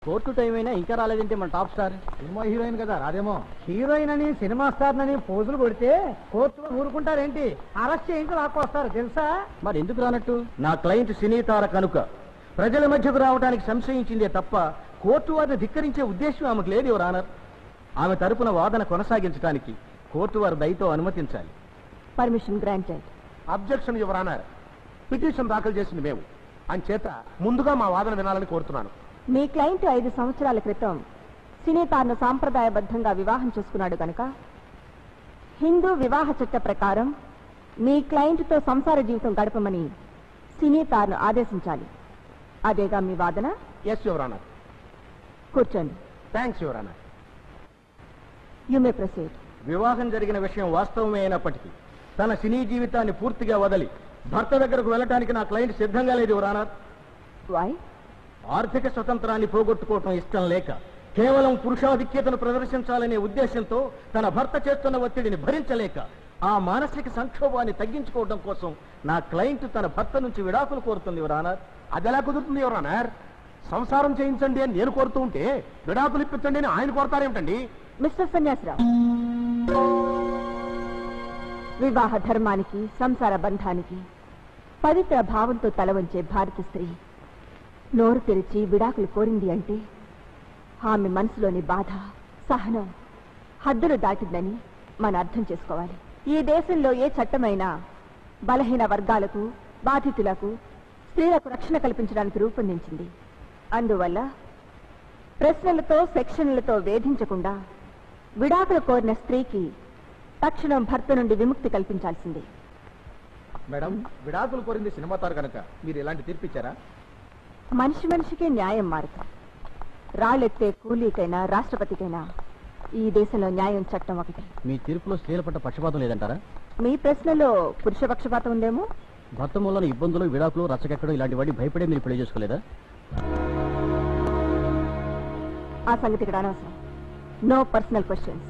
Court time అయినా ఇంకా రాలేదంటే మన టాప్ స్టార్ సినిమా హీరోయిన్ కదా రాదేమో హీరోయిన్ అని సినిమా స్టార్ అని పోజులు కొడితే కోర్టులో ఊరుకుంటారేంటి అరెస్ట్ చేయించి లాక్కొస్తారు తెలుసా మరి ఎందుకు రానట్టు నా క్లయింట్ సినీతార కనుక ప్రజల మధ్యకు రావడానికి సంశయించిందే తప్ప కోర్టు వారిని ధిక్కరించే ఉద్దేశం ఆమెకు లేదు యువర్ ఆనర్ ఆమె తరపున వాదన కొనసాగించడానికి కోర్టు వారు దయతో అనుమతించాలి permission granted objection your honour petition దాఖలు చేసింది మేము అంచేత ముందుగా మా వాదన వినాలని కోరుతున్నాను మీ క్లయింట్ ఐదు సంవత్సరాల క్రితం సినీ తాను సాంప్రదాయబద్ధంగా వివాహం చేసుకున్నాడు కనుక హిందూ వివాహ చట్ట ప్రకారం మీ క్లయింట్తో సంసార జీవితం గడపమని సినీ తాను ఆదేశించాలి అదేగా మీ వాదన ఎస్ యువరానర్ కూర్చోండి thanks your honour you may proceed వివాహం జరిగిన విషయం వాస్తవమే అయినప్పటికీ తన సినీ జీవితాన్ని పూర్తిగా వదలి భర్త దగ్గరకు వెళ్ళటానికి నా క్లయింట్ సిద్ధంగా లేదు యువర్ ఆనర్ వై ఆర్థిక స్వతంత్రాన్ని పోగొట్టుకోవటం ఇష్టం లేక కేవలం పురుషాధిక్యతను ప్రదర్శించాలనే ఉద్దేశంతో తన భర్త చేస్తున్న ఒత్తిడిని భరించలేక ఆ మానసిక సంక్షోభాన్ని తగ్గించుకోవడం కోసం నా క్లయింట్ తన భర్త నుంచి విడాకులు కోరుతుంది యువరానర్ అది ఎలా కుదురుతుంది యువరానర్ సంసారం చేయించండి అని నేను కోరుతూ ఉంటే విడాకులు ఇప్పించండి అని ఆయన కోరతారేమిటండి మిస్టర్ సన్యాసరావు వివాహ ధర్మానికి సంసార బంధానికి పవిత్ర భావంతో తల వంచే భారత స్త్రీ నోరు తెరిచి విడాకులు కోరింది అంటే ఆమె మనసులోని బాధ సహనం హద్దులు దాటిందని మనం అర్థం చేసుకోవాలి ఈ దేశంలో ఏ చట్టమైనా బలహీన వర్గాలకు బాధితులకు స్త్రీలకు రక్షణ కల్పించడానికి రూపొందించింది అందువల్ల ప్రశ్నలతో సెక్షన్లతో వేధించకుండా విడాకులు కోరిన స్త్రీకి తక్షణం భర్త నుండి విముక్తి కల్పించాల్సిందే మేడం విడాకులు కోరింది సినిమా తారు కనుక మీరు ఇలాంటి తీర్పిచ్చారా మనిషి మనిషికే న్యాయం మారదు రాళ్ళెత్తే కూలీకైనా రాష్ట్రపతికైనా ఈ దేశంలో న్యాయం చట్టం ఒకటి మీ తీర్పులో స్త్రీల పట్ల పక్షపాతం లేదంటారా మీ ప్రశ్నలో పురుష పక్షపాతం ఉందేమో భర్త మూలన ఇబ్బందులు విడాకులు రచ్చకెక్కడం ఇలాంటి వాటి భయపడే మీరు పెళ్లి చేసుకోలేదా ఆ సంగతి ఇక్కడ అనవసరం నో పర్సనల్ క్వశ్చన్స్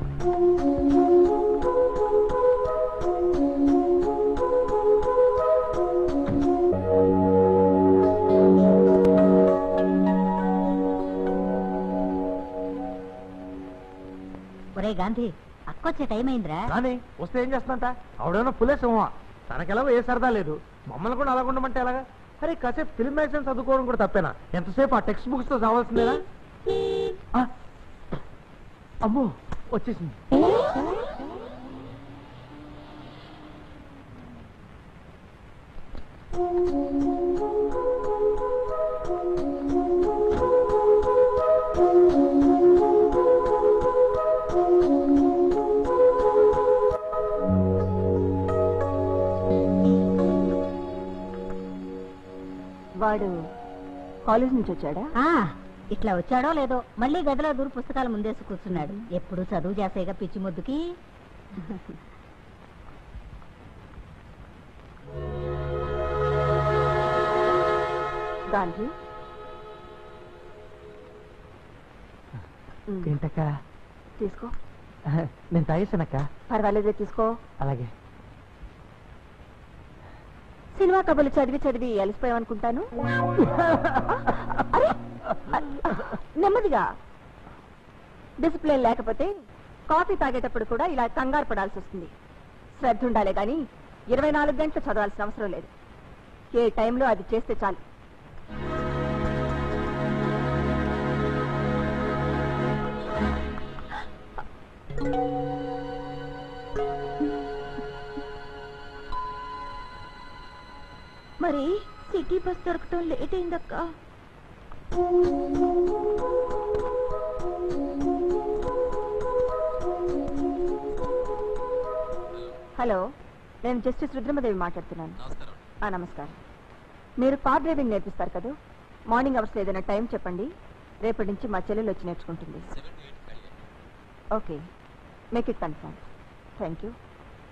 ఒరే గాంధీ అక్కొచ్చే టైం అయిందిరా కానీ వస్తే ఏం చేస్తుందంట ఆవిడేమో పులే సింహ తనకెలాగో ఏ సరదా లేదు మమ్మల్ని కూడా అలాగ ఉండమంటే ఎలాగా అరే కాసేపు ఫిల్మ్ మ్యాగజైన్ చదువుకోవడం కూడా తప్పేనా ఎంతసేపు ఆ టెక్స్ట్ బుక్స్ తో చావాల్సిందేనా ఆ, అమ్మో వచ్చేసింది వాడు కాలేజ్ నుంచి వచ్చాడా ఆ, ఇట్లా వచ్చాడో లేదో మళ్ళీ గదిలో దూరు పుస్తకాలు ముందేసి కూర్చున్నాడు ఎప్పుడు చదువు చేసేగా పిచ్చి ముద్దుకి గాంధీ ఉమ్, ఏంటక్క తీసుకో నేను తాగేసానక్క పర్వాలేదే తీసుకో అలాగే సినిమా కబుర్లు చదివి చదివి అలసిపోయామనుకుంటాను అరే! నెమ్మదిగా డిసిప్లిన్ లేకపోతే కాఫీ తాగేటప్పుడు కూడా ఇలా కంగారు పడాల్సి వస్తుంది శ్రద్ధ ఉండాలే గాని ఇరవై నాలుగు గంటలు చదవాల్సిన అవసరం లేదు ఏ టైంలో అది చేస్తే చాలు మరి సిటీ బస్ దొరకటం లేట్ అయిందక్క హలో నేను జస్టిస్ రుద్రమదేవి మాట్లాడుతున్నాను ఆ, నమస్కారం మీరు కార్ డ్రైవింగ్ నేర్పిస్తారు కదా మార్నింగ్ అవర్స్ ఏదైనా టైం చెప్పండి రేపటి నుంచి మా చెల్లెలు వచ్చి నేర్చుకుంటుంది okay make it confirm thank you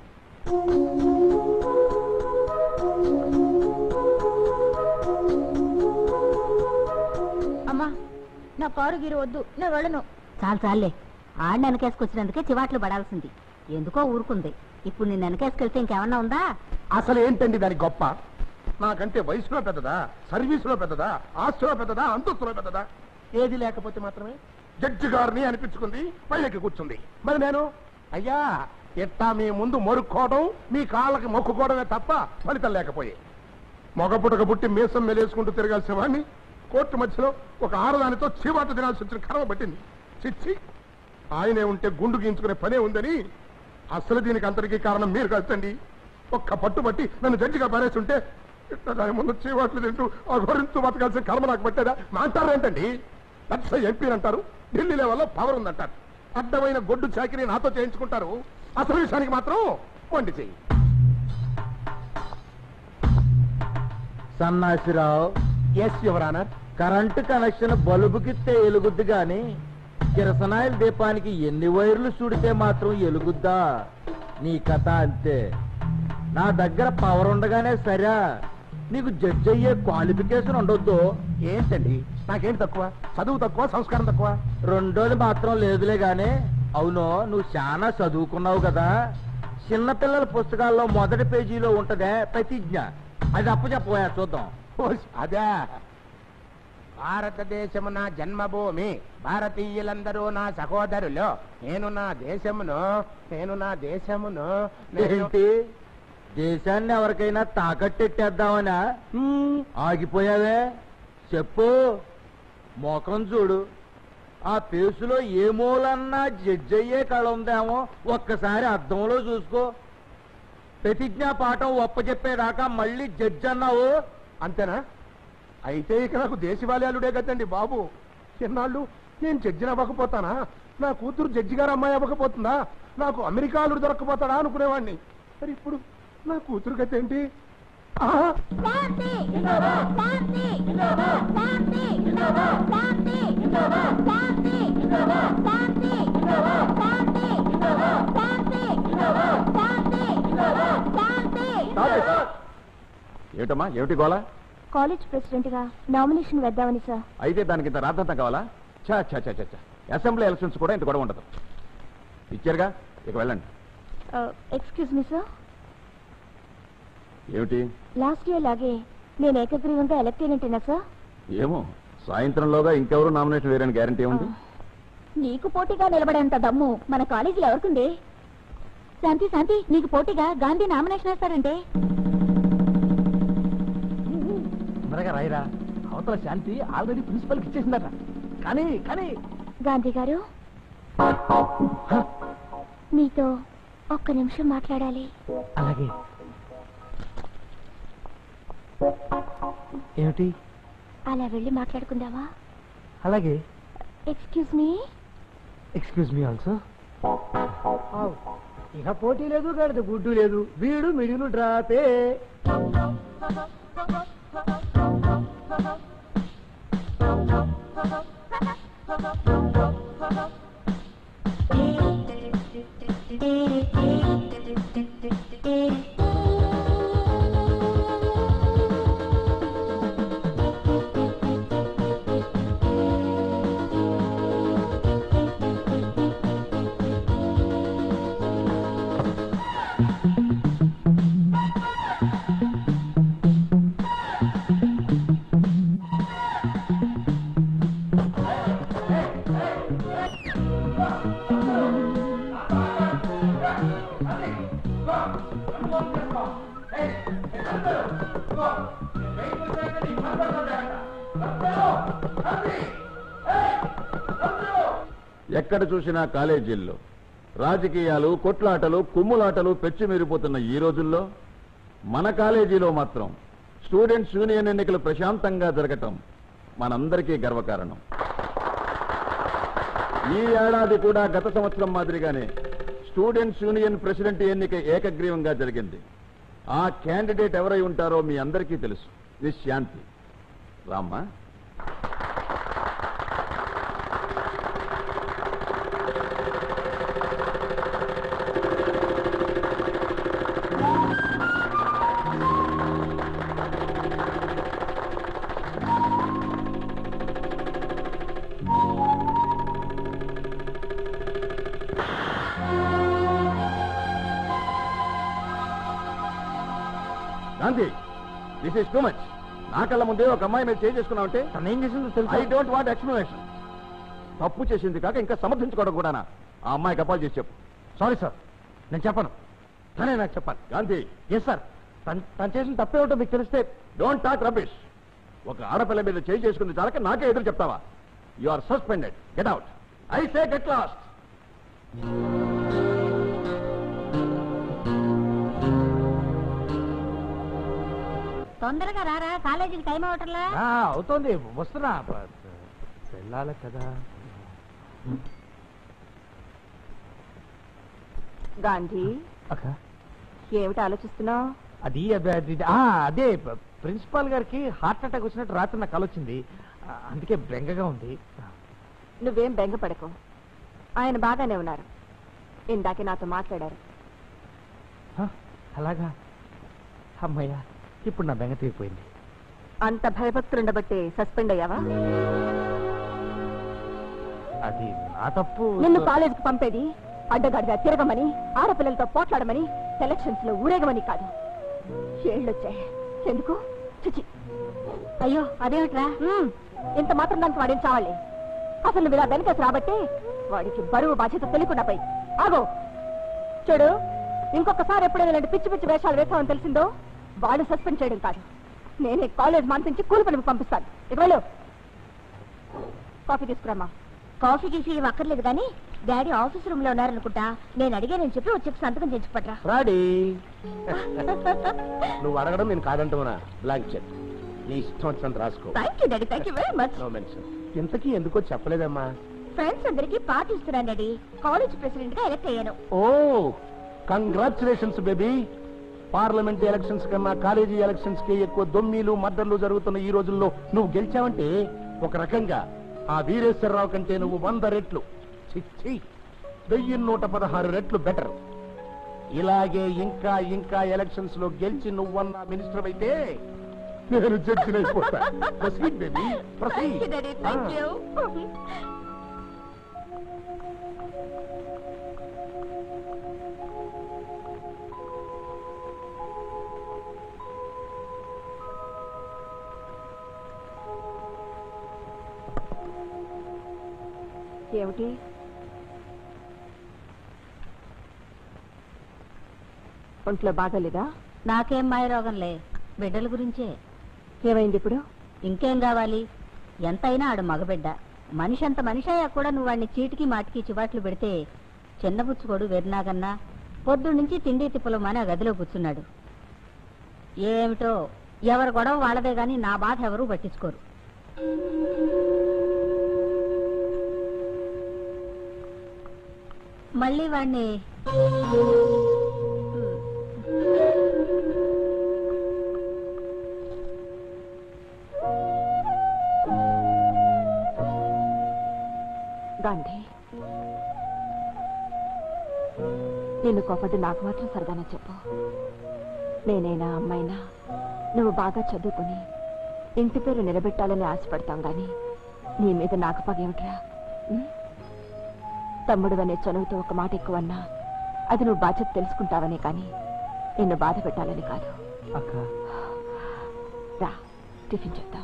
అమ్మా నా కారు గీరు వద్దు నేను వెళ్ళను చాలు చాలే ఆడిని వెనకేసుకొచ్చినందుకే చివాట్లు పడాల్సింది ఎందుకో ఊరుకుంది ఇప్పుడు నేను వెనకేసుకెళ్తే ఇంకేమన్నా ఉందా అసలు ఏంటండి దాని గొప్ప నాకంటే వయసులో పెద్దదా సర్వీసులో పెద్దదా ఆస్తిలో పెద్దదా అంతస్తులో పెద్దదా ఏది లేకపోతే మాత్రమే జడ్జి గారిని అనిపించుకుంది పైకి కూర్చుంది మరి నేను అయ్యా ఎట్టా మీ ముందు మొరుక్కోవడం మీ కాళ్ళకి మొక్కుకోవడమే తప్ప ఫలితం లేకపోయే మొగపుటక పుట్టి మీసం మెలేసుకుంటూ తిరగాల్సిన వాడిని కోర్టు మధ్యలో ఒక ఆడదానితో చీవాట తినాల్సి వచ్చిన కర్మ పట్టింది చిచ్చి ఆయనే ఉంటే గుండు గీయించుకునే పనే ఉందని అసలు దీనికి అంతటికీ కారణం మీరు కదండి ఒక్క పట్టుబట్టి నన్ను జడ్జిగా పారేస్తుంటే ఇట్లా దాని ముందు చీవాట్లు తింటూ ఆ గొరింతు బతకాల్సిన కర్మ నాకు పట్టేదా మాంటారేంటండి లక్ష ఎంపీ అంటారు ఢిల్లీ లెవెల్లో పవర్ ఉందంటారు అడ్డమైన గొడ్డు చాకిరి నాతో చేయించుకుంటారు అసలు విషయానికి మాత్రం వండి చెయ్యి Sannasirao yes your honour current connection బల్బుకిస్తే ఎలుగుద్ది గాని కిరసనాయిల దీపానికి ఎన్ని వైర్లు చుడితే మాత్రం ఎలుగుద్దా నీ కథ అంతే నా దగ్గర పవర్ ఉండగానే సరే నీకు జడ్జి అయ్యే క్వాలిఫికేషన్ ఉండొద్దు ఏంటండి నాకేంటి తక్కువ చదువు తక్కువ సంస్కారం తక్కువ రెండోది మాత్రం లేదులే గాని అవును నువ్వు చాలా చదువుకున్నావు కదా చిన్నపిల్లల పుస్తకాల్లో మొదటి పేజీలో ఉంటదే ప్రతిజ్ఞ అది అప్పు చెప్పబోయా చూద్దాం ఓస్, అదే భారతదేశము నా జన్మభూమి భారతీయులందరూ నా సహోదరులు నేను నా దేశమును నేను నా దేశమును నేను ఏంటి దేశాన్ని ఎవరికైనా తాకట్టెట్టేద్దామనా హ్మ్, ఆగిపోయావే చెప్పు మొఖం చూడు ఆ పేసులో ఏ మూలన్నా జడ్జి అయ్యే కళ ఉందేమో ఒక్కసారి అద్దంలో చూసుకో ప్రతిజ్ఞా పాఠం ఒప్పచెప్పేదాకా మళ్ళీ జడ్జి అన్నావు అంతేనా అయితే ఇక నాకు దేశవాళయాలుడే కదండి బాబు ఎన్నాళ్ళు నేను జడ్జిని అవ్వకపోతానా నా కూతురు జడ్జి గారు అమ్మాయి అవ్వకపోతుందా నాకు అమెరికాలు దొరకపోతాడా అనుకునేవాడిని మరి ఇప్పుడు నా కూతురు గతి ఏంటి ఆహా! శాంతి శాంతి శాంతి శాంతి శాంతి శాంతి శాంతి శాంతి శాంతి శాంతి ఏమిటమ్మా ఏమిటి గోళ కాలేజ్ ప్రెసిడెంట్ గా నామినేషన్ వేద్దామని సార్ అయితే దానికి ఇంత రాద్దంతం కావాలా చా చా చా చా చా. అసెంబ్లీ ఎలక్షన్స్ కూడా ఇంత గొడవ ఉండదు ఇచ్చారుగా ఇక వెళ్ళండి ఎక్స్క్యూజ్ మీ సార్ ఏమిటి లాస్ట్ ఇయర్ లాగే నేను ఏకగ్రీవంగా ఎలక్ట్ అయినట్టేనా సార్ ఏమో సాయంత్రంలోగా ఇంకెవరు నామినేషన్ వేరని గ్యారంటీ ఉంది నీకు పోటీగా నిలబడేంత దమ్ము మన కాలేజీలో ఎవరికుంది శాంతి శాంతి నీకు పోటీగా గాంధీ నామినేషన్ వేస్తారంటే తొందరగా రాయిరా అవతల శాంతి ఆల్రెడీ ప్రిన్సిపల్కి ఇచ్చేసిందట కానీ కానీ గాంధీ గారు మీతో ఒక్క నిమిషం మాట్లాడాలి అలాగే ఏమిటి అలా వెళ్ళి మాట్లాడుకుందామా అలాగే excuse me excuse me also ఆవ్. ఇక పోటీ లేదు గడిద గుడ్డు లేదు వీడు మిడిలు డ్రాపే ఎక్కడ చూసినా కాలేజీల్లో రాజకీయాలు కొట్లాటలు కుమ్ములాటలు పెచ్చిమీరిపోతున్న ఈ రోజుల్లో మన కాలేజీలో మాత్రం స్టూడెంట్స్ యూనియన్ ఎన్నికలు ప్రశాంతంగా జరగటం మనందరికీ గర్వకారణం ఈ ఏడాది కూడా గత సంవత్సరం మాదిరిగానే స్టూడెంట్స్ యూనియన్ ప్రెసిడెంట్ ఎన్నిక ఏకగ్రీవంగా జరిగింది ఆ క్యాండిడేట్ ఎవరై ఉంటారో మీ అందరికీ తెలుసు మిస్ శాంతి రామ్మా Gandhi this is too much నా కళ్ళ ముందే ఒక అమ్మాయి మీద చేయి చేసుకున్నావంటే తను ఏం చేసిందో ఐ తెలుసా డోంట్ వాంట్ ఎక్స్ప్లెనేషన్ తప్పు చేసింది కాక ఇంకా సమర్థించుకోవడం కూడానా ఆ అమ్మాయికి అపాలు చేసి చెప్పు సారీ సార్ నేను చెప్పను తనే నాకు చెప్పాలి గాంధీ ఎస్ సార్ తను తను చేసిన తప్పే ఉంటో మీకు తెలిస్తే డోంట్ టాక్ రబిష్ ఒక ఆడపిల్ల మీద చేయి చేసుకుంది చాలక నాకే ఎదురు చెప్తావా you are suspended get out I say get lost తొందరగా రారా కాలేజీకి టైం అవటంలా ఆ, అవుతోంది వస్తున్నా ప- వెళ్ళాలి కదా గాంధీ అక్క ఏమిటి ఆలోచిస్తున్నావు అది అదే అది- ఆ, అదే ప- ప్రిన్సిపాల్ గారికి హార్ట్ అటాక్ వచ్చినట్టు రాత్రి నాకు కల వచ్చింది ఆ, అందుకే బెంగగా ఉంది నువ్వేం బెంగపడకు ఆయన బాగానే ఉన్నారు ఇందాకే నాతో మాట్లాడారు హ, అలాగా అమ్మయ్యా ఇప్పుడు నా బెంగ తీరిపోయింది అంత భయభక్తులుండబట్టే సస్పెండ్ అయ్యావా అది నా తప్పు నిన్ను కాలేజీకి పంపేది అడ్డగాడిగా తిరగమని ఆడపిల్లలతో పోట్లాడమని ఎలక్షన్స్ లో ఊరేగమని కాదు ఏళ్ళొచ్చాయి ఎందుకు చిచి అయ్యో అదేమిట్రా ఉమ్, ఇంత మాత్రం దానికి వాడేం చావాలి అసలు నువ్వు ఇలా వెనకేసి రాబట్టే వాడికి బరువు బాధ్యత తెలియకుండా పోయి ఆగో చూడు ఇంకొకసారి ఎప్పుడైనా ఇలాంటి పిచ్చి పిచ్చి వేషాలు వేసామని తెలిసిందో వాడు సస్పెండ్ చేయడం కాదు నేనే కాలేజ్ మాన్పించి కూలి పనికి పంపిస్తాను ఇక వెళ్ళు కాఫీ తీసుకురామా కాఫీ గీఫీ ఏం అక్కర్లేదు కానీ డాడీ ఆఫీస్ రూమ్ లో ఉన్నారనుకుంటా నేను అడిగానని చెప్పి వచ్చి సంతకం చేయించుకోట్రా రాడి నువ్వు అడగడం నేను కాదంటున్నా బ్లాంక్ చెక్ నీ ఇష్టం వచ్చినంత రాసుకో thank you daddy thank you very much no mention ఇంతకీ ఎందుకో చెప్పలేదమ్మా ఫ్రెండ్స్ అందరికి పార్టీ ఇస్తున్నాను డాడీ కాలేజ్ ప్రెసిడెంట్ గా ఎలక్ట్ అయ్యాను ఓ కంగ్రాచులేషన్స్ బేబీ పార్లమెంట్ ఎలక్షన్స్ కన్నా కాలేజీ ఎలక్షన్స్ కి ఎక్కువ దొమ్మీలు మద్దర్లు జరుగుతున్న ఈ రోజుల్లో నువ్వు గెలిచావంటే ఒక రకంగా ఆ వీరేశ్వరరావు కంటే నువ్వు వంద రెట్లు చిచ్చి వెయ్యి నూట పదహారు రెట్లు బెటర్ ఇలాగే ఇంకా ఇంకా ఎలక్షన్స్ లో గెలిచి నువ్వన్న మినిస్టర్ అయితే నేను జడ్జినైపోతా proceed baby thank you daddy thank you ఏమిటి ఒంట్లో బాగాలేదా నాకేం మాయరోగంలే బిడ్డల గురించే ఏమైంది ఇప్పుడు ఇంకేం కావాలి ఎంతైనా ఆడు మగబిడ్డ మనిషి అంత మనిషి అయ్యా కూడా నువ్వు వాడిని చీటికి మాటికి చివాట్లు పెడితే చిన్నబుచ్చుకోడు వెరినాగన్నా పొద్దు నుంచి తిండి తిప్పలు మాని ఆ గదిలో కూర్చున్నాడు ఏమిటో ఎవరి గొడవ వాళ్ళదే గాని నా బాధ ఎవరూ పట్టించుకోరు మళ్ళీ వాడిని గాంధీ నిన్ను కోపడ్డు నాకు మాత్రం సరదానే చెప్పు నేనైనా అమ్మైనా నువ్వు బాగా చదువుకుని ఇంటి పేరు నిలబెట్టాలని ఆశపడతాం గాని నీ మీద నాకు పగేమిట్రా ఉం? తమ్ముడు అనే చనువుతో ఒక మాట ఎక్కువన్నా అది నువ్వు బాధ్యత తెలుసుకుంటావనే కానీ నిన్ను బాధ పెట్టాలని కాదు అక్క రా టిఫిన్ చేద్దాం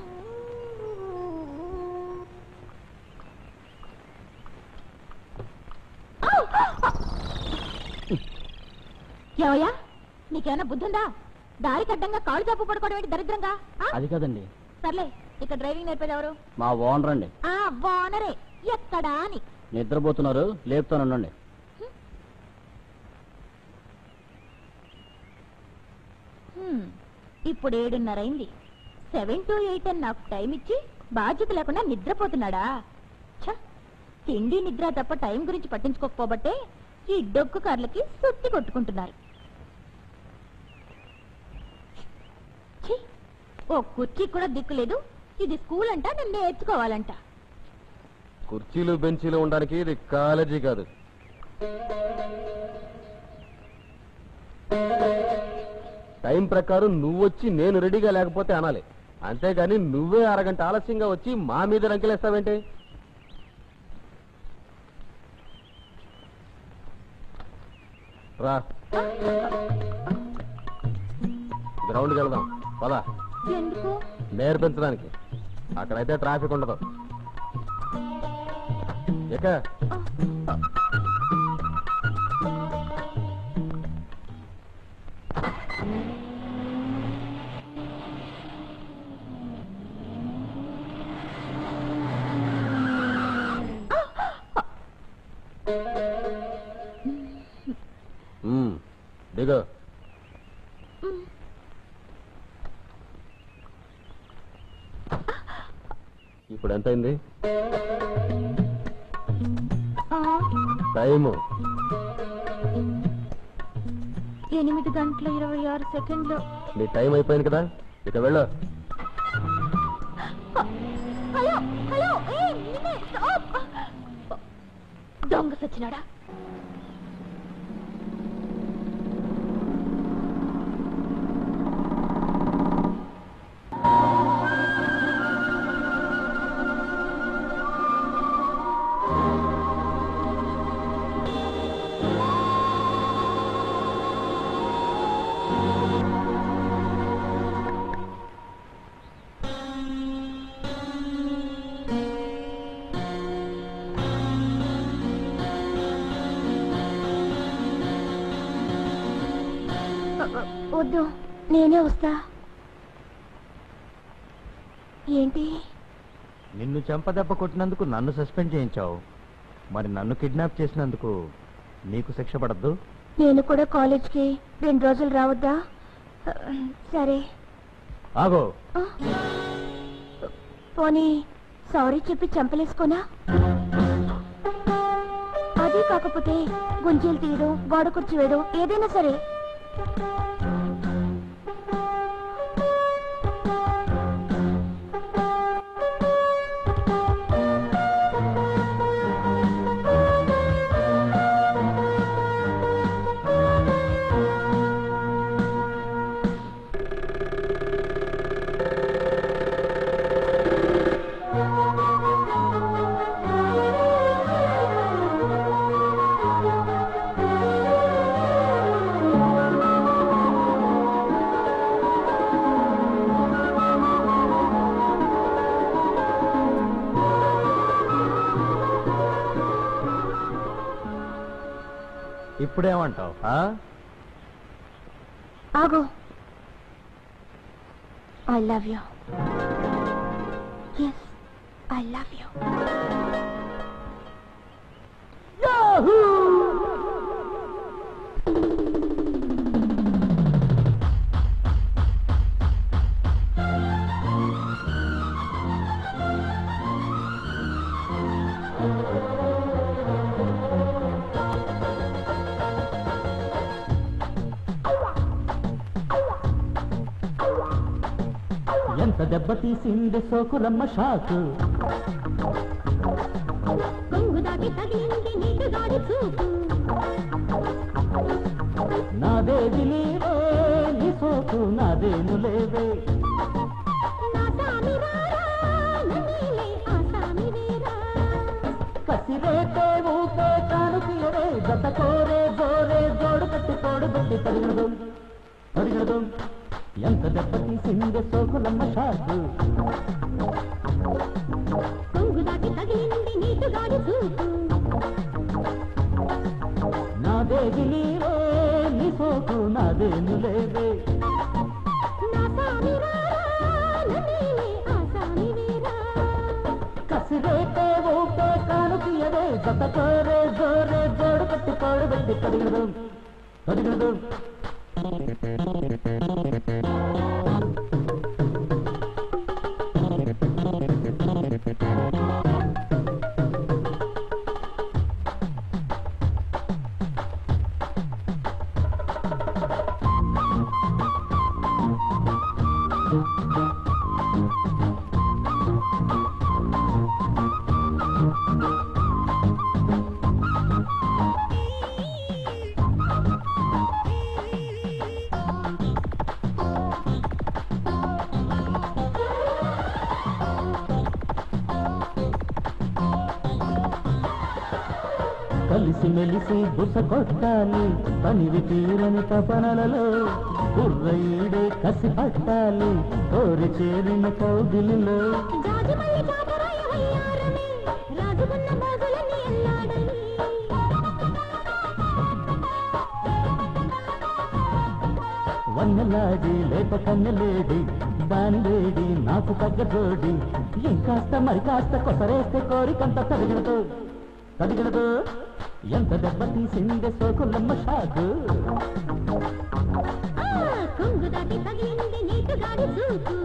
ఏమయ్యా నీకేమైనా బుద్ధుందా దారికి అడ్డంగా కాళ్ళు చాపు పడుకోవడం ఏంటి దరిద్రంగా ఆ? అది కదండి సర్లే ఇక్కడ డ్రైవింగ్ నేర్పేది ఎవరు మా ఓనర్ అండి ఆ వానరే ఎక్కడా అని నిద్రపోతున్నారు లేపుతానుండండి హ్మ్, ఇప్పుడు ఏడున్నర అయింది సెవెన్ టు ఎయిట్ అని నాకు టైం ఇచ్చి బాధ్యత లేకుండా నిద్రపోతున్నాడా ఛ, తిండి నిద్ర తప్ప టైం గురించి పట్టించుకోకపోబట్టే ఈ డొక్కు కార్లకి సుత్తి కొట్టుకుంటున్నారు ఛీ, ఓ కుర్చీ కూడా దిక్కు లేదు ఇది స్కూల్ అంట నేను నేర్చుకోవాలంట కుర్చీలు బెంచీలు ఉండడానికి ఇది కాలేజీ కాదు టైం ప్రకారం నువ్వు వచ్చి నేను రెడీగా లేకపోతే అనాలి అంతేగాని నువ్వే అరగంట ఆలస్యంగా వచ్చి మా మీద రంకెలేస్తావేంటి రా గ్రౌండ్కి వెళ్దాం పదా ఎందుకు నేర్పించడానికి అక్కడైతే ట్రాఫిక్ ఉండదు ఇక మ్మ్. దిగు ఇప్పుడు ఎంతైంది టైము ఎనిమిది గంటల ఇరవై ఆరు సెకండ్లు నీ టైం అయిపోయింది కదా ఇక వెళ్ళు హలో హలో దొంగ సచ్చినాడా వద్దు నేనే వస్తా ఏంటి నిన్ను చెంపదెబ్బ కొట్టినందుకు నన్ను సస్పెండ్ చేయించావు మరి నన్ను కిడ్నాప్ చేసినందుకు నీకు శిక్ష పడద్దు నేను కూడా కాలేజ్కి రెండు రోజులు రావద్దా సరే ఆగో పోనీ సారీ చెప్పి చంపలేసుకోనా అదే కాకపోతే గుంజీలు తీయడం గోడ కుర్చీ వేయడం ఏదైనా సరే ఇప్పుడేమంటావు ఆగు I love you yes I love you ఎంత దెబ్బ తీసింది సోకురమ్మ షాకు నాదేది లేవే నీ సోకు నాదేను లేవే కసిరేటే ఊపే కాను తీయరే జత కోరే జోరే జోడు కట్టి తోడు పెట్టి తరిగడదు తరిగడదు ఎంత దెబ్బ తీసింది సోకులమ్మ షాకు నాదేది నీవే నీ సోకు నాదేను లేవే కసిరేటే ఊపే కాను తీయరే జత కోరే జోరే జోడు కట్టి తోడు పెట్టి తరిగడదు తరిగడదు కలిసి మెలిసి బుస కొట్టాలి పనివి తీరని తపనలలో కుర్రయుడే కసి పట్టాలి కోరి చేరిన కౌగిలిలో జాజిమల్లి జాతరాయ వయ్యారమే రాజుకున్న మోజులన్నీ ఎల్లాడని వన్నలాడి లేప కన్నెలేడి దాని వేడి నాకు తగ్గ జోడి ఇంకాస్త మరి కాస్త కొసరేస్తే కోరికంత తరిగినదు తరిగినదు ఎంత దెబ్బ తీసిందే సోకులమ్మ షాకు ఆ కొంగు దాటి తగిలింది నీటుగాడి చూపు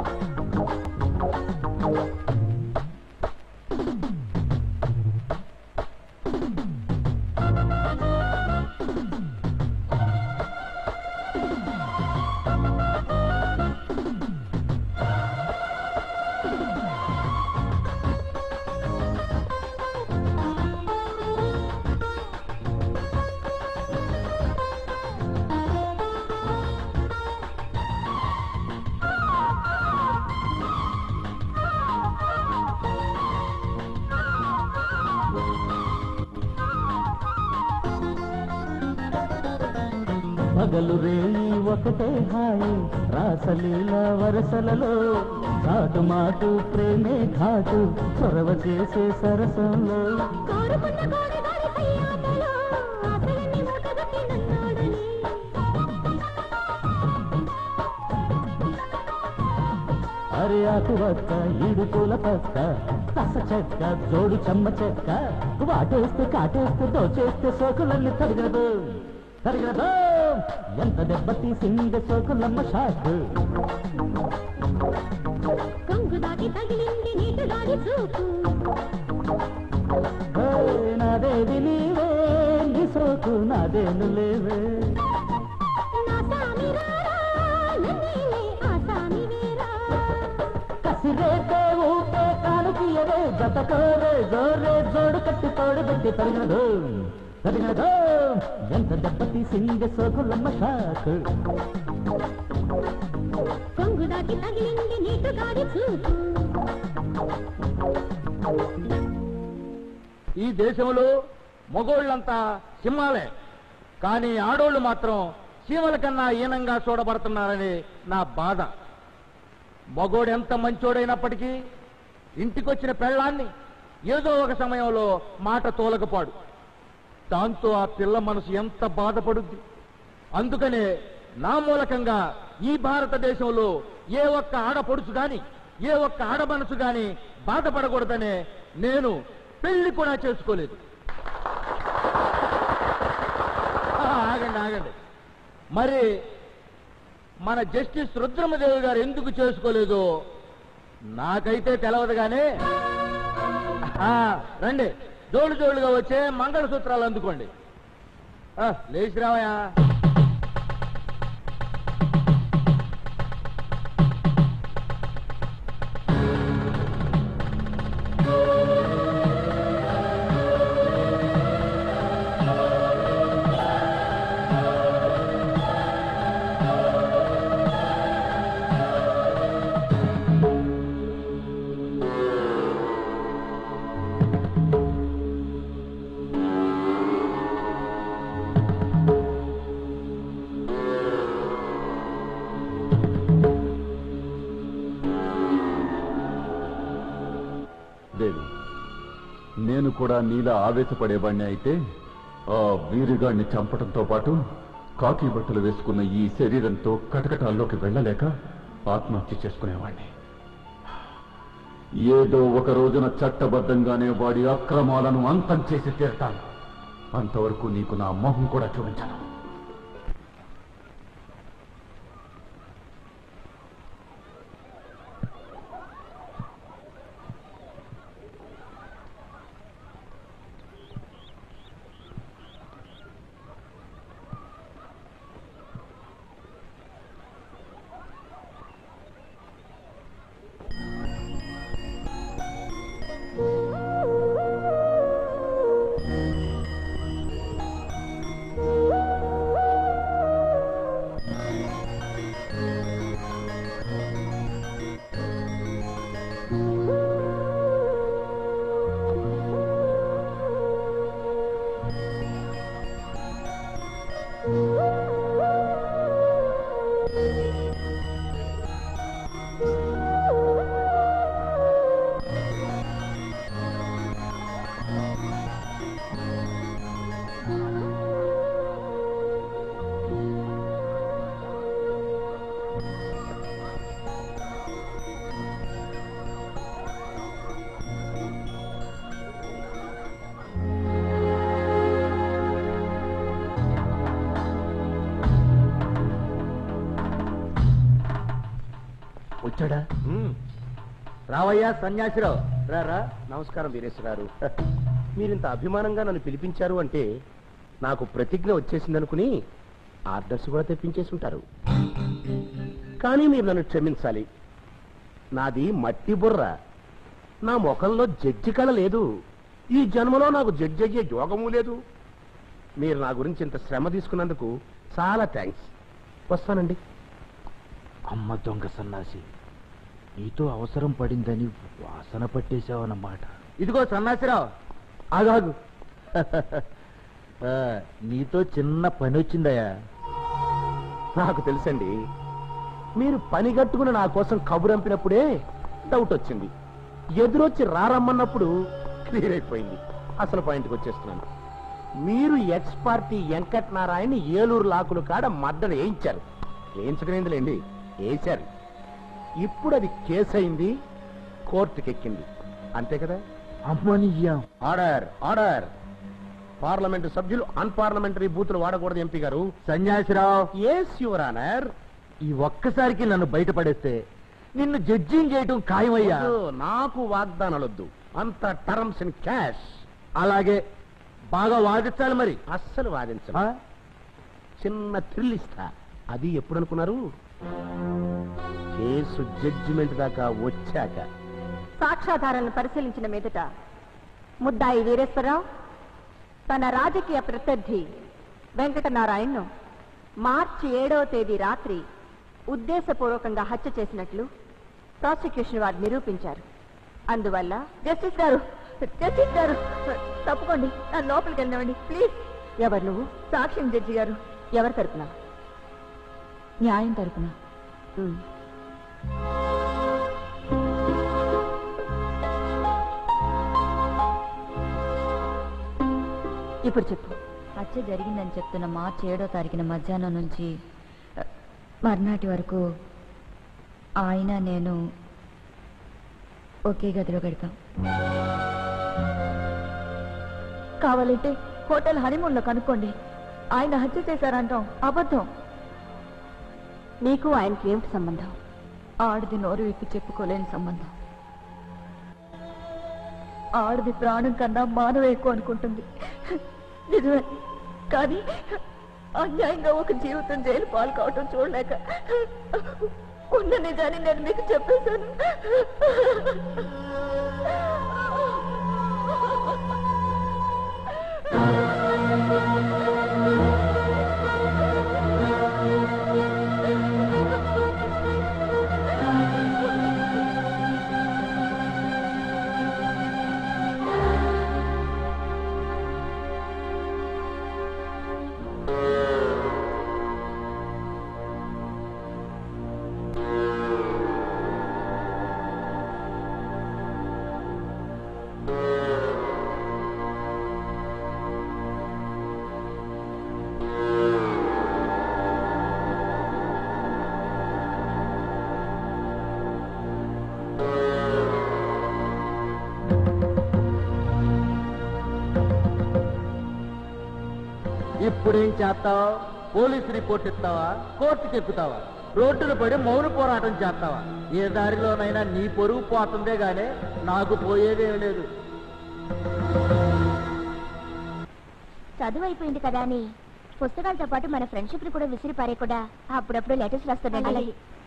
పగలు రేయి ఒకటే హాయి రాసలీల వరసలలో చాటు మాటు ప్రేమే ఘాటు చొరవ చేసే సరసంలో కోరుకున్న గోడగాడి సయ్యాటలో ఆశలన్నీ మూటగట్టి నన్నాడని అరే ఆకు వక్క ఇడుకుల పక్క కస చెక్క జోడు చెమ్మ చెక్క వాటేస్తే కాటేస్తే దోచేస్తే సోకులన్నీ తరిగదు తరిగదు ఎంత దెబ్బ తీసింది సోకులమ్మ షాకు కొంగు దాటి తగిలింది నీటుగాడి చూపు ఓయ్, నాదేది నీవే నీ సోకు నాదేను లేవే నా సామి రారా నన్నీలే ఆ సామి వేరా కసిరేతే ఊపే కానుకియరే జతకోరే జోరే జోడు కట్టి తోడు పెట్టి తరిగినదు తరిగినదు ఎంత దెబ్బ తీసింది సోకులమ్మ షాకు కొంగు దాటి తగిలింది నీటుగాడి చూపు ఈ దేశంలో మగోళ్ళంతా సింహాలే కానీ ఆడోళ్ళు మాత్రం చీమల కన్నా హీనంగా చూడబడుతున్నారని నా బాధ మగోడు ఎంత మంచోడైనప్పటికీ ఇంటికొచ్చిన పెళ్ళాన్ని ఏదో ఒక సమయంలో మాట తోలకపోడు దాంతో ఆ పిల్ల మనసు ఎంత బాధపడుద్ది అందుకనే నా మూలకంగా ఈ భారతదేశంలో ఏ ఒక్క ఆడపడుచు గాని ఏ ఒక్క ఆడ మనసు గాని బాధపడకూడదనే నేను పెళ్లి కూడా చేసుకోలేదు ఆ, ఆగండి ఆగండి మరి మన జస్టిస్ రుద్రమదేవి గారు ఎందుకు చేసుకోలేదు నాకైతే తెలవదు కానీ ఆ, రండి జోడు జోడుగా వచ్చే మంగళసూత్రాలు అందుకోండి ఆ, లేచి రావయా దేవి నేను కూడా నీలా ఆవేశపడేవాణ్ణి అయితే ఆ వీరుగాడిని చంపడంతో పాటు కాకి బట్టలు వేసుకున్న ఈ శరీరంతో కటకటాల్లోకి వెళ్ళలేక ఆత్మహత్య చేసుకునేవాణ్ణి ఏదో ఒక రోజున చట్టబద్ధంగానే వాడి అక్రమాలను అంతం చేసి తీరుతాను అంతవరకు నీకు నా మొహం కూడా చూపించాను ఆ వచ్చాడా రావయ్యా సన్యాసిరావు రా రా నమస్కారం వీరేశ్వర గారు మీరింత అభిమానంగా నన్ను పిలిపించారు అంటే నాకు ప్రతిజ్ఞ వచ్చేసిందనుకుని ఆర్డర్స్ కూడా తెప్పించేసి ఉంటారు కానీ మీరు నన్ను క్షమించాలి నాది మట్టి బుర్ర నా ముఖంలో జడ్జి కళ లేదు ఈ జన్మలో నాకు జడ్జి అయ్యే యోగము లేదు మీరు నా గురించి ఇంత శ్రమ తీసుకున్నందుకు చాలా థ్యాంక్స్ వస్తానండి అమ్మ దొంగ సన్నాసి నీతో అవసరం పడిందని వాసన పట్టేశావన్నమాట ఇదిగో సన్నాసిరావు ఆగాగు ఆ, నీతో చిన్న పని వచ్చిందయ్యా నాకు తెలుసండి మీరు పని కట్టుకుని నా కోసం కబురంపినప్పుడే డౌట్ వచ్చింది ఎదురొచ్చి రారమ్మన్నప్పుడు క్లియర్ అయిపోయింది అసలు పాయింట్కి వచ్చేస్తున్నాను మీరు ఎక్స్ పార్టీ వెంకట్ నారాయణ ఏలూరు లాకులు కాడ మద్దలు వేయించారు వేయించడమేందులేండి వేశారు ఇప్పుడు అది కేసు అయింది కోర్టుకెక్కింది అంతే కదా అమ్మనియ్యా ఆర్డర్ ఆర్డర్ పార్లమెంటు సభ్యులు అన్పార్లమెంటరీ బూతులు వాడకూడదు ఎంపీ గారు సన్యాసిరావు ఎస్ యువర్ ఆనర్ ఈ ఒక్కసారికి నన్ను బయటపడేస్తే నిన్ను జడ్జింగ్ చేయటం ఖాయమయ్యా వద్దు, నాకు వాగ్దానాలొద్దు అంత టర్మ్స్ ఇన్ క్యాష్ అలాగే బాగా వాదించాలి మరి అస్సలు వాదించను ఆ? చిన్న థ్రిల్ ఇస్తా అది ఎప్పుడు అనుకున్నారు కేసు జడ్జిమెంట్ దాకా వచ్చాక సాక్ష్యాధారాలను పరిశీలించిన మీదట ముద్దాయి వీరేశ్వరరావు తన రాజకీయ ప్రత్యర్థి వెంకటనారాయణను మార్చి ఏడవ తేదీ రాత్రి ఉద్దేశపూర్వకంగా హత్య చేసినట్లు ప్రాసిక్యూషన్ వారు నిరూపించారు అందువల్ల జస్టిస్ గారు జస్టిస్ గారు తప్పుకోండి నన్ను లోపలికి వెళ్ళినవండి ప్లీజ్ ఎవరు నువ్వు సాక్ష్యం జడ్జి గారు ఎవరు తరపున న్యాయం తరపున ఇప్పుడు చెప్పు హత్య జరిగిందని చెప్తున్న మార్చి ఏడో తారీఖున మధ్యాహ్నం నుంచి అ, మర్నాటి వరకు ఆయన నేను ఒకే గదిలో గడిపాం కావాలంటే హోటల్ హనీమూన్లో కనుక్కోండి ఆయన హత్య చేశారంటాం అబద్ధం నీకు ఆయనకి ఏమిటి సంబంధం ఆడిది నోరు విప్పి చెప్పుకోలేని సంబంధం ఆడిది ప్రాణం కన్నా మానవ ఎక్కువ అనుకుంటుంది నిజమే కానీ అన్యాయంగా ఒక జీవితం జైలు పాలు కావటం చూడలేక ఉన్న నిజాన్ని నేను మీకు చెప్పేశాను ఇప్పుడేం చేస్తావా పోలీసు రిపోర్ట్ ఇస్తావా కోర్టుకి ఎక్కుతావా రోడ్డున పడి మౌన పోరాటం చేస్తావా ఏ దారిలోనైనా నీ పొరుగు పోతుందే గానీ నాకు పోయేదేం లేదు చదువు అయిపోయింది కదా అని పుస్తకాలతో పాటు మన ఫ్రెండ్షిప్ ని కూడా విసిరి పారేయకుండా అప్పుడప్పుడు లెటర్స్ రాస్తానండి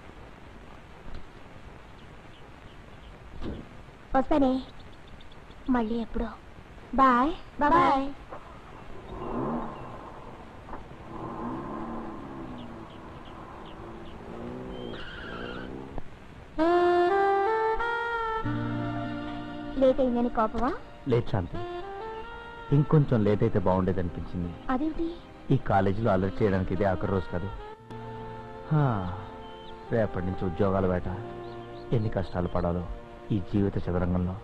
వస్తానే మళ్ళీ ఎప్పుడు బాయ్ బాయ్ లేట్ అయిందని కోపమా లేట్ శాంతి ఇంకొంచెం లేట్ అయితే బాగుండేది అనిపించింది అదేంటి ఈ కాలేజీలో అలర్ట్ చేయడానికి ఇదే ఆఖరి రోజు కాదు హా, రేపటి నుంచి ఉద్యోగాల వేట ఎన్ని కష్టాలు పడాలో ఈ జీవిత చదరంగంలో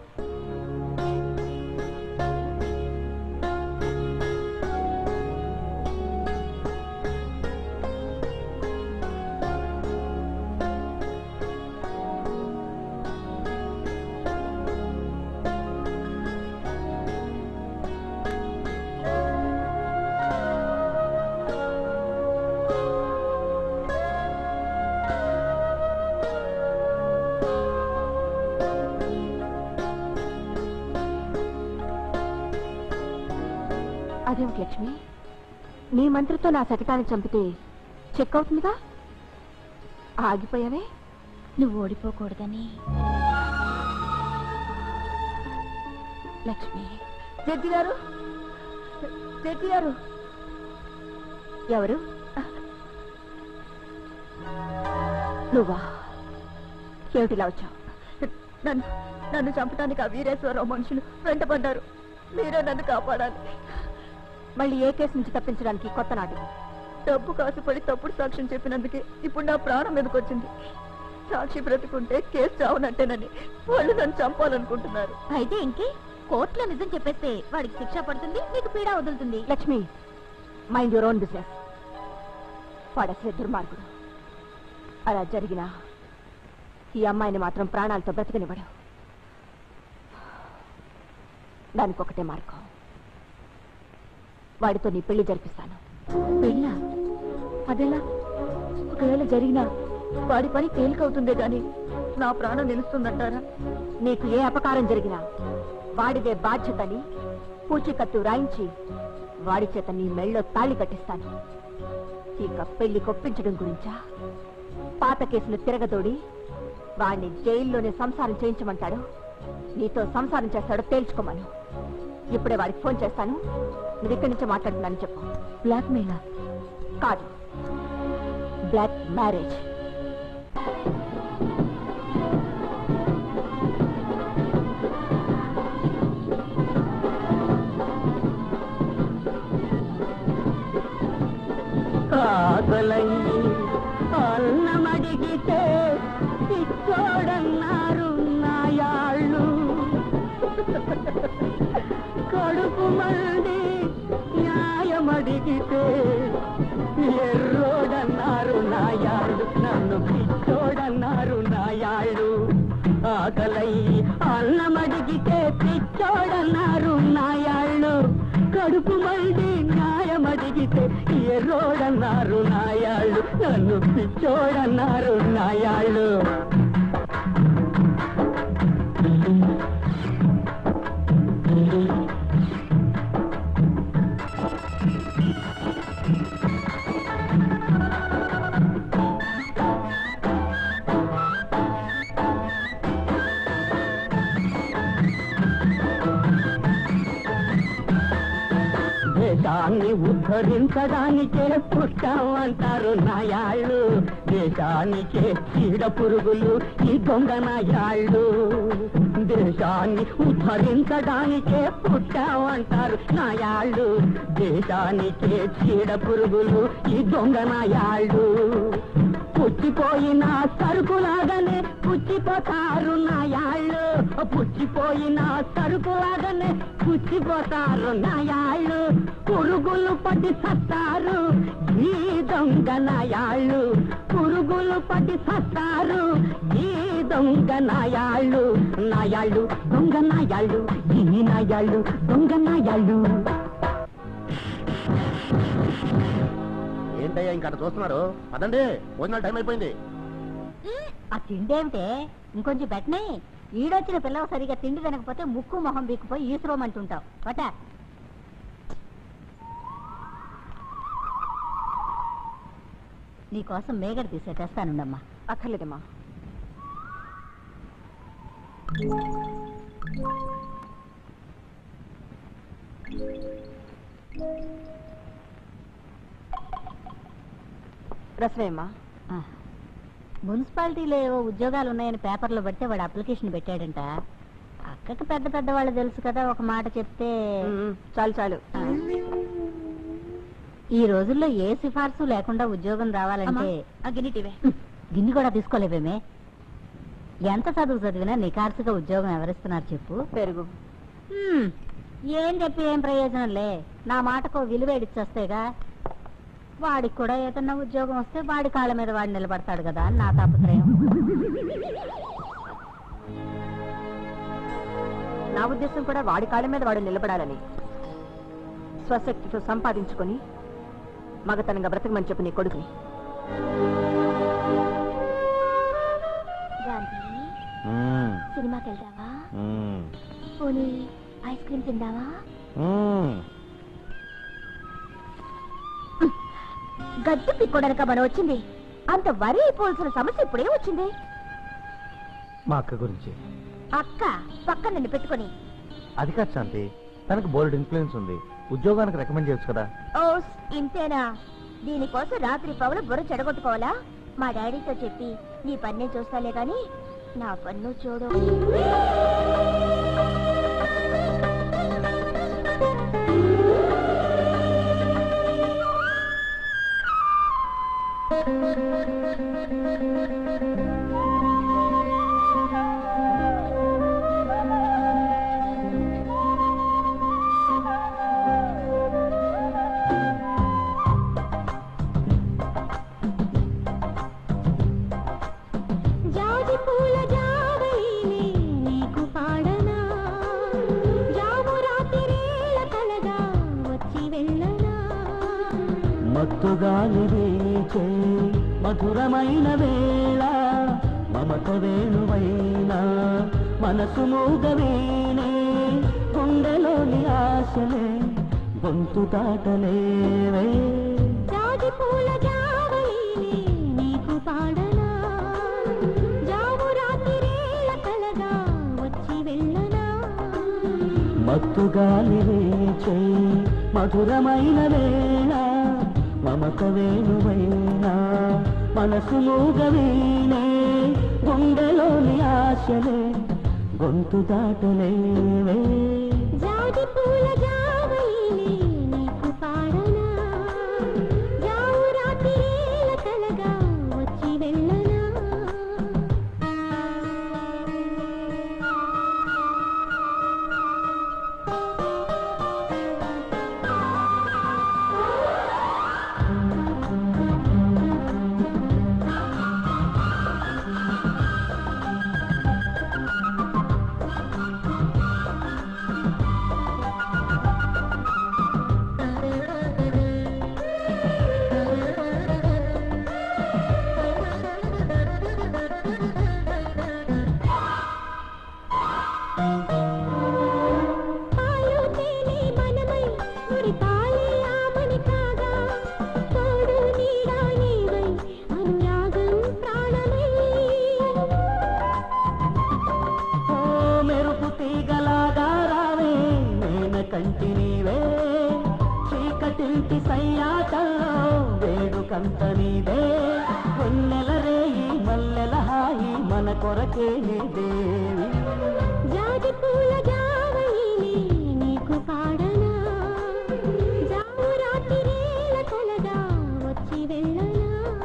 అదేమిటి లక్ష్మి నీ మంత్రితో నా శతకాన్ని చంపితే చెక్ అవుతుందిగా ఆగిపోయావే నువ్వు ఓడిపోకూడదని లక్ష్మి జడ్జి గారు జడ్జి గారు ఎవరు నువ్వా ఏమిటిలా వచ్చావు నన్ను నన్ను చంపడానికి ఆ వీరేశ్వరరావు మనుషులు వెంటపడ్డారు మీరే నన్ను కాపాడాలి మళ్ళీ ఏ కేసు నుంచి తప్పించడానికి కొత్త నాటకం డబ్బు కాసుపడి తప్పుడు సాక్ష్యం చెప్పినందుకే ఇప్పుడు నా ప్రాణం మీదకి వచ్చింది సాక్షి బ్రతుకుంటే కేసు చావునట్టేనని వాళ్ళు నన్ను చంపాలనుకుంటున్నారు అయితే ఇంకే కోర్టులో నిజం చెప్పేస్తే వాడికి శిక్ష పడుతుంది నీకు పీడ వదులుతుంది Lakshmi mind your own business వాడసలే దుర్మార్గుడు అలా జరిగినా ఈ అమ్మాయిని మాత్రం ప్రాణాలతో బ్రతకనివ్వడు దానికి ఒకటే మార్గం వాడితో నీ పెళ్లి జరిపిస్తాను పెళ్ళా అదెలా ఒకవేళ జరిగినా వాడి పని తేలికవుతుందే గాని నా ప్రాణం నిలుస్తుందంటారా నీకు ఏ అపకారం జరిగినా వాడిదే బాధ్యతని పూచికత్తు రాయించి వాడి చేత నీ మెళ్ళో తాళి కట్టిస్తాను ఇక పెళ్లి కొప్పించడం గురించా పాత కేసులు తిరగదోడి వాడిని జైల్లోనే సంసారం చేయించమంటాడు నీతో సంసారం చేస్తాడో తేల్చుకోమను ఇప్పుడే వాడికి ఫోన్ చేస్తాను నువ్వు ఇక్కడి నుంచి మాట్లాడుతున్నాను చెప్పు బ్లాక్ మెయిల్ కాదు బ్లాక్ మ్యారేజ్ కాదలయ్యి అన్నమడిగితే పిచ్చోడన్నారు నాయాళ్ళు కడుపు మండి న్యాయమడిగితే ఎర్రోడన్నారు నాయాళ్ళు నన్ను పిచ్చోడన్నారు నాయాళ్ళు ఆకలయ్యి అన్నమడిగితే పిచ్చోడన్నారు నాయాళ్ళు కడుపు మండి న్యాయమడిగితే ఎర్రోడన్నారు నాయాళ్ళు నన్ను పిచ్చోడన్నారు నాయాళ్ళు దేశాన్ని ఉద్ధరించడానికే పుట్టామంటారు నాయాళ్ళు దేశానికే చీడ పురుగులు ఈ దొంగ నాయాళ్ళు దేశాన్ని ఉద్ధరించడానికే పుట్టామంటారు నాయాళ్ళు దేశానికే చీడ పురుగులు ఈ దొంగ నాయాళ్ళు పుచ్చిపోయిన సరుకులాగానే పుచ్చిపోతారు నాయాళ్ళు పుచ్చిపోయిన సరుకులాగానే పుచ్చిపోతారు నాయాళ్ళు పురుగులు పట్టి సత్తారు ఈ దొంగ నాయాళ్ళు పురుగులు పట్టి సత్తారు ఈ దొంగ నాయాళ్ళు నాయాళ్ళు దొంగ నాయాళ్ళు ఈ నాయాళ్ళు దొంగ నాయాళ్ళు ఏంటయ్యా ఇంకా అట్ట చూస్తున్నారు పదండి భోజనాలు టైం అయిపోయింది ఆ తిండేమిటే ఇంకొంచెం పెట్టనే ఈడొచ్చిన పిల్లవ సరిగా తిండి తినకపోతే ముక్కు మొహం బీక్కుపోయి ఈసురోమంటుంటావు పట నీకోసం మేగడ తీసే తెస్తానుండమ్మా అక్కర్లేదమ్మా రసమేమ్మా ఆ. మున్సిపాలిటీలో ఏవో ఉద్యోగాలు ఉన్నాయని పేపర్లో పడితే వాడు అప్లికేషన్ పెట్టాడంట అక్కకి పెద్ద పెద్ద వాళ్ళు తెలుసు కదా ఒక మాట చెప్తే చాలు చాలు ఆ. ఈ రోజుల్లో ఏ సిఫార్సు లేకుండా ఉద్యోగం రావాలంటే అగ్గినిటివే హ్మ్, గిన్నె కూడా తీసుకోలేవేమే ఎంత చదువు చదివినా నికార్సుగా ఉద్యోగం ఎవరిస్తున్నారు చెప్పు పెరుగు హ్మ్, ఏం చెప్పి ఏం ప్రయోజనంలే నా మాటకు విలువేడిచ్చొస్తేగా వాడికి కూడా ఏదన్నా ఉద్యోగం వస్తే వాడి కాళ్ళ మీద వాడు నిలబడతాడు కదా అని నా తాపత్రయం నా ఉద్దేశం కూడా వాడి కాళ్ళ మీద వాడు నిలబడాలని స్వశక్తితో సంపాదించుకొని మగతనంగా బ్రతకమని చెప్పు నీ కొడుకుని గాంధీ సినిమాకి వెళ్దావా పోనీ ఐస్ క్రీమ్ తిందావా గడ్డి పిక్కోడనక మనం వచ్చింది అంత వరి అయిపోవాల్సిన సమస్య ఇప్పుడే వచ్చింది మా అక్క గురించి అక్క పక్కన నిన్ను పెట్టుకొని అది కాదు శాంతి తనకు బోల్డ్ ఇన్ఫ్లుయెన్స్ ఉంది ఉద్యోగానికి రికమెండ్ చేయొచ్చు కదా ఓస్ ఇంతేనా దీనికోసం రాత్రి పౌలు బుర్ర చెడగొట్టుకోవాలా మా డాడీతో చెప్పి నీ పన్నే చూస్తాలే గాని నా పన్ను చూడు జాజి పూల జావళిని నీకు పాడనా జాము రాత్రిరేళ కలగా వచ్చి వెళ్ళనా మత్తుగాలి వీచే మధురమైన వేళ మమత వేణువైన మనసు మూగవేనే గుండెలోని ఆశలే గొంతు దాటలేవే జాజి పూల జావళిని నీకు పాడనా జాము రాత్రిరేళ కలగా వచ్చి వెళ్ళనా మత్తుగాలి వీచే మధురమైన వేళ మమత వేణువైన మనసు మూగవీనే గుండెలోని ఆశలే గొంతు దాటలేవే జాజి పూల జావళిని నీకు పాడనా జాము రాత్రిరేళ కలగా వచ్చి వెళ్ళనా పాలు తేనె మనమై మురిపాలే ఆమని కాగా తోడు నీడా నీవై అనురాగం ప్రాణమై ఓ మెరుపు తీగలాగా రావే నేన కంటి నీవే చీకటింటి సయ్యాటలో వేడుకంత నీదే కొన్నెల రేయి మల్లెల హాయి మన కొరకే నీ దేవి జాజి పూల జావళిని నీకు పాడనా జాము రాత్రిరేళ కలగా వచ్చి వెళ్ళనా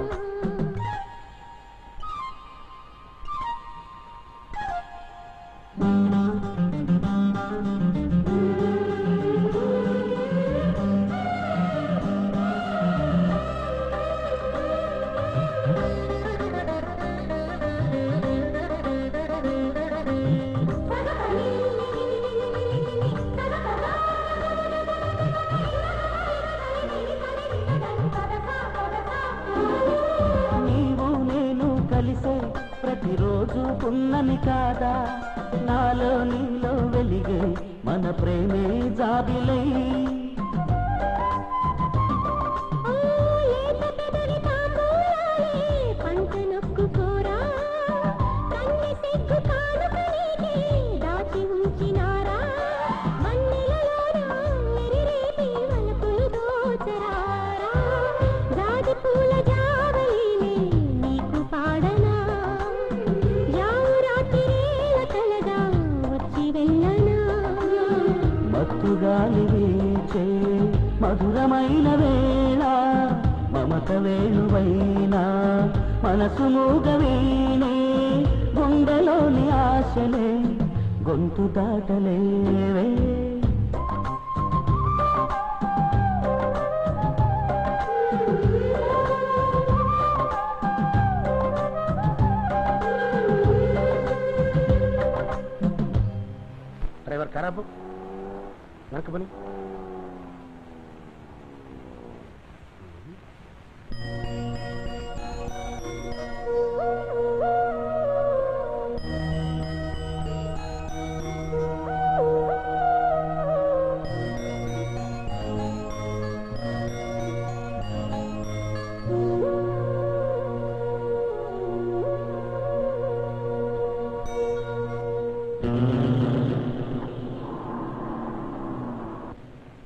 నీవు నేను కలిసే ప్రతిరోజు పున్నమి కాదా నాలో నీలో వెలిగే మన ప్రేమే జాబిలై ఓ లేత పెదవి తాంబూలాలే పంట నొక్కుకోరా కన్నె సిగ్గు కానుకలేకే దాచి ఉంచినారా మన్నెలలోన ఎరిరేపి వలపులు దోచరారా జాజి పూల జావళిని నీకు పాడనా యావు రాత్రిరేళ కలగా వచ్చి వెళ్ళనా మత్తుగాలి వీచే మధురమైన వేళ మమత వేణువైన మనసు మూగవీనే గుండెలోని ఆశలే గొంతు దాటలేవే డ్రైవర్ ఖరాబు వెనక పని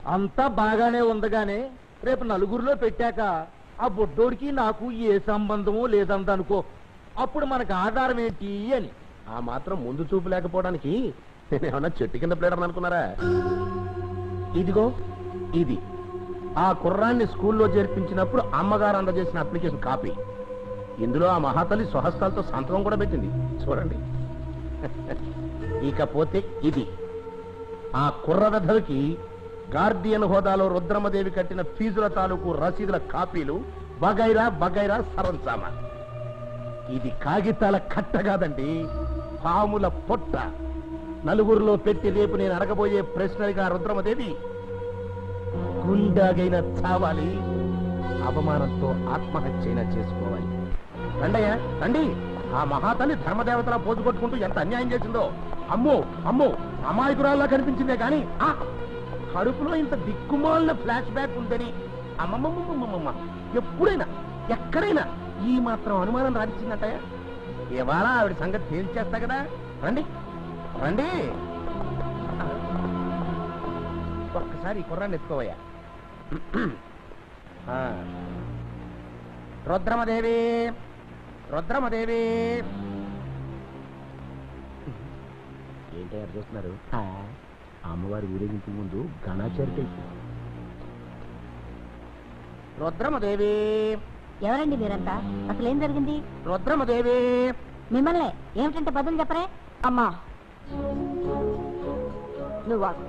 అంతా బాగానే ఉందగానే రేపు నలుగురిలో పెట్టాక ఆ బొడ్డోడికి నాకు ఏ సంబంధమూ లేదందనుకో అప్పుడు మనకు ఆధారం ఏంటి అని ఆ మాత్రం ముందు చూపు లేకపోవడానికి నేనేమన్నా చెట్టు కింద ప్లేడర్ అనుకున్నారా ఇదిగో ఇది ఆ కుర్రాన్ని స్కూల్లో చేర్పించినప్పుడు అమ్మగారు అందజేసిన అప్లికేషన్ కాపీ ఇందులో ఆ మహాతల్లి స్వహస్తాలతో సంతకం కూడా పెట్టింది చూడండి ఇకపోతే ఇది ఆ కుర్ర వెధవికి గార్డియన్ హోదాలో రుద్రమదేవి కట్టిన ఫీజుల తాలూకు రసీదుల కాపీలు బగైరా బగైరా సరంసామా ఇది కాగితాల కట్ట కాదండి పాముల పొట్ట నలుగురిలో పెట్టి రేపు నేను అడగబోయే ప్రశ్నలుగా రుద్రమదేవి గుండాగైన చావాలి అవమానంతో ఆత్మహత్యైనా చేసుకోవాలి రండయ్య రండి ఆ మహాతల్లి ధర్మదేవతలా పోజు కొట్టుకుంటూ ఎంత అన్యాయం చేసిందో అమ్మో అమ్మో అమాయకురాల్లా కనిపించిందే గాని ఆ కడుపులో ఇంత దిక్కుమాలిన ఫ్లాష్ బ్యాక్ ఉందని అమ్మమ్మమ్మమ్మమ్మ ఎప్పుడైనా ఎక్కడైనా ఈ మాత్రం అనుమానం రానిచ్చిందంటయ్య ఇవాళ ఆవిడ సంగతి తేల్చేస్తా కదా రండి రండి ఒక్కసారి ఈ కుర్రాన్ని ఎత్తుకోవయ్యా ఆ. రుద్రమదేవి రుద్రమదేవి ఏంటయ్యారు చూస్తున్నారు ఆ, అమ్మవారి ఊరేగింపు ముందు గణాచారి రుద్రమదేవి ఎవరండి మీరంతా అసలు ఏం జరిగింది రుద్రమదేవి మిమ్మల్ని ఏమిటంటే బదులు చెప్పరే అమ్మా నువ్వు ఆగు.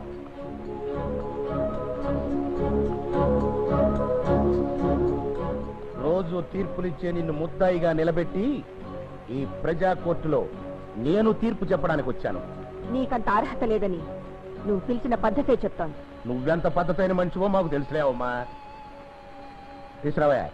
రోజు తీర్పునిచ్చే నిన్ను ముద్దాయిగా నిలబెట్టి ఈ ప్రజా కోర్టులో నేను తీర్పు చెప్పడానికి వచ్చాను నీకంత అర్హత లేదని నువ్వు పిలిచిన పద్ధతే చెప్తాను నువ్వెంత పద్ధతైన మనిషివో మాకు తెలుసులేవమ్మా తీసురావా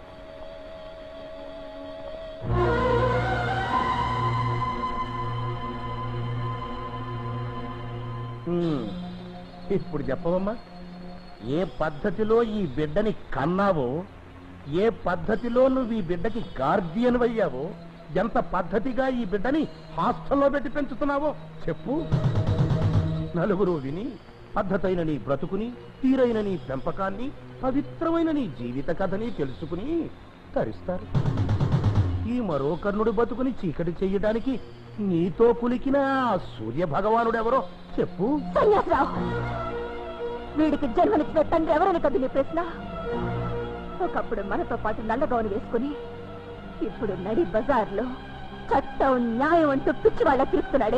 హ్మ్. ఇప్పుడు చెప్పవమ్మా ఏ పద్ధతిలో ఈ బిడ్డని కన్నావో ఏ పద్ధతిలో నువ్వు ఈ బిడ్డకి గార్డియన్ అయ్యావో ఎంత పద్ధతిగా ఈ బిడ్డని హాస్టల్లో పెట్టి పెంచుతున్నావో చెప్పు నలుగురు విని పద్ధతైన నీ బ్రతుకుని తీరైన నీ పెంపకాన్ని పవిత్రమైన నీ జీవిత కథని తెలుసుకుని తరిస్తారు ఈ మరో కర్ణుడు బతుకుని చీకటి చెయ్యడానికి నీతో పులికిన ఆ సూర్య భగవానుడెవరో చెప్పు సన్యాసరావు వీడికి జన్మనిచ్చిన తండ్రి ఎవరని కదు నీ ప్రశ్న ఒకప్పుడు మనతో పాటు నల్లగౌను వేసుకుని ఇప్పుడు నడి బజార్లో చట్టం న్యాయం అంటూ పిచ్చి వాళ్ళ తిరుగుతున్నాడే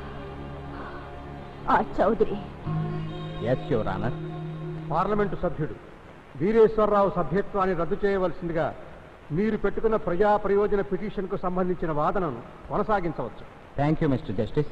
ఆ Chowdary yes your honour parliament సభ్యుడు వీరేశ్వరరావు సభ్యత్వాన్ని రద్దు చేయవలసిందిగా మీరు పెట్టుకున్న ప్రజా ప్రయోజన పిటిషన్కు సంబంధించిన వాదనను కొనసాగించవచ్చు థ్యాంక్ యూ మిస్టర్ జస్టిస్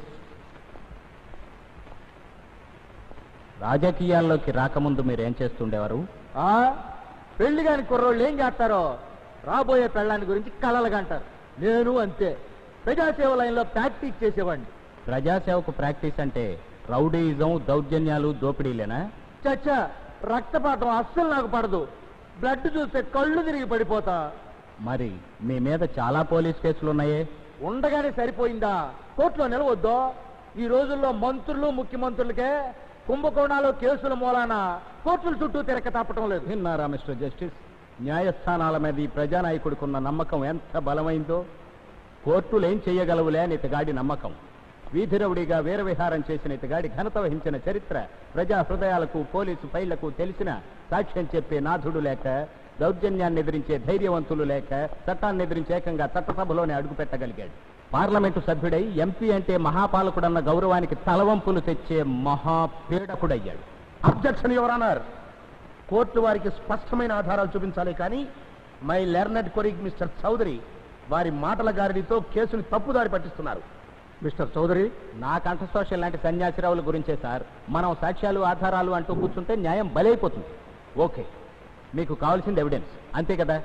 రాజకీయాల్లోకి రాకముందు మీరు ఏం చేస్తుండేవారు పెళ్లి కాని కుర్రోళ్ళు ఏం చేస్తారో రాబోయే పెళ్ళాన్ని గురించి కలలుగా అంటారు నేను అంతే ప్రజాసేవ లైన్లో ప్రాక్టీస్ చేసేవాడిని ప్రజాసేవకు ప్రాక్టీస్ అంటే రౌడీయిజం దౌర్జన్యాలు దోపిడీలేనా చచ్చా రక్తపాతం అస్సలు నాకు పడదు బ్లడ్ చూస్తే కళ్ళు తిరిగి పడిపోతా మరి మీ మీద చాలా పోలీస్ కేసులు ఉన్నాయే ఉండగానే సరిపోయిందా కోర్టులో నిలవద్దో ఈ రోజుల్లో మంత్రులు ముఖ్యమంత్రులకే కుంభకోణాలు కేసుల మూలాన కోర్టుల చుట్టూ తిరక తప్పటం లేదు విన్నారా మిస్టర్ జస్టిస్ న్యాయస్థానాల మీద ఈ ప్రజానాయకుడికున్న నమ్మకం ఎంత బలమైందో కోర్టులు ఏం చెయ్యగలవులే అని ఇతగాడి నమ్మకం వీధిరవుడిగా వీరవిహారం చేసిన ఇతగాడి ఘనత వహించిన చరిత్ర ప్రజా హృదయాలకు పోలీసు ఫైళ్లకు తెలిసిన సాక్ష్యం చెప్పే నాథుడు లేక దౌర్జన్యాన్ని ఎదిరించే ధైర్యవంతులు లేక చట్టాన్ని ఎదిరించే ఏకంగా చట్టసభలోనే అడుగుపెట్టగలిగాడు పార్లమెంటు సభ్యుడై ఎంపీ అంటే మహాపాలకుడన్న గౌరవానికి తలవంపులు తెచ్చే మహాపీడకుడయ్యాడు అబ్జెక్షన్ యువరానర్ కోర్టు వారికి స్పష్టమైన ఆధారాలు చూపించాలి కానీ my learned colleague mister Chowdary వారి మాటల గారిడితో కేసుని తప్పుదారి పట్టిస్తున్నారు మిస్టర్ చౌదరి నా కంఠశోషం లాంటి సన్యాసిరావుల గురించే సార్ మనం సాక్ష్యాలు ఆధారాలు అంటూ కూర్చుంటే న్యాయం బలైపోతుంది ఓకే మీకు కావాల్సింది ఎవిడెన్స్ అంతే కదా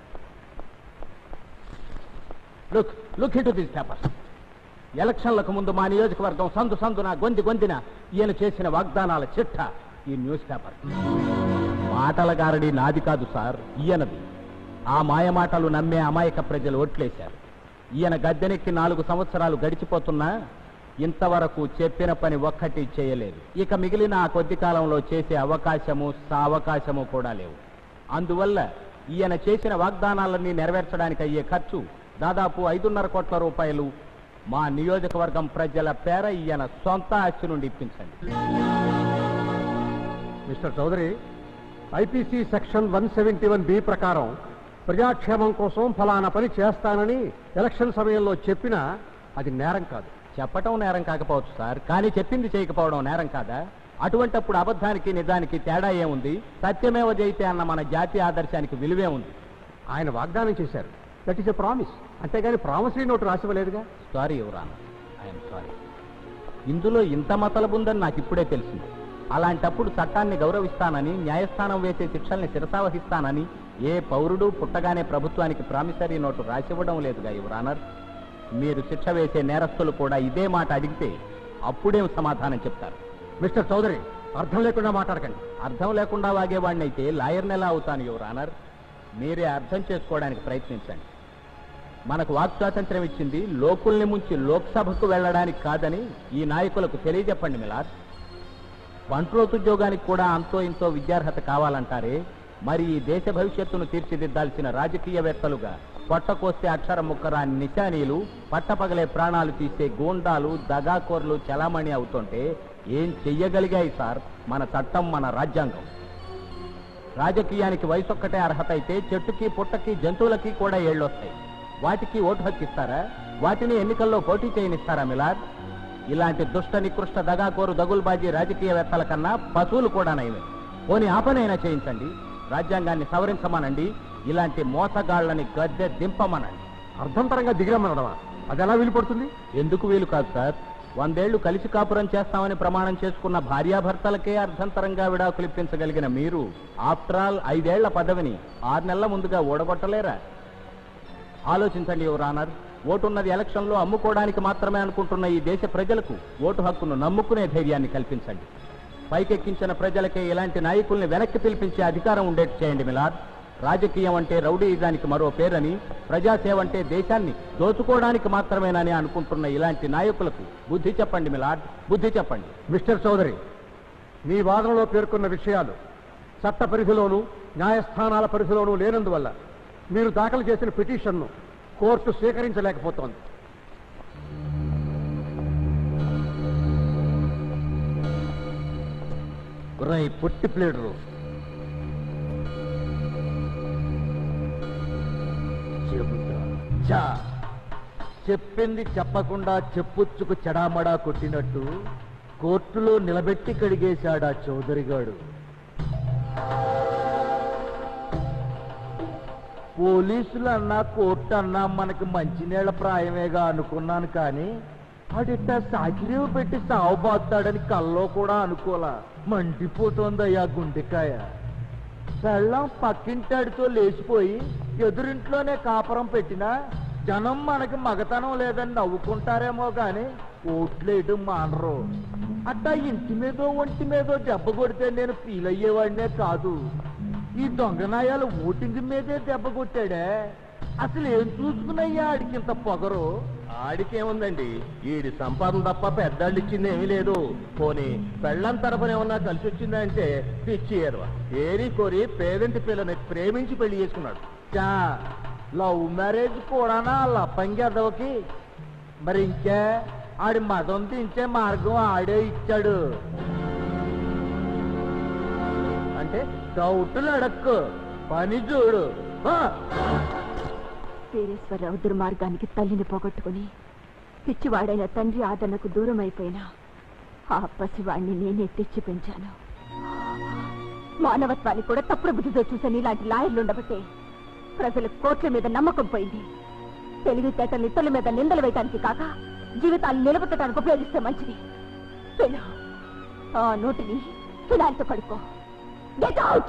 లుక్ లుక్ ఇటు దీస్ పేపర్స్ ఎలక్షన్లకు ముందు మా నియోజకవర్గం సందు సందున గొంతి గొంతిన ఈయన చేసిన వాగ్దానాల చిట్ట ఈ న్యూస్ పేపర్ మాటల గారడి నాది కాదు సార్ ఈయనది ఆ మాయ మాటలు నమ్మే అమాయక ప్రజలు ఓట్లేశారు ఈయన గద్దెనెక్కి నాలుగు సంవత్సరాలు గడిచిపోతున్నా ఇంతవరకు చెప్పిన పని ఒక్కటి చేయలేదు ఇక మిగిలిన ఆ కొద్ది కాలంలో చేసే అవకాశము సావకాశము కూడా లేవు అందువల్ల ఈయన చేసిన వాగ్దానాలన్నీ నెరవేర్చడానికి అయ్యే ఖర్చు దాదాపు ఐదున్నర కోట్ల రూపాయలు మా నియోజకవర్గం ప్రజల పేర ఈయన సొంత ఆస్తి నుండి ఇప్పించండి mister Chowdary IPC section one seventy one B ప్రకారం ప్రజాక్షేమం కోసం ఫలానా పని చేస్తానని ఎలక్షన్ సమయంలో చెప్పినా అది నేరం కాదు చెప్పటం నేరం కాకపోవచ్చు సార్ కానీ చెప్పింది చేయకపోవడం నేరం కాదా అటువంటప్పుడు అబద్ధానికి నిజానికి తేడా ఏముంది సత్యమేవ జయితే అన్న మన జాతీయ ఆదర్శానికి విలువే ఉంది ఆయన వాగ్దానం చేశారు దట్ ఈస్ ఎ ప్రామిస్ అంతేగాని ప్రామిసరీ నోటు రాసివ్వలేదుగా సారీ యువరాన్ ఐఎమ్ సారీ ఇందులో ఇంత మతలబుందని నాకు ఇప్పుడే తెలిసింది అలాంటప్పుడు చట్టాన్ని గౌరవిస్తానని న్యాయస్థానం వేసే శిక్షల్ని శిరసావహిస్తానని ఏ పౌరుడు పుట్టగానే ప్రభుత్వానికి ప్రామిసరీ నోటు రాసివ్వడం లేదుగా యువరానర్ మీరు శిక్ష వేసే నేరస్తులు కూడా ఇదే మాట అడిగితే అప్పుడేం సమాధానం చెప్తారు మిస్టర్ చౌదరి అర్థం లేకుండా మాట్లాడకండి అర్థం లేకుండా వాగేవాడిని అయితే లాయర్ని ఎలా అవుతాను యువరానర్ మీరే అర్థం చేసుకోవడానికి ప్రయత్నించండి మనకు వాక్ స్వాతంత్ర్యం ఇచ్చింది లోకుల్ని ముంచి లోక్సభకు వెళ్ళడానికి కాదని ఈ నాయకులకు తెలియజెప్పండి మిలార్ ఉద్యోగానికి కూడా అంతో ఇంతో విద్యార్హత కావాలంటారే మరి ఈ దేశ భవిష్యత్తును తీర్చిదిద్దాల్సిన రాజకీయవేత్తలుగా పొట్టకోస్తే అక్షరం ముక్కరాని నిశానీలు పట్టపగలే ప్రాణాలు తీసే గూండాలు దగాకోర్లు చలామణి అవుతుంటే ఏం చెయ్యగలిగాయి సార్ మన చట్టం మన రాజ్యాంగం రాజకీయానికి వయసు ఒక్కటే అర్హత అయితే చెట్టుకి పుట్టకి జంతువులకి కూడా ఏళ్ళొస్తాయి వాటికి ఓటు హక్కు ఇస్తారా వాటిని ఎన్నికల్లో పోటీ చేయనిస్తారా మిలార్ ఇలాంటి దుష్ట నికృష్ట దగాకోరు దగుల్బాజీ రాజకీయవేత్తల కన్నా పశువులు కూడా నయమే పోనీ ఆపనైనా చేయించండి రాజ్యాంగాన్ని సవరించమనండి ఇలాంటి మోసగాళ్లని గద్దె దింపమనండి అర్థంతరంగా దిగిరమ్మనడమా అది ఎలా వీలుపడుతుంది ఎందుకు వీలు కాదు సార్ వందేళ్లు కలిసి కాపురం చేస్తామని ప్రమాణం చేసుకున్న భార్యాభర్తలకే అర్ధంతరంగా విడాకులు ఇప్పించగలిగిన మీరు ఆఫ్టర్ ఆల్ ఐదేళ్ల పదవిని ఆరు నెలల ముందుగా ఓడగొట్టలేరా ఆలోచించండి యువరానర్ ఓటున్నది ఎలక్షన్లో అమ్ముకోవడానికి మాత్రమే అనుకుంటున్న ఈ దేశ ప్రజలకు ఓటు హక్కును నమ్ముకునే ధైర్యాన్ని కల్పించండి పైకెక్కించిన ప్రజలకే ఇలాంటి నాయకుల్ని వెనక్కి పిలిపించే అధికారం ఉండేట్టు చేయండి మిలాద్ రాజకీయం అంటే రౌడీయిజానికి మరో పేరని ప్రజాసేవ అంటే దేశాన్ని దోచుకోవడానికి మాత్రమేనని అనుకుంటున్న ఇలాంటి నాయకులకు బుద్ధి చెప్పండి మిలాద్ బుద్ధి చెప్పండి మిస్టర్ చౌదరి మీ వాదనలో పేర్కొన్న విషయాలు చట్ట పరిధిలోనూ న్యాయస్థానాల పరిధిలోనూ లేనందువల్ల మీరు దాఖలు చేసిన పిటిషన్ను కోర్టు స్వీకరించలేకపోతోంది రై పుట్టి ప్లేడరు చెబుతా చా చెప్పింది చెప్పకుండా చెప్పుచ్చుకు చెడామడా కొట్టినట్టు కోర్టులో నిలబెట్టి కడిగేశాడా చౌదరిగాడు పోలీసులు అన్నా కోర్టు అన్నా మనకి మంచినీళ్ళ ప్రాయమేగా అనుకున్నాను కానీ ఆడిట్ట సాకిరీవు పెట్టి సావబాస్తాడని కల్లో కూడా అనుకోలా మండిపోతోందయ్యా గుండెకాయ పెళ్ళం పక్కింటాడితో లేచిపోయి ఎదురింట్లోనే కాపురం పెట్టినా జనం మనకి మగతనం లేదని నవ్వుకుంటారేమో గాని ఓట్లేయడం మానరు అట్టా ఇంటి మీదో ఒంటి మీదో దెబ్బ కొడితే నేను ఫీల్ అయ్యేవాడినే కాదు ఈ దొంగనాయాలు ఓటింగ్ మీదే దెబ్బ కొట్టాడే అసలు ఏం చూసుకున్నయ్యా ఆడికి ఇంత పొగరు ఆడికేముందండి ఈడి సంపాదన తప్ప పెద్దాళ్ళు ఇచ్చింది ఏమీ లేదు పోనీ పెళ్ళం తరపున ఏమన్నా కలిసి వచ్చిందంటే పిచ్చి ఏరువ ఏరి కోరి పేదంటి పిల్లని ప్రేమించి పెళ్లి చేసుకున్నాడు చా లవ్ మ్యారేజ్ కూడానా లప్పంగి అదవకి మరి ఇంకే ఆడి మదం దించే మార్గం ఆడే ఇచ్చాడు అంటే డౌట్లు అడక్కు పని చూడు ఆ! వీరేశ్వరరావు దుర్మార్గానికి తల్లిని పోగొట్టుకుని పిచ్చివాడైన తండ్రి ఆదరణకు దూరం అయిపోయినా ఆ పసివాణ్ణి నేనే తెచ్చి పెంచాను మానవత్వాన్ని కూడా తప్పుడు బుద్ధితో చూసని ఇలాంటి లాయర్లు ఉండబట్టే ప్రజల కోట్ల మీద నమ్మకం పోయింది తెలివితేటలు ఇతరుల మీద నిందలు వేయటానికి కాక జీవితాన్ని నిలబెట్టడానికి ఉపయోగిస్తే మంచిది వెళ్ళు ఆ నోటిని ఫినాల్తో కడుక్కో గెట్ అవుట్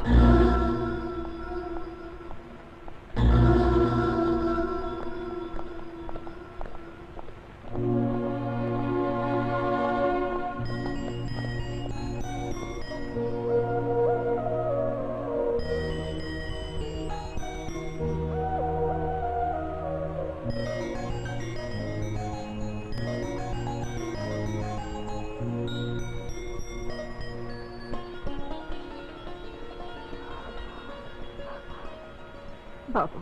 బాబు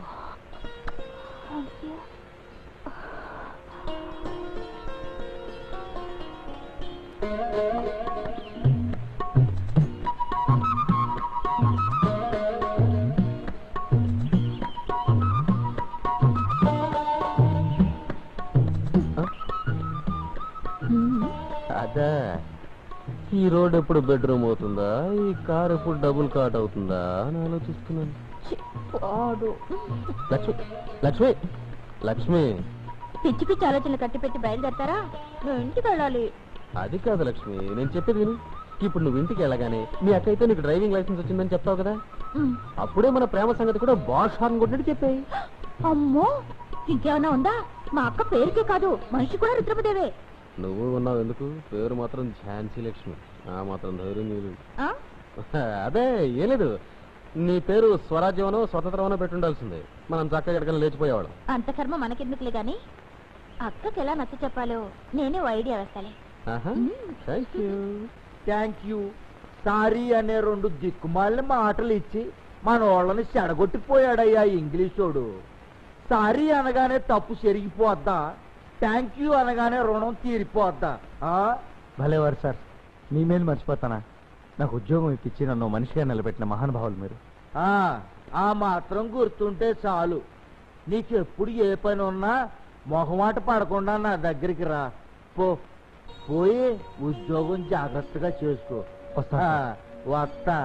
అదా ఈ రోడ్ ఎప్పుడు బెడ్రూమ్ అవుతుందా ఈ కార్ ఎప్పుడు డబుల్ కాట్ అవుతుందా అని ఆలోచిస్తున్నాను లక్ష్మి లక్ష్మి లక్ష్మి పిచ్చి పిచ్చి ఆలోచనలు కట్టిపెట్టి బయలుదేరతారా నువ్వు ఇంటికి వెళ్ళాలి అది కాదు లక్ష్మి నేను చెప్పేది విను ఇప్పుడు నువ్వు ఇంటికి వెళ్ళగానే మీ అక్క అయితే నీకు డ్రైవింగ్ లైసెన్స్ వచ్చిందని చెప్తావు కదా ఉమ్. అప్పుడే మన ప్రేమ సంగతి కూడా బాష్ హార్న్ కొట్టినట్టు చెప్పాయి అమ్మో ఇంకేమన్నా ఉందా మా అక్క పేరుకే కాదు మనిషి కూడా రుద్రమదేవే నువ్వు ఉన్నావు ఎందుకు పేరు మాత్రం ఝాన్సీ లక్ష్మి ఆ మాత్రం ధైర్యం నీదు ఆ? అదే ఏం లేదు నీ పేరు స్వరాజ్యమనో స్వతంత్రమనో పెట్టుండాల్సిందే మనం చక్కగా ఎక్కడికైనా లేచిపోయేవాళ్ళం అంత కర్మ మనకెందుకులే గాని అక్కకి ఎలా నచ్చ చెప్పాలో నేనే ఓ ఐడియా వేస్తాలే thank you thank you sorry అనే రెండు దిక్కుమాలిన మాటలు ఇచ్చి మన వాళ్ళని చెడగొట్టిపోయాడయ్యా ఇంగ్లీషోడు సారీ అనగానే తప్పు చెరిగిపోద్దా థ్యాంక్ యూ అనగానే రుణం తీరిపోద్దా ఆ? భలేవారు సార్ మీ మేలు మర్చిపోతానా నాకు ఉద్యోగం ఇప్పించి నన్ను మనిషిగా నిలబెట్టిన మహానుభావులు మీరు ఆ, ఆ మాత్రం గుర్తుంటే చాలు నీకెప్పుడు ఏ పని ఉన్నా మొహమాట పడకుండా నా దగ్గరికి రా పో పోయి ఉద్యోగం జాగ్రత్తగా చేసుకో వస్తా ఆ, సార్. వస్తా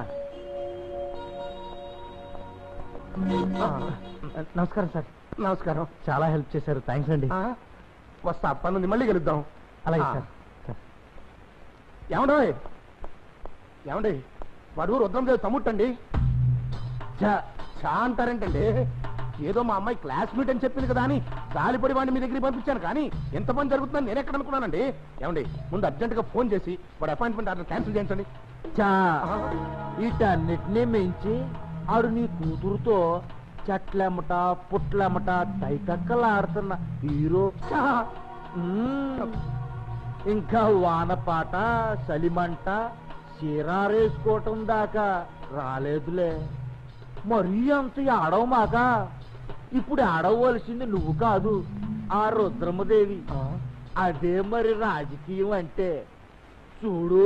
నమస్కారం సార్ నమస్కారం చాలా హెల్ప్ చేశారు థ్యాంక్స్ అండి ఆ, వస్తా పనుంది మళ్ళీ కలుద్దాం అలాగే ఆ. సార్ సార్ ఏమండో ఏమండి వాడు రుద్రందేవి తమ్ముట్టండి చా చా అంటారేంటండి ఏదో మా అమ్మాయి క్లాస్మేట్ అని చెప్పింది కదా అని గాలిపడి వాడిని మీ దగ్గరికి పంపించాను కానీ ఎంత పని జరుగుతుందని నేను ఎక్కడ అనుకున్నానండి ఏమండి ముందు అర్జెంటుగా ఫోన్ చేసి వాడు అపాయింట్మెంట్ ఆర్డర్ క్యాన్సిల్ చేయించండి చా వీటన్నిటినీ మించి ఆడు నీ కూతురుతో చెట్లెమ్మట పుట్లెమ్మట తైతక్కలాడుతున్న హీరో చా. మ్మ్. ఇంకా వానపాట చలిమంట చీరారేసుకోవటం దాకా రాలేదులే మరీ అంత ఆడవమాక ఇప్పుడు ఆడవలసింది నువ్వు కాదు ఆ రుద్రమదేవి అదే మరి రాజకీయం అంటే చూడు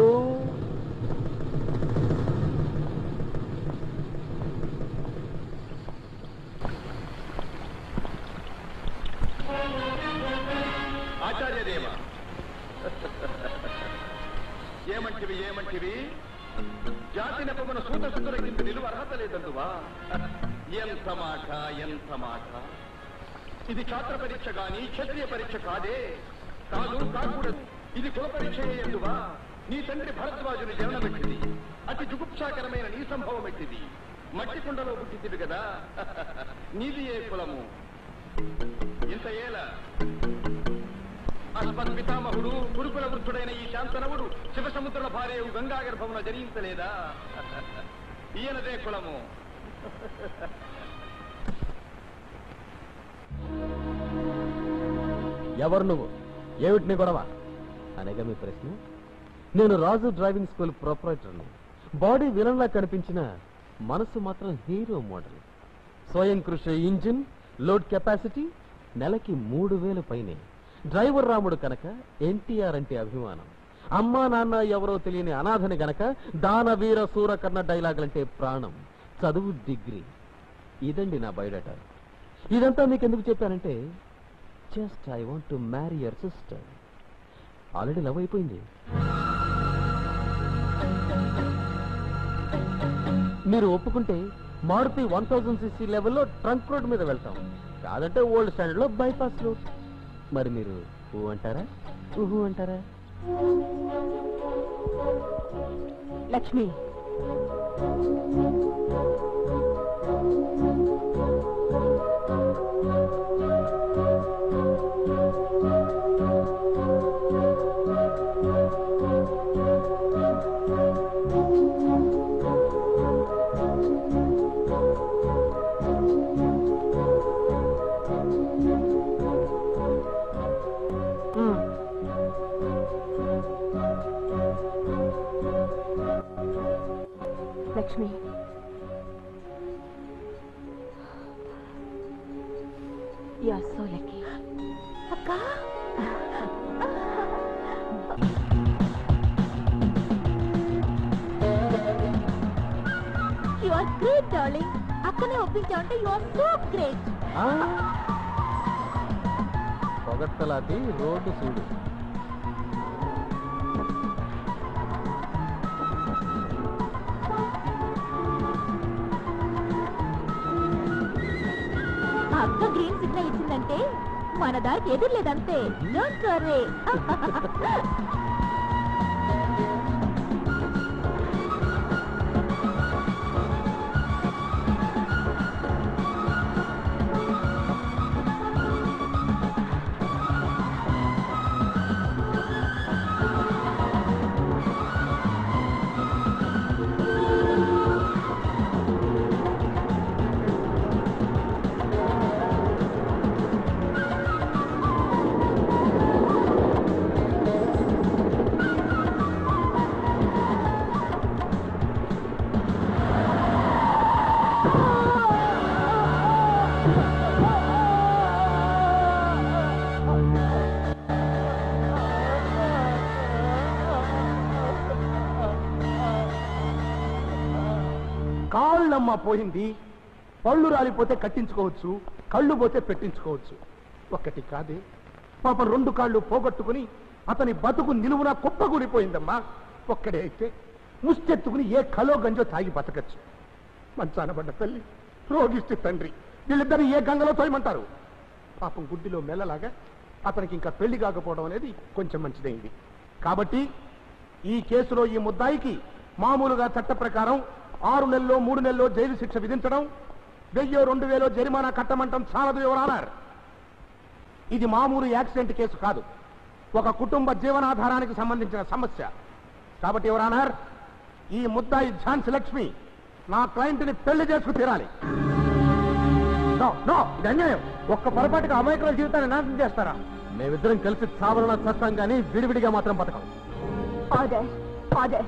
ఆచార్యదేవ ఏమంటివి ఏమంటివి జాతి నెపమున సూత సుతుల కింద నిలువ అర్హత లేదందువా ఎంత మాట ఎంత మాట ఇది ఛాత్ర పరీక్ష గాని క్షత్రియ పరీక్ష కాదే కాదు కాకూడదు ఇది కుల పరీక్ష ఎందువా నీ తండ్రి భరద్వాజుని జననమెట్టిది అతి జుగుప్సాకరమైన నీ సంభవం ఎట్టిది మట్టి కుండలో పుట్టింది కదా నీది ఏ కులము ఇంత ఏల అస్మత్ పితామహుడు గురుకుల వృద్ధుడైన ఈ శాంతనవుడు శివసముద్రుల భార్యవు గంగా గర్భమున జనించలేదా ఈయనదే కులము ఎవరు నువ్వు ఏమిటి నీ గొడవ అనేగా మీ ప్రశ్న నేను రాజు డ్రైవింగ్ స్కూల్ ప్రొపరేటర్ని బాడీ విలన్లా కనిపించిన మనసు మాత్రం హీరో మోడల్ స్వయం కృషి ఇంజిన్ లోడ్ కెపాసిటీ నెలకి మూడు వేలు పైనే డ్రైవర్ రాముడు కనుక ఎన్టీఆర్ అంటే అభిమానం అమ్మా నాన్న ఎవరో తెలియని అనాథని గనక దాన వీర సూర కర్ణ డైలాగులంటే ప్రాణం చదువు డిగ్రీ ఇదండి నా బయోడేటా ఇదంతా మీకు ఎందుకు చెప్పానంటే just I want to marry your sister already love అయిపోయింది మీరు ఒప్పుకుంటే మారుతి వన్ థౌజండ్ సిసి లెవెల్లో ట్రంక్ రోడ్ మీద వెళ్తాం కాదంటే ఓల్డ్ స్టాండర్డ్ లో బైపాస్ రోడ్ మరి మీరు ఊ అంటారా ఊహు అంటారా Lakshmi Lakshmi you are so lucky అక్క యు ఆర్ గ్రేట్ డార్లింగ్ అక్కనే ఒప్పించావంటే యు ఆర్ సో గ్రేట్ పొగట్టలాటి రోడ్డు చూడు ఆ అక్క గ్రీన్ సిగ్నల్ ఇచ్చిందంటే మన దారికి ఎదురులేదంతే డోంట్ వరీ కాళ్ళమ్మ పోయింది పళ్ళు రాలిపోతే కట్టించుకోవచ్చు కళ్ళు పోతే పెట్టించుకోవచ్చు ఒక్కటి కాదే పాప రెండు కాళ్ళు పోగొట్టుకుని అతని బతుకు నిలువున కుప్పకూలిపోయిందమ్మా ఒక్కడే అయితే ముష్టెత్తుకుని ఏ కలో గంజో తాగి బతకచ్చు మంచాన పడ్డ తల్లి రోగిస్తే తండ్రి వీళ్ళిద్దరిని ఏ గంగలో తోయమంటారు పాపం గుడ్డిలో మెల్లలాగా అతనికి ఇంకా పెళ్లి కాకపోవడం అనేది కొంచెం మంచిదైంది కాబట్టి ఈ కేసులో ఈ ముద్దాయికి మామూలుగా చట్ట ప్రకారం ఆరు నెలల్లో మూడు నెలల్లో జైలు శిక్ష విధించడం వెయ్యో రెండు వేలో జరిమానా కట్టమంటం చాలదు ఎవరన్నారు ఇది మామూలు యాక్సిడెంట్ కేసు కాదు ఒక కుటుంబ జీవనాధారానికి సంబంధించిన సమస్య కాబట్టి ఎవరన్నారు ఈ ముద్దాయి ఝాన్సీ లక్ష్మి నా క్లయింట్ని పెళ్లి చేసుకు తీరాలి నో నో ఇది అన్యాయం ఒక్క పొరపాటుగా అమాయకుల జీవితాన్ని నాశనం చేస్తారా మేమిద్దరం కలిసి చావరణ చస్తాం కానీ విడివిడిగా మాత్రం బతకం ఆర్డర్ ఆర్డర్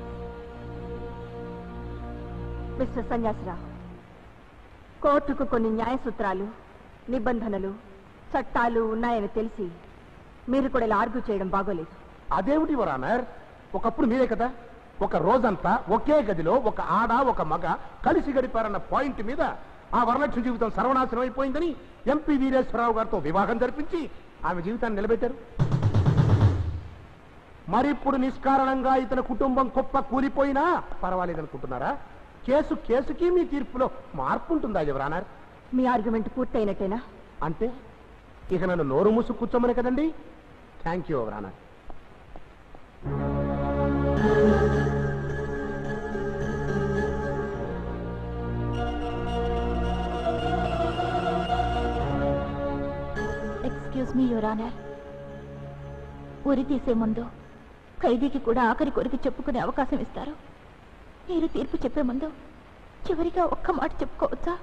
మిస్టర్ సన్యాసిరావు కోర్టుకు కొన్ని న్యాయ సూత్రాలు నిబంధనలు చట్టాలు ఉన్నాయని తెలిసి మీరు కూడా ఇలా ఆర్గ్యూ చేయడం బాగోలేదు అదేమిటి వరానర్ ఒకప్పుడు మీరే కదా ఒక రోజంతా ఒకే గదిలో ఒక ఆడ ఒక మగ కలిసి గడిపారన్న పాయింట్ మీద ఆ వరలక్ష్మి జీవితం సర్వనాశనం అయిపోయిందని ఎంపీ వీరేశ్వరరావు గారితో వివాహం జరిపించి ఆమె జీవితాన్ని నిలబెట్టారు మరిప్పుడు నిష్కారణంగా ఇతని కుటుంబం కుప్ప కూలిపోయినా పర్వాలేదనుకుంటున్నారా కేసు కేసుకి మీ తీర్పులో మార్పు ఉంటుందా ఎవరానర్ మీ ఆర్గ్యుమెంట్ పూర్తయినట్టేనా అంటే ఇక నన్ను నోరు మూసు కూర్చోమని కదండి thank you your honour excuse me your honour ఉరి తీసే ముందు ఖైదీకి కూడా ఆఖరి కొరికి చెప్పుకునే అవకాశం ఇస్తారు మీరు తీర్పు చెప్పే ముందు చివరిగా ఒక్క మాట చెప్పుకోవచ్చా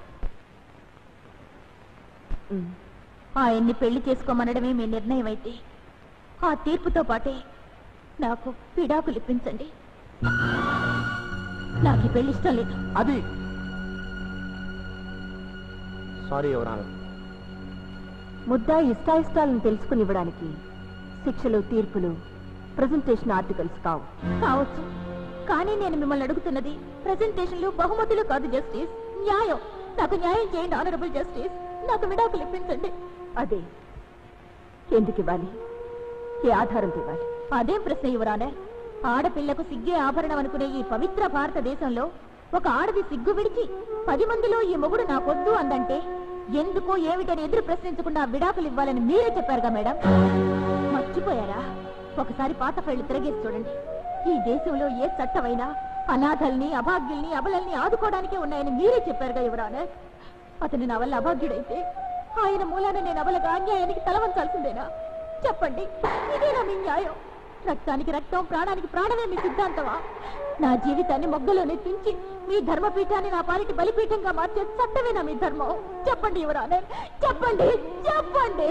ఆయన్ని పెళ్లి చేసుకోమనడమే మీ నిర్ణయం అయితే ఆ తీర్పుతో పాటే నాకు విడాకులు ఇప్పించండి నాకు ఈ పెళ్లి ఇష్టం లేదు అది సారీ ఎవరానర్ ముద్దా ఇష్టాయిష్టాలను తెలుసుకుని ఇవ్వడానికి శిక్షలు తీర్పులు ప్రజెంటేషన్ ఆర్టికల్స్ కావు కావచ్చు కానీ నేను మిమ్మల్ని అడుగుతున్నది ప్రెజెంటేషన్లు బహుమతులు కాదు జస్టిస్ న్యాయం నాకు న్యాయం చేయండి ఆనరబుల్ జస్టిస్ నాకు విడాకులు ఇప్పించండి అదే ఎందుకు ఇవ్వాలి ఏ ఆధారంతో ఇవ్వాలి అదేం ప్రశ్న యువరానే ఆడపిల్లకు సిగ్గే ఆభరణం అనుకునే ఈ పవిత్ర భారతదేశంలో ఒక ఆడది సిగ్గు విడిచి పది మందిలో ఈ మొగుడు నాకొద్దు అందంటే ఎందుకో ఏమిటని ఎదురు ప్రశ్నించకుండా విడాకులు ఇవ్వాలని మీరే చెప్పారుగా మేడం మర్చిపోయారా ఒకసారి పాత ఫైళ్లు తిరగేసి చూడండి ఈ దేశంలో ఏ చట్టమైనా అనాథల్ని అభాగ్యుల్ని అబలల్ని ఆదుకోవడానికే ఉన్నాయని మీరే చెప్పారుగా యువరానే అతని నా వల్ల అభాగ్యుడైతే ఆయన మూలాన నేను అబలగా అన్యాయానికి తలవంచాల్సిందేనా చెప్పండి ఇదేనా మీ న్యాయం రక్తానికి రక్తం ప్రాణానికి ప్రాణమే మీ సిద్ధాంతమా నా జీవితాన్ని మొగ్గలోనే తుంచి మీ ధర్మపీఠాన్ని నా పాలిటి బలిపీఠంగా మార్చే చట్టమేనా మీ ధర్మం చెప్పండి యువరానే చెప్పండి చెప్పండి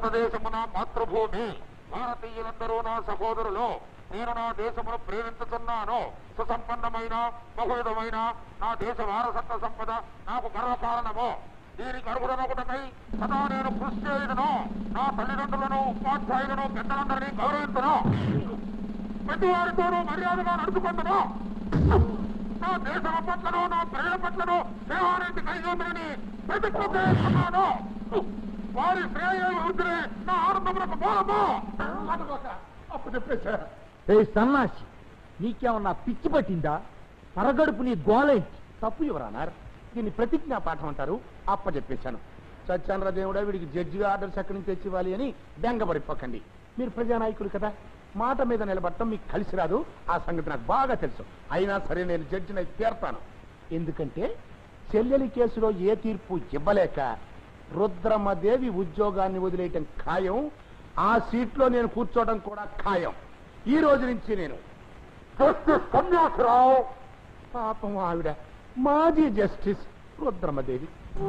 భారతదేశము నా మాతృభూమి భారతీయులందరూ నా సహోదరులు నేను నా దేశమును ప్రేమించుతున్నాను సుసంపన్నమైన బహువిధమైన నా దేశ వారసత్వ సంపద నాకు గర్వకారణము దీనికి అర్హుడనొకటకై సదా నేను కృషి చేయదును నా తల్లిదండ్రులను ఉపాధ్యాయులను పెద్దలందరినీ గౌరవించును ప్రతి వారితోనూ మర్యాదగా నడుచుకుంటును నా దేశం పట్లను నా ప్రజల పట్లను సేవానికి కలిగి ప్రతిజ్ఞ చేస్తున్నాను వారి శ్రేయోభివృద్ధిని నా ఆనందములకు మూలము అప్పు చెప్పేశా ఏ సన్నాసి నీకేమన్నా పిచ్చి పట్టిందా పరగడుపు నీ గోలేంటి తప్పు ఎవరన్నారు దీన్ని ప్రతిజ్ఞా పాఠం అంటారు అప్ప చెప్పేశాను సత్యానర దేవుడా వీడికి జడ్జిగా ఆర్డర్స్ ఎక్కడి నుంచి తెచ్చి ఇవ్వాలి అని బెంగపడిపోకండి మీరు ప్రజానాయకులు కదా మాట మీద నిలబడటం మీకు కలిసి రాదు ఆ సంగతి నాకు బాగా తెలుసు అయినా సరే నేను జడ్జిని అయితే తీరతాను ఎందుకంటే చెల్లెలి కేసులో ఏ తీర్పు ఇవ్వలేక రుద్రమ్మదేవి ఉద్యోగాన్ని వదిలేయటం ఖాయం ఆ సీట్లో నేను కూర్చోవడం కూడా ఖాయం ఈ రోజు నుంచి నేను జస్టిస్ సన్యాసరావు పాపం ఆవిడ మాజీ జస్టిస్ రుద్రమ్మదేవి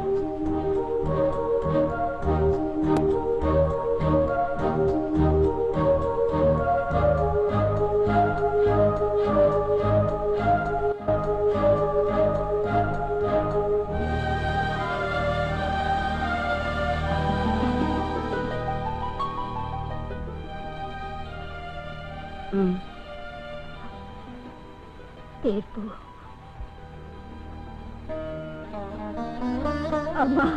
తీర్పు అమ్మా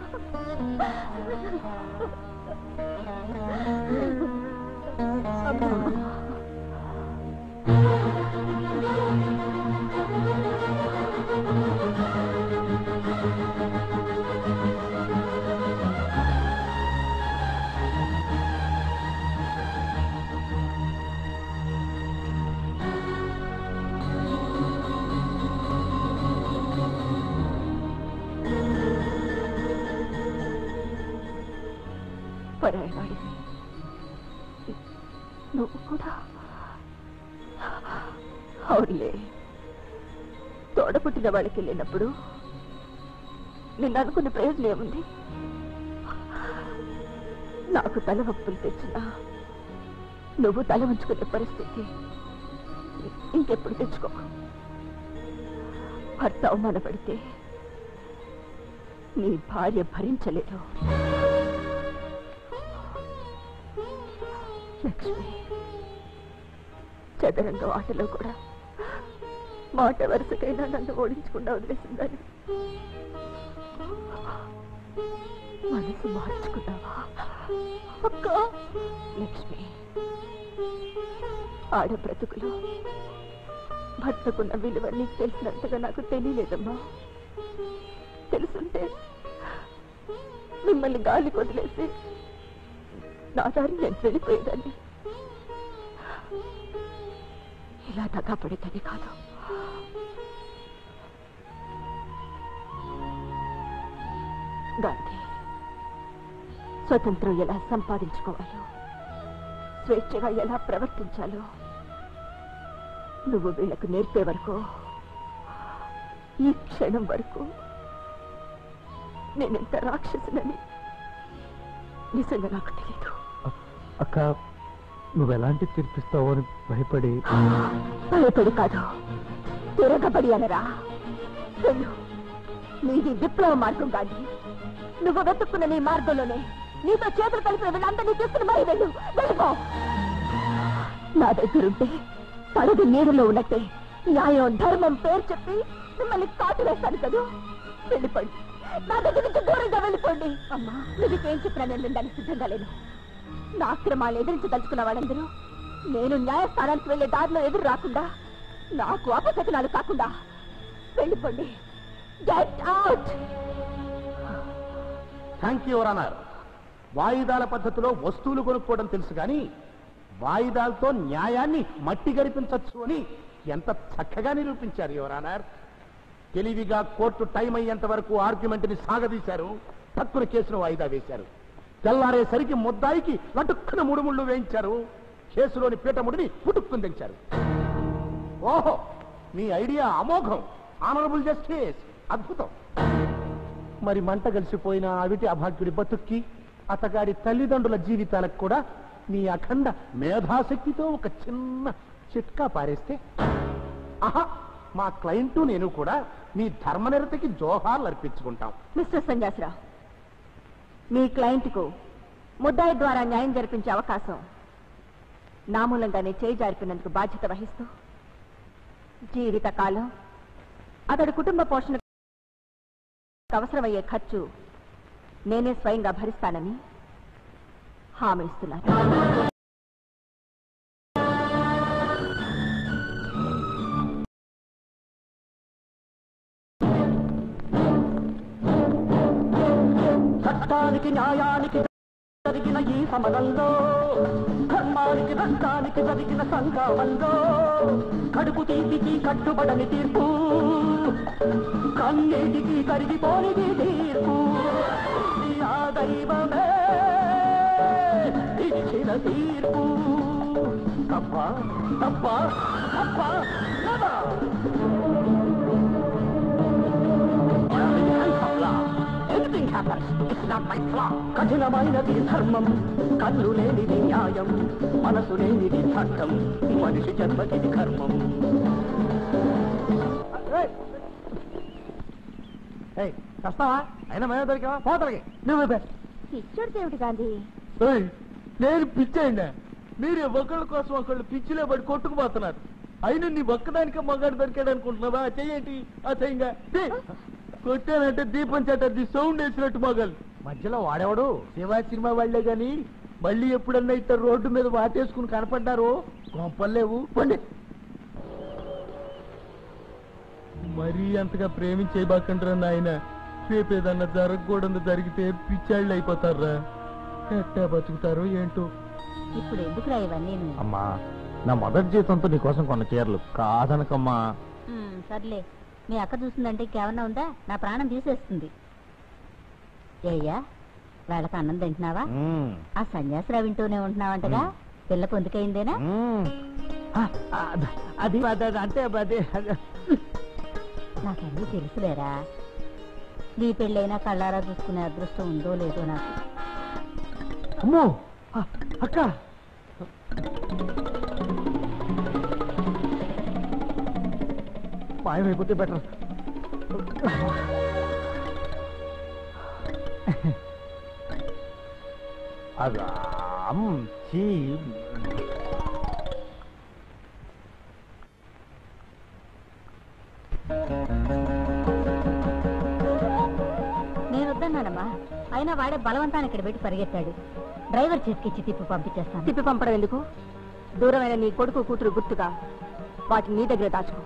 పరాయవాడివి నువ్వు కూడా అవునులే తోడపుట్టిన వాళ్ళకి వెళ్ళినప్పుడు నిన్ను అనుకున్న ప్రయోజనం ఏముంది నాకు తల నొప్పులు తెచ్చినా నువ్వు తల ఉంచుకునే పరిస్థితి ఇంకెప్పుడు తెచ్చుకో భర్త అవమానపడితే నీ భార్య భరించలేదు లక్ష్మి చదరంగం ఆటలో కూడా మాట వరుసకైనా నన్ను ఓడించకుండా వదిలేసిందని మనసు మార్చుకున్నావా అక్క లక్ష్మి ఆడ బ్రతుకులు భర్తకున్న విలువ నీకు తెలిసినంతగా నాకు తెలియలేదమ్మా తెలుసుంటే మిమ్మల్ని గాలి వదిలేసి నా దారి నేను వెళ్ళిపోయేదాన్ని ఇలా దగా పడేదని కాదు గాంధీ స్వతంత్రం ఎలా సంపాదించుకోవాలో స్వేచ్ఛగా ఎలా ప్రవర్తించాలో నువ్వు వీళ్లకు నేర్పే వరకు ఈ క్షణం వరకు నేనెంత రాక్షసునని నిజంగా నాకు తెలియదు అక్క నువ్వు ఎలాంటి తీర్పిస్తావో అని భయపడి భయపడి కాదు తిరగబడి అనరా వెళ్ళు నీది విప్లవ మార్గం కాదు నువ్వు వెతుక్కున్న నీ మార్గంలోనే నీతో చేతులు కలిపిన వీళ్ళందరినీ తీసుకుని మరి వెళ్ళు వెళ్ళిపో నా దగ్గరుంటే పడది నీరులో ఉన్నట్టే న్యాయం ధర్మం పేరు చెప్పి మిమ్మల్ని కాటు వేస్తాను కదా వెళ్ళిపోండి నా దగ్గర నుంచి దూరంగా వెళ్ళిపోండి అమ్మా నువ్వు ఏం చెప్పినా నేను వినడానికి సిద్ధంగా లేను నా అక్రమాలు ఎదిరించదలుచుకున్న వాళ్ళందరూ నేను న్యాయస్థానానికి వెళ్లే దారిలో ఎదురు రాకుండా నాకు అపశకునాలు కాకుండా వెళ్ళిపోండి గెట్ అవుట్ థ్యాంక్ యూ అన్నారు వాయిదాల పద్ధతిలో వస్తువులు కొనుక్కోవడం తెలుసు కానీ వాయిదాలతో న్యాయాన్ని మట్టి గడిపించవచ్చు అని ఎంత చక్కగా నిరూపించారు యువరానర్ తెలివిగా కోర్టు టైం అయ్యేంత వరకు ఆర్గ్యుమెంట్ ని సాగదీశారు తక్కువ కేసును వాయిదా వేశారు తెల్లారేసరికి ముద్దాయికి లటుక్కున ముడుముళ్ళు వేయించారు కేసులోని పీటముడిని పుట్టుక్కుని తెంచారు ఓహో మీ ఐడియా అమోఘం ఆనరబుల్ జస్టిస్ అద్భుతం మరి మంట కలిసిపోయిన అవిటి అభాగ్యుడి బతుక్కి అతగాడి తల్లిదండ్రుల జీవితాలకు కూడా నీ అఖండ మేధాశక్తితో ఒక చిన్న చిట్కా పారేస్తే ఆహా మా క్లయింట్ నేను కూడా మీ ధర్మనిరతికి జోహార్లు అర్పించుకుంటాం మిస్టర్ సంజాసరావు మీ క్లయింట్కు ముద్దాయి ద్వారా న్యాయం జరిపించే అవకాశం నా మూలంగానే చేయి జారిపినందుకు బాధ్యత వహిస్తూ జీవితకాలం అతడి కుటుంబ పోషణకు అవసరమయ్యే ఖర్చు నేనే స్వయంగా భరిస్తానని హామీ ఇస్తున్నాను చట్టానికి న్యాయానికి జరిగిన ఈ సమరంలో ధర్మానికి రక్తానికి జరిగిన సంగ్రామంలో కడుపు తీపికి కట్టుబడని తీర్పు కన్నీటికి కరిగిపోనిది తీర్పు ఇది ఆ దైవమే ఇచ్చిన తీర్పు తప్ప తప్ప తప్ప కదా Anything happens, it's not my flaw. కఠినమైనది ధర్మం కళ్ళు లేనిది న్యాయం మనసు లేనిది చట్టం మనిషి జన్మకిది కర్మం వస్తావా అయినా మేమే దొరికావా పోతలకి నువ్వు పిచ్చోడు ఏమిటి గాంధీ నేను పిచ్చేయండి మీరే ఒకళ్ళ కోసం ఒకళ్ళు పిచ్చిలో పడి కొట్టుకుపోతున్నారు అయినా నీ ఒక్కదానికే మగాడు దొరికాడు అనుకుంటున్నావా చెయ్యేంటి ఆ చెయ్యంగా కొట్టానంటే దీపం చట్టది సౌండ్ వేసినట్టు మగాళ్ళు మధ్యలో వాడేవాడు శివా సినిమా వాళ్లే గాని మళ్ళీ ఎప్పుడన్నా ఇట్ట రోడ్డు మీద వాటేసుకుని కనపడ్డారు గొప్పలేవు పండి మరీ అంతగా ప్రేమించేయబాకంటారా నాయన రేపు ఏదన్నా జరగకూడదు జరిగితే పిచ్చాళ్ళు అయిపోతారా ఎట్టా బతుకుతారో ఏంటో ఇప్పుడు ఎందుకురా ఇవన్నీ అమ్మా నా మొదటి జీతంతో నీకోసం కొన్న చీరలు కాదనకమ్మా సర్లే మీ అక్క చూస్తుందంటే ఇంకేమన్నా ఉందా నా ప్రాణం తీసేస్తుంది ఏయ్యా వాళ్ళకి అన్నం తింటున్నావా మ్మ్. ఆ సన్యాసిరావు వింటూనే ఉంటున్నావంటగా పిల్ల పొందుకైందేనా మ్మ్. ఆ, ఆ, అది అది అది అంటే అది అది- నాకన్నీ తెలుసులేరా నీ పెళ్ళైనా కళ్ళారా చూసుకునే అదృష్టం ఉందో లేదో నాకు అమ్మో ఆ, అక్క మాయమైపోతే బెటర్ అది అమ్ చీ నేను వద్దన్నానమ్మా అయినా వాడే బలవంతాన్ని ఇక్కడ పెట్టి పరిగెత్తాడు డ్రైవర్ చేతికిచ్చి తిప్పి పంపించేస్తాను తిప్పి పంపడం ఎందుకు దూరమైన నీ కొడుకు కూతురు గుర్తుగా వాటిని నీ దగ్గర దాచుకో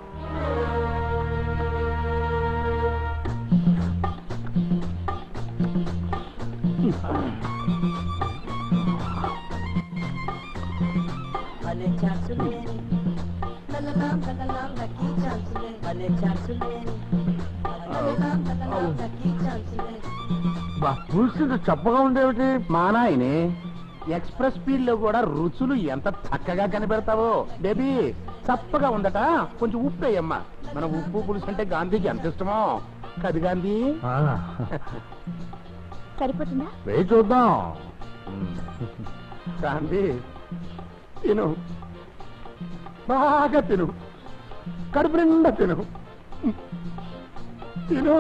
చూస్తుంటే చెప్పగా ఉండేమిటి మా నాయనే ఎక్స్ప్రెస్ స్పీడ్ లో కూడా రుచులు ఎంత చక్కగా కనిపెడతావో బేబీ చప్పగా ఉందట కొంచెం ఉప్పు వేయమ్మా మన ఉప్పు పులుసు అంటే గాంధీకి ఎంత ఇష్టమో కది గాంధీ సరిపోతుందా వేయి చూద్దాం గాంధీ తిను బాగా తిను కడుపు నిండా తిను తిను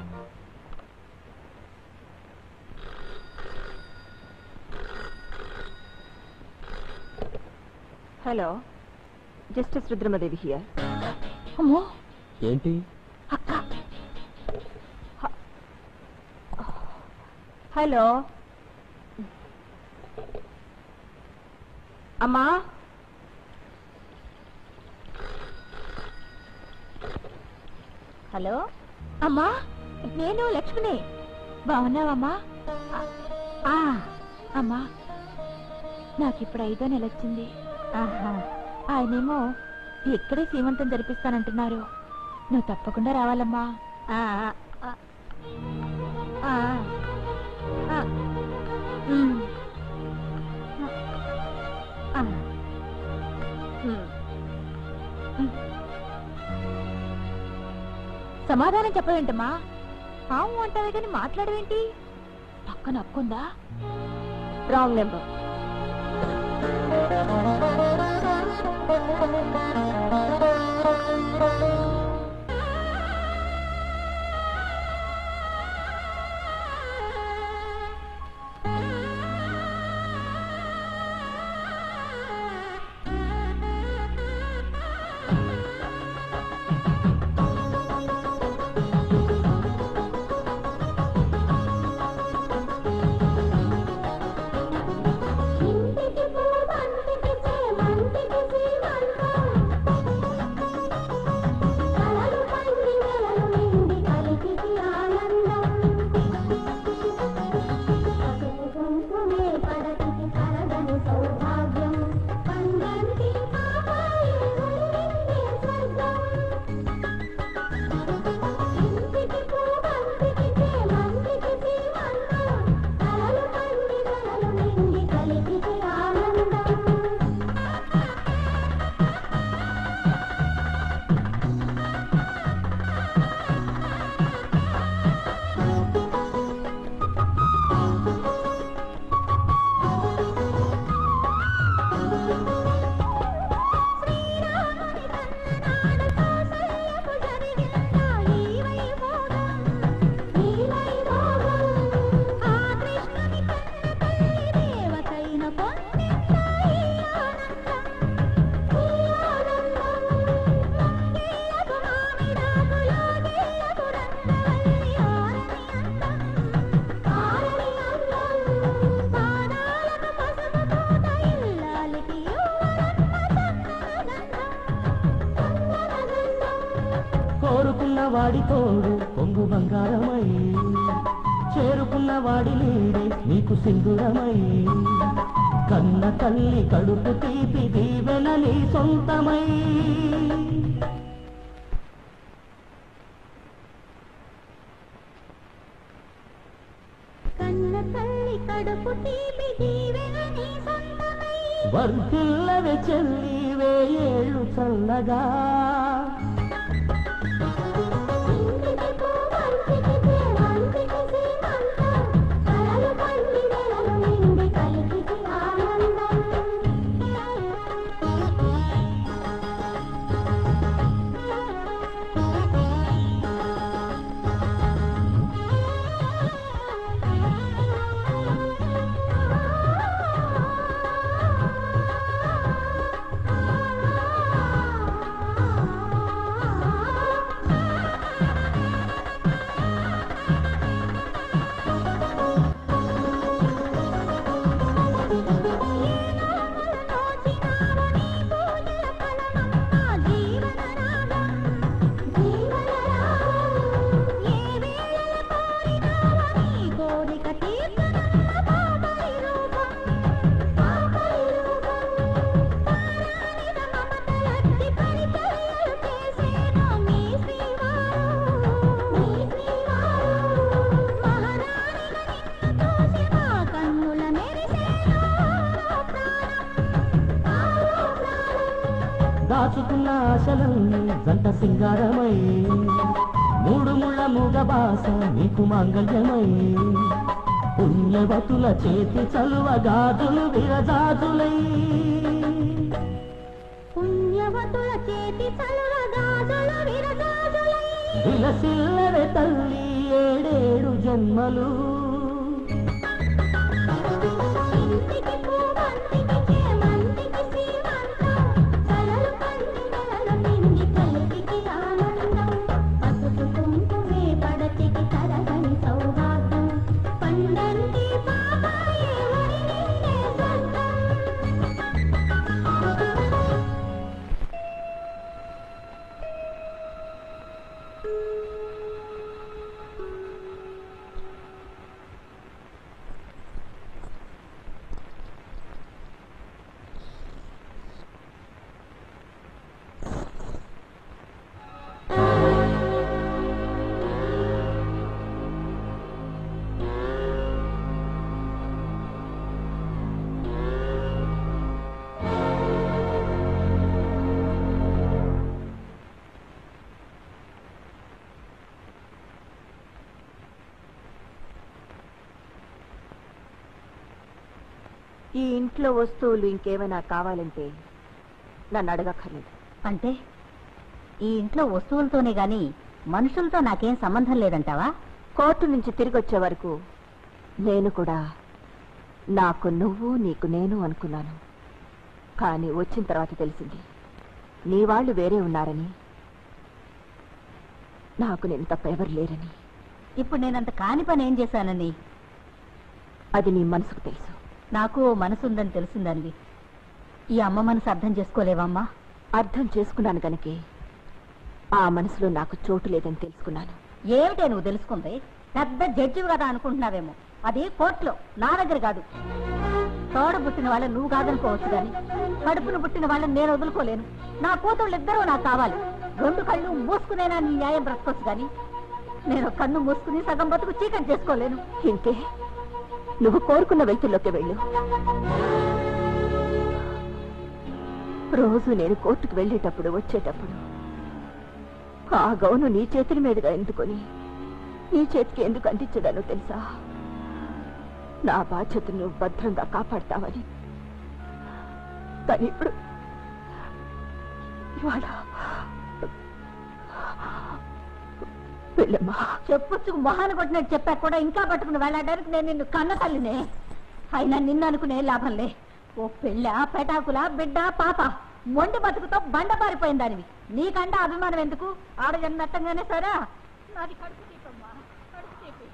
హలో జస్టిస్ రుద్రమదేవి హియర్ అమ్మో ఏంటి హలో అమ్మా హలో అమ్మా నేను లక్ష్మిని బాగున్నావమ్మా ఆ, అమ్మా నాకిప్పుడు ఐదో నెల వచ్చింది ఆహా ఆయనేమో ఇక్కడే సీమంతం జరిపిస్తానంటున్నారు నువ్వు తప్పకుండా రావాలమ్మా ఆ, ఆ, ఆ, ఆ, ఉమ్. ఆ. ఉమ్. సమాధానం చెప్పవేంటమ్మా ఆవు అంటావే కానీ మాట్లాడవేంటి పక్కన అక్కుందా రాంగ్ నెంబర్ ఇంటికి పూవంటికి చేమంటికి సీమంతం కలలు పండి నెలలు నిండి కలికికి ఆనందం పసుపు కుంకుమే పడతికి కలగని సౌభాగ్యం పండంటి పాపాయి ఒలివిందే స్వర్గం ఇంటికి పూవంటికి చేమంటికి సీమంతం కలలు పండి నెలలు నిండి కలికికి ఆనందం కోరుకున్న వాడి తోడు పొంగు బంగారమై చేరుకున్న వాడి నీడే నీకు సింధురమై కన్న తల్లి కడుపు తీపి దీవెన నీ సొంతమై కన్న తల్లి కడుపు తీపి దీవెన నీ సొంతమై వర్ధిల్లవే చెల్లి వేయేళ్ళు చల్లగా ఇంటికి పూవంటికి చేమంటికి సీమంతం కలలు పండి నెలలు నిండి కలికికి ఆనందం కన్నుల మెరిసేను దాచుకున్న ఆశలన్నీ జంట సింగారమై మూడు ముళ్ళ మూగ బాస నీకు మాంగళ్యమై పుణ్యవతుల చేతి చలువ గాజులు విరజాజులై పుణ్యవతుల చేతి చలువ గాజులు విరగాజులై విలసిల్లవే తల్లి ఏడేడు జన్మలు ఇంటికి పూవంటికి చేమంటికి సీమంతం కలలు పండి నెలలు నిండి కలికికి ఆనందం పసుపు కుంకుమే పడతికి తరగని సౌభాగ్యం పండంటి పాపాయే ఒడి నిండే స్వర్గం ఈ ఇంట్లో వస్తువులు ఇంకేమైనా కావాలంటే నన్ను అడగక్కర్లేదు అంటే ఈ ఇంట్లో వస్తువులతోనే గాని మనుషులతో నాకేం సంబంధం లేదంటావా కోర్టు నుంచి తిరిగి వచ్చే వరకు నేను కూడా నాకు నువ్వు నీకు నేను అనుకున్నాను కానీ వచ్చిన తర్వాత తెలిసింది నీ వాళ్ళు వేరే ఉన్నారని నాకు నేను తప్ప ఎవరు లేరని ఇప్పుడు నేనంత కాని పని ఏం చేశానని అది నీ మనసుకు తెలుసు నాకు ఓ మనసు ఉందని తెలిసిందానివి ఈ అమ్మ మనసు అర్థం చేసుకోలేవమ్మా అర్థం చేసుకున్నాను గనకే ఆ మనసులో నాకు చోటు లేదని తెలుసుకున్నాను ఏమిటే నువ్వు తెలుసుకుంది పెద్ద జడ్జి కదా అనుకుంటున్నావేమో అది కోర్టులో నా దగ్గర కాదు తోడ పుట్టిన వాళ్ళని నువ్వు కాదనుకోవచ్చు కానీ కడుపును పుట్టిన వాళ్ళని నేను వదులుకోలేను నా కూతుళ్ళు ఇద్దరూ నాకు కావాలి రెండు కళ్ళు మూసుకునేనా నీ న్యాయం బ్రతకొచ్చు కానీ నేను కన్ను మూసుకుని సగం బతుకు చీకటి చేసుకోలేను ఇంకే నువ్వు కోరుకున్న వెళ్తుల్లోకి వెళ్ళు రోజు నేను కోర్టుకు వెళ్ళేటప్పుడు వచ్చేటప్పుడు ఆ గౌను నీ చేతుల మీదుగా ఎందుకొని నీ చేతికి ఎందుకు అందించడానో తెలుసా నా బాధ్యతను భద్రంగా కాపాడతావని కానీ ఇప్పుడు ఇవాళ వెళ్ళమ్మా చెప్పుచ్చుకు మొహాన్ని కొట్టినట్టు చెప్పాక కూడా ఇంకా పట్టుకుని వెళ్ళడానికి నేను నిన్ను కన్న తల్లినే అయినా నిన్ను అనుకునే లాభంలే ఓ పెళ్ళ పెటాకుల బిడ్డ పాప మొండి బతుకుతో బండ పారిపోయిన దానివి నీకంట అభిమానం ఎందుకు ఆడజన్ నట్టంగానే సరా నాది కడుపు తీపమ్మా కడుపు తీపి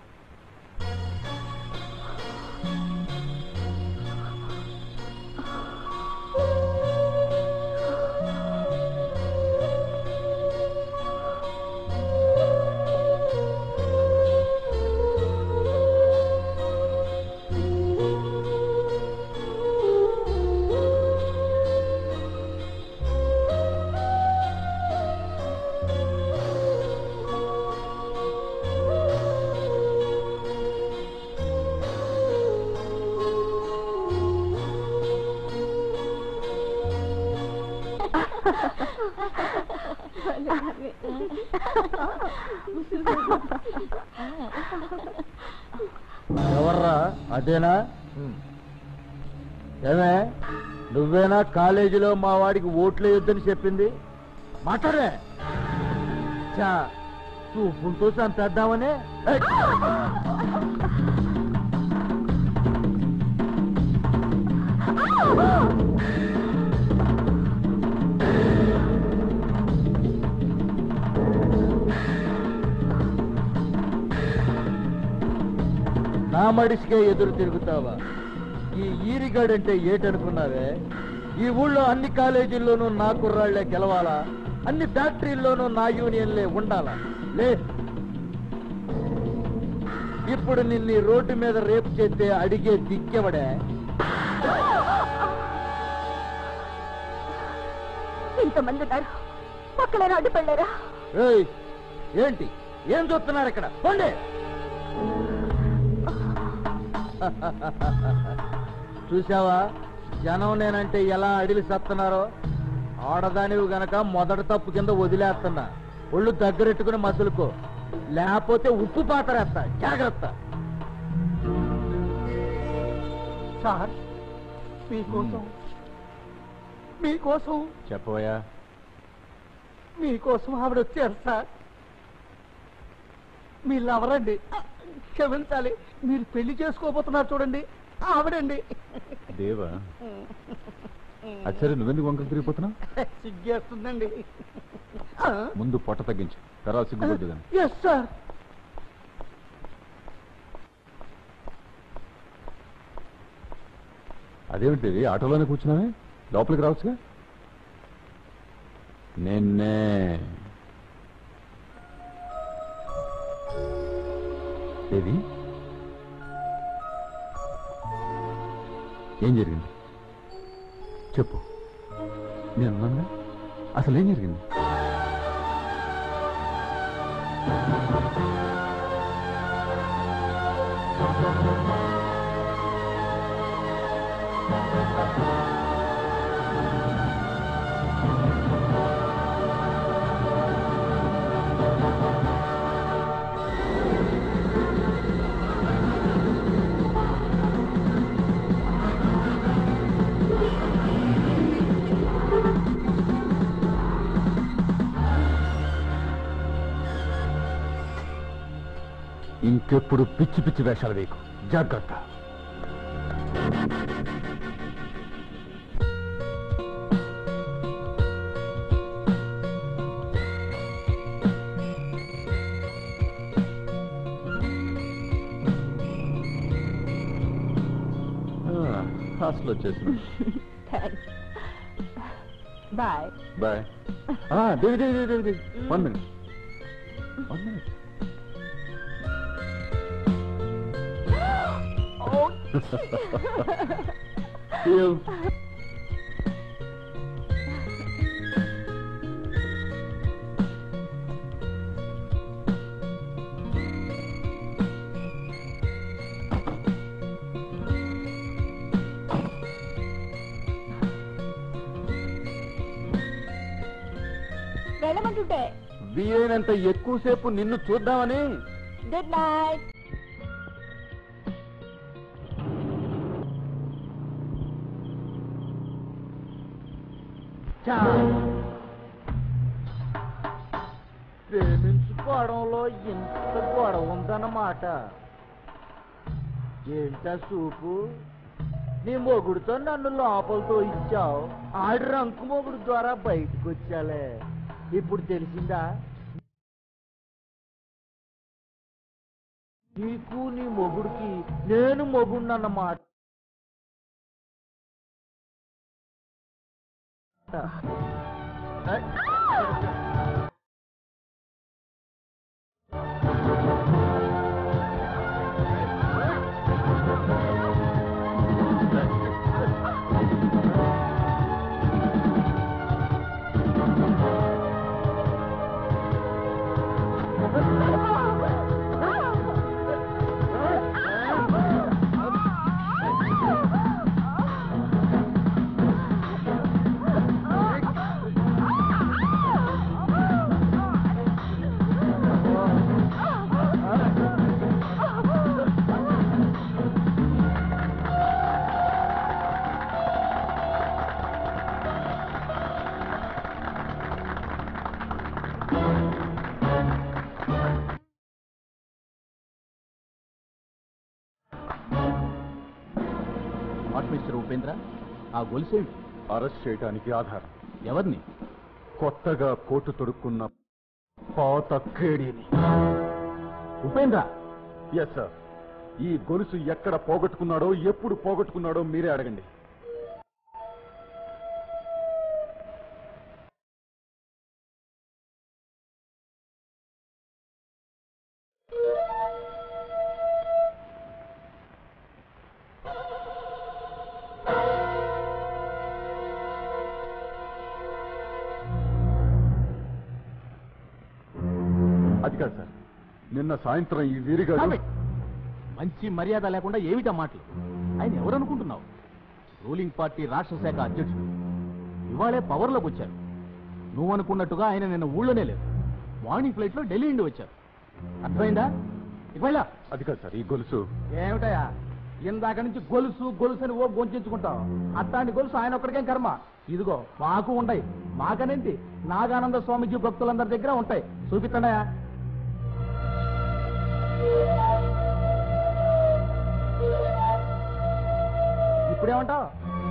ఎవర్రా అదేనా ఏమే నువ్వేనా కాలేజీలో మా వాడికి ఓట్లు వేయొద్దని చెప్పింది మాట్లాడే చా చూపులతో చంపేద్దామని ఏయ్! నా మడిసికే ఎదురు తిరుగుతావా ఈ ఈరిగాడంటే ఏటనుకున్నావే ఈ ఊళ్ళో అన్ని కాలేజీల్లోనూ నా కుర్రాళ్లే గెలవాలా అన్ని ఫ్యాక్టరీల్లోనూ నా యూనియన్లే ఉండాలా లే ఇప్పుడు నిన్ను ఈ రోడ్డు మీద రేపు చేస్తే అడిగే దిక్కెవడే ఇంతమంది ఉన్నారు పక్కలేనా అడ్డుపడలేరా ఏయ్ ఏంటి ఏం చూస్తున్నారు ఇక్కడ పోండి చూసావా జనం నేనంటే ఎలా అడిలి సత్తున్నారో ఆడదానివి గనక మొదటి తప్పు కింద వదిలేస్తున్నా ఒళ్ళు దగ్గరెట్టుకుని మసులుకో లేకపోతే ఉప్పు పాతరేస్తా జాగ్రత్త సార్ మీకోసం మీకోసం చెప్పవయ్యా మీకోసం ఆవిడ వచ్చారు సార్ మీ లవరండి క్షమించాలి మీరు పెళ్లి చేసుకోబోతున్నారు చూడండి ఆవిడండి దేవా అది సరే నువ్వెందుకు వంకలు తిరిగిపోతున్నావు సిగ్గేస్తుందండి ముందు పొట్ట తగ్గించు తర్వాత సిగ్గుపడ్డు కానీ ఎస్ సార్ అదేమిటి దేవి ఆటోలోనే కూర్చున్నావే లోపలికి రావచ్చుగా నిన్నే దేవి ఏం జరిగింది చెప్పు నేను అన్నానుగా అసలు ఏం జరిగింది ఇంకెప్పుడు పిచ్చి పిచ్చి వేషాలు వేయకు జాగ్రత్త హాస్టల్ వచ్చేసిన thanks bye bye Devi Devi Devi Devi one minute one minute you. వెళ్ళమంటుంటే వీలైనంత ఎక్కువసేపు నిన్ను చూద్దామని గుడ్ నైట్ ప్రేమించుకోవడంలో ఇంత గొడవ ఉందన్నమాట ఏంటా చూపు నీ మొగుడుతో నన్ను లోపలతో ఇచ్చావు ఆడి రంకు మొగుడు ద్వారా బయటకు వచ్చాలే ఇప్పుడు తెలిసిందా నీకు నీ మొగుడికి నేను మొగుడినన్నమాట వాట్ మిస్టర్ ఉపేంద్ర ఆ గొలుసేమిటి అరెస్ట్ చేయడానికి ఆధారం ఎవరిని కొత్తగా కోటు తొడుక్కున్న పాత కేడీని ఉపేంద్ర ఎస్ సార్ ఈ గొలుసు ఎక్కడ పోగొట్టుకున్నాడో ఎప్పుడు పోగొట్టుకున్నాడో మీరే అడగండి అది కాదు సార్ నిన్న సాయంత్రం ఈ వీరిగాడు Stop it. మంచి మర్యాద లేకుండా ఏమిటా మాటలు ఆయన ఎవరనుకుంటున్నావు రూలింగ్ పార్టీ రాష్ట్ర శాఖ అధ్యక్షుడు ఇవాళే పవర్లోకి వచ్చారు నువ్వు అనుకున్నట్టుగా ఆయన నిన్న ఊళ్ళోనే లేదు మార్నింగ్ ఫ్లైట్ లో ఢిల్లీ నుండి వచ్చారు అర్థమైందా ఇక వెళ్ళా అది కాదు సార్ ఈ గొలుసు ఏమిటయా ఇందాక నుంచి గొలుసు గొలుసు అని ఓ గొంచుకుంటాం అట్లాంటి గొలుసు ఆయన ఒక్కడికేం కర్మ ఇదిగో మాకు ఉంటాయి మాకనేంటి నాగానంద స్వామిజీ భక్తులందరి దగ్గర ఉంటాయి చూపిస్తాడయా ఇప్పుడేమంటావు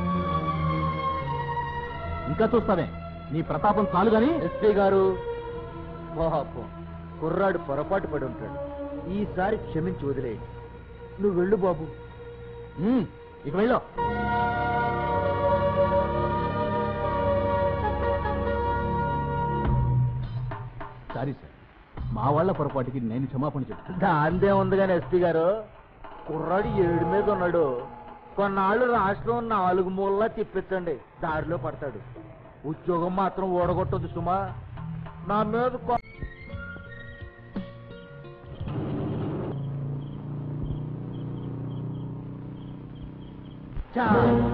ఇంకా చూస్తావే నీ ప్రతాపం చాలు గాని ఎస్పీ గారు పాపం కుర్రాడు పొరపాటు పడి ఉంటాడు ఈసారి క్షమించి వదిలేయండి నువ్వు వెళ్ళు బాబు ఉమ్, ఇక వెళ్ళు సారీ సార్ మా వాళ్ళ పొరపాటుకి నేను క్షమాపణ చెప్తాను దాందే ఉంది కానీ ఎస్పీ గారు కుర్రాడు ఏడు మీద ఉన్నాడు కొన్నాళ్ళు రాష్ట్రం నాలుగు మూలలా తిప్పించండి దారిలో పడతాడు ఉద్యోగం మాత్రం ఓడగొట్టదు సుమా నా మీద కొ- చా.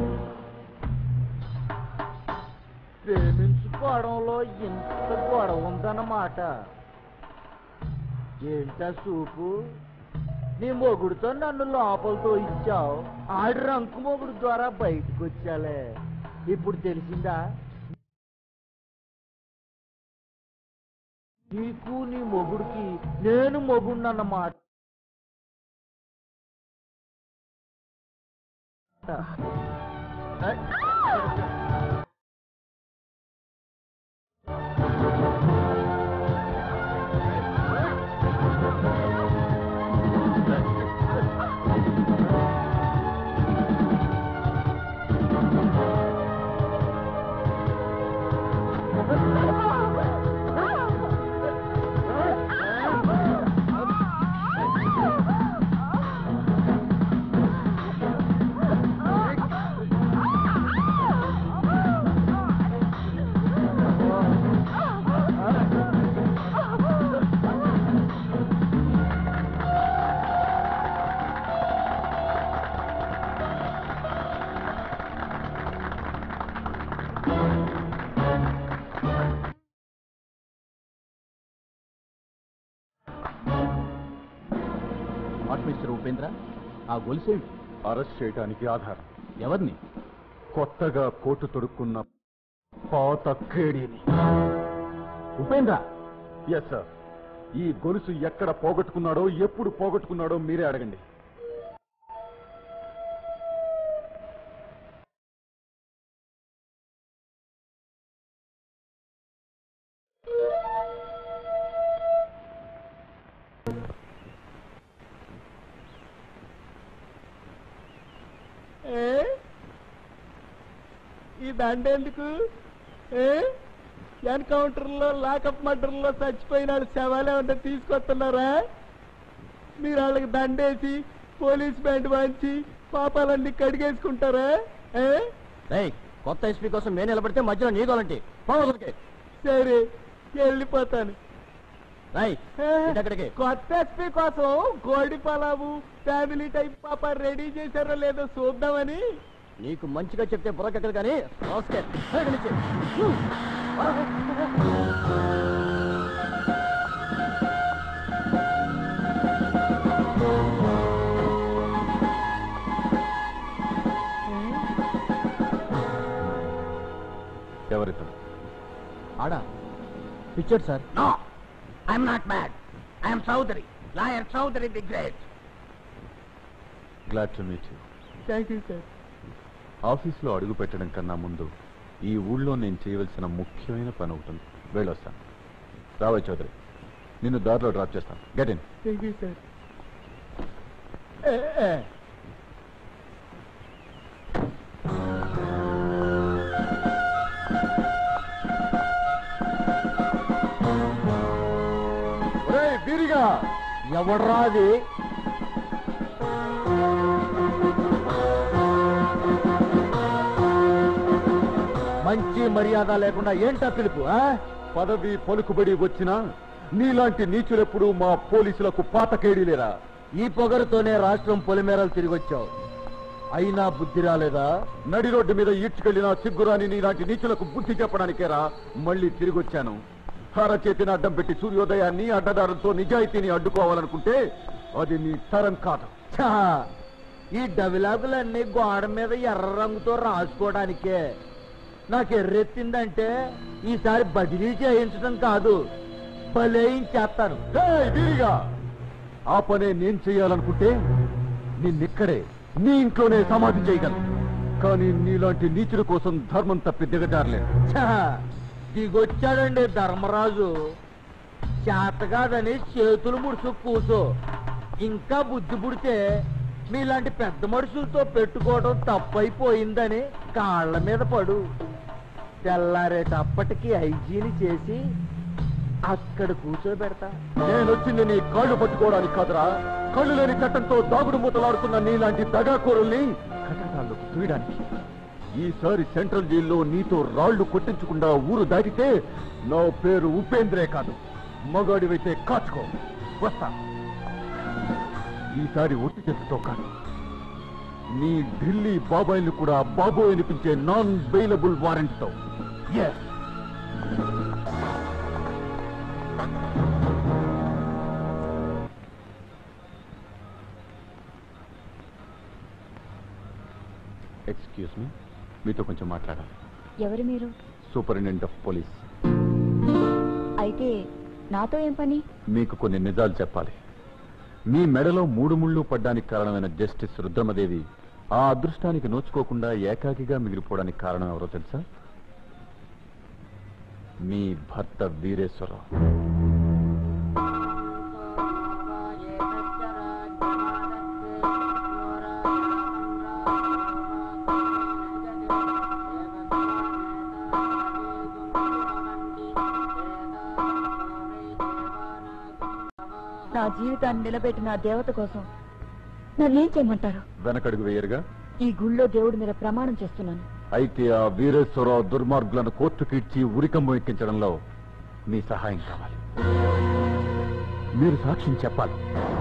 ప్రేమించుకోవడంలో ఇంత గొడవ ఉందన్నమాట ఏంటా చూపు నీ మొగుడుతో నన్ను లోపలతో ఇచ్చావు ఆడి రంకు మొగుడు ద్వారా బయటకు వచ్చాలే ఇప్పుడు తెలిసిందా నీకు నీ మొగుడికి నేను మొగుడినన్నమాట వాట్ మిస్టర్ ఉపేంద్ర ఆ గొలుసేంటి అరెస్ట్ చేయడానికి ఆధారం ఎవరిని కొత్తగా కోటు తొడుక్కున్న పాత కేడీని ఉపేంద్ర ఎస్ సార్ ఈ గొలుసు ఎక్కడ పోగొట్టుకున్నాడో ఎప్పుడు పోగొట్టుకున్నాడో మీరే అడగండి ఈ దండ ఎందుకు ఎన్కౌంటర్ లో లాకప్ మర్డర్ లో చచ్చిపోయిన వాళ్ళ శవాలే ఉంటే తీసుకొస్తున్నారా మీరు వాళ్ళకి దండేసి పోలీస్ బ్యాండ్ వాంచి పాపాలన్నీ కడిగేసుకుంటారా ఏ? రేయ్ కొత్త ఎస్పీ కోసం నేను నిలబడితే మధ్యలో నీ గోలంటి పోవదలకి సరే వెళ్ళిపోతాను రాయ్ ఏ? ఇటక్కడికి కొత్త ఎస్పీ కోసం కోడి పలావు ఫ్యామిలీ టైప్ పాప రెడీ చేశారో లేదో చూద్దామని నీకు మంచిగా చెప్తే బుర్రకెక్కదు కానీ రాస్కే. హే, ఇక్కడి నుంచి. ఎవరితను ఆడా పిచ్చాడు sir no I'm not mad I'm Chowdary lawyer Chowdary the great glad to meet you thank you sir ఆఫీస్లో అడుగు పెట్టడం కన్నా ముందు ఈ ఊళ్ళో నేను చేయవలసిన ముఖ్యమైన పని ఒకటి ఉంది వెళ్ళొస్తాను రావయ్య చౌదరి నిన్ను దారిలో డ్రాప్ చేస్తాను get in thank you sir వీరిగా ఎవడ్రా అది మంచి మర్యాద లేకుండా ఏంటా పిలుపు ఆ? పదవి పలుకుబడి వచ్చినా నీలాంటి నీచులెప్పుడు మా పోలీసులకు పాత కేడీలేరా ఈ పొగరుతోనే రాష్ట్రం పొలిమేరలు తిరిగొచ్చావు అయినా బుద్ధి రాలేదా నడి రోడ్డు మీద ఈడ్చుకెళ్లిన సిగ్గురాని నీలాంటి నీచులకు బుద్ధి చెప్పడానికేరా మళ్ళీ తిరిగొచ్చాను చేతిని అడ్డం పెట్టి సూర్యోదయాన్ని అడ్డదారులతో నిజాయితీని అడ్డుకోవాలనుకుంటే అది నీ తరం కాదు ఛా! ఈ డవిలాగులన్నీ గోడ మీద ఎర్ర రంగుతో రాసుకోవడానికే నాకు ఎర్రెత్తిందంటే ఈసారి బదిలీ చేయించడం కాదు బలేయించేస్తాను ఏయ్, వీరిగా ఆ పనే నేను చేయాలనుకుంటే నిన్నిక్కడే నీ ఇంట్లోనే సమాధి చేయగలను కానీ నీలాంటి నీచుల కోసం ధర్మం తప్పి దిగజారలేదు ఛా! దిగొచ్చాడండి ధర్మరాజు చేత కాదని చేతులు ముడుచు కూసో ఇంకా బుద్ధి పుడితే మీలాంటి పెద్ద మనుషులతో పెట్టుకోవడం తప్పైపోయిందని కాళ్ళ మీద పడు తెల్లారేటప్పటికి ఐజీని చేసి అక్కడ కూర్చోబెడతా నేనొచ్చింది నీ కాళ్ళు పట్టుకోవడానికి కాదురా కళ్ళు లేని చట్టంతో దాగుడు మూతలాడుతున్న నీలాంటి దగాకోరుల్ని కటకాల్లోకి తూయడానికి ఈసారి సెంట్రల్ జైల్లో నీతో రాళ్లు కొట్టించకుండా ఊరు దాటితే నా పేరు ఉపేంద్రే కాదు మగాడివైతే కాచుకో వస్తా ఈసారి ఒట్టి చేతితో కాదు నీ ఢిల్లీ బాబాయిలు కూడా బాబోయ్ అనిపించే నాన్ బెయిలబుల్ వారెంట్ తో ఎస్ ఎక్స్క్యూజ్ మీ మీతో కొంచెం మాట్లాడాలి ఎవరు మీరు సూపరింటెండెంట్ ఆఫ్ పోలీస్ అయితే నాతో ఏం పని మీకు కొన్ని నిజాలు చెప్పాలి మీ మెడలో మూడు ముళ్ళు పడ్డానికి కారణమైన జస్టిస్ రుద్రమదేవి ఆ అదృష్టానికి నోచుకోకుండా ఏకాకిగా మిగిలిపోవడానికి కారణం ఎవరో తెలుసా మీ భర్త వీరేశ్వరరావు నా జీవితాన్ని నిలబెట్టిన ఆ దేవత కోసం నన్నేం చేయమంటారు వెనకడుగు వేయరుగా ఈ గుళ్ళో దేవుడి మీద ప్రమాణం చేస్తున్నాను అయితే ఆ వీరేశ్వరరావు దుర్మార్గులను కోర్టుకి ఇచ్చి ఉరికంబం ఎక్కించడంలో మీ సహాయం కావాలి మీరు సాక్ష్యం చెప్పాలి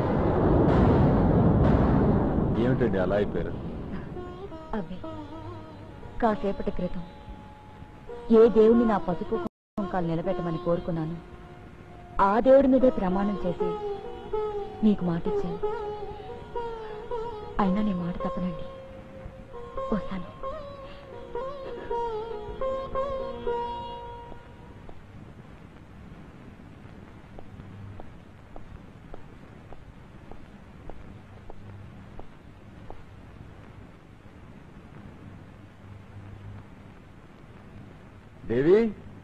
ఏమిటండి అలా అయిపోయారు అబ్బే కాసేపటి క్రితం ఏ దేవుని నా పసుపు కుంకాలు నిలబెట్టమని కోరుకున్నాను ఆ దేవుడి మీదే ప్రమాణం చేసి మీకు మాట ఇచ్చాను అయినా నీ మాట తప్పనండి వస్తాను దేవి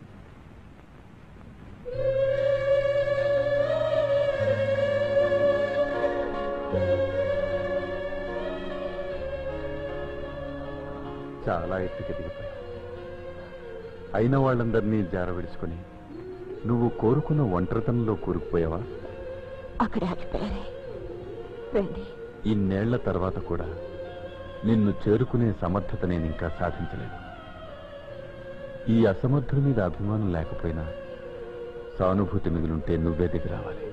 చాలా ఎత్తుకి దిగిపోయావు అయిన వాళ్ళందరినీ జారవిడుచుకొని నువ్వు కోరుకున్న ఒంటరితనంలో కూరుకుపోయావా అక్కడే ఆగిపోయారే రండి ఇన్నేళ్ల తర్వాత కూడా నిన్ను చేరుకునే సమర్థత నేను ఇంకా సాధించలేదు ఈ అసమర్థుడి మీద అభిమానం లేకపోయినా సానుభూతి మిగిలుంటే నువ్వే దిగి రావాలి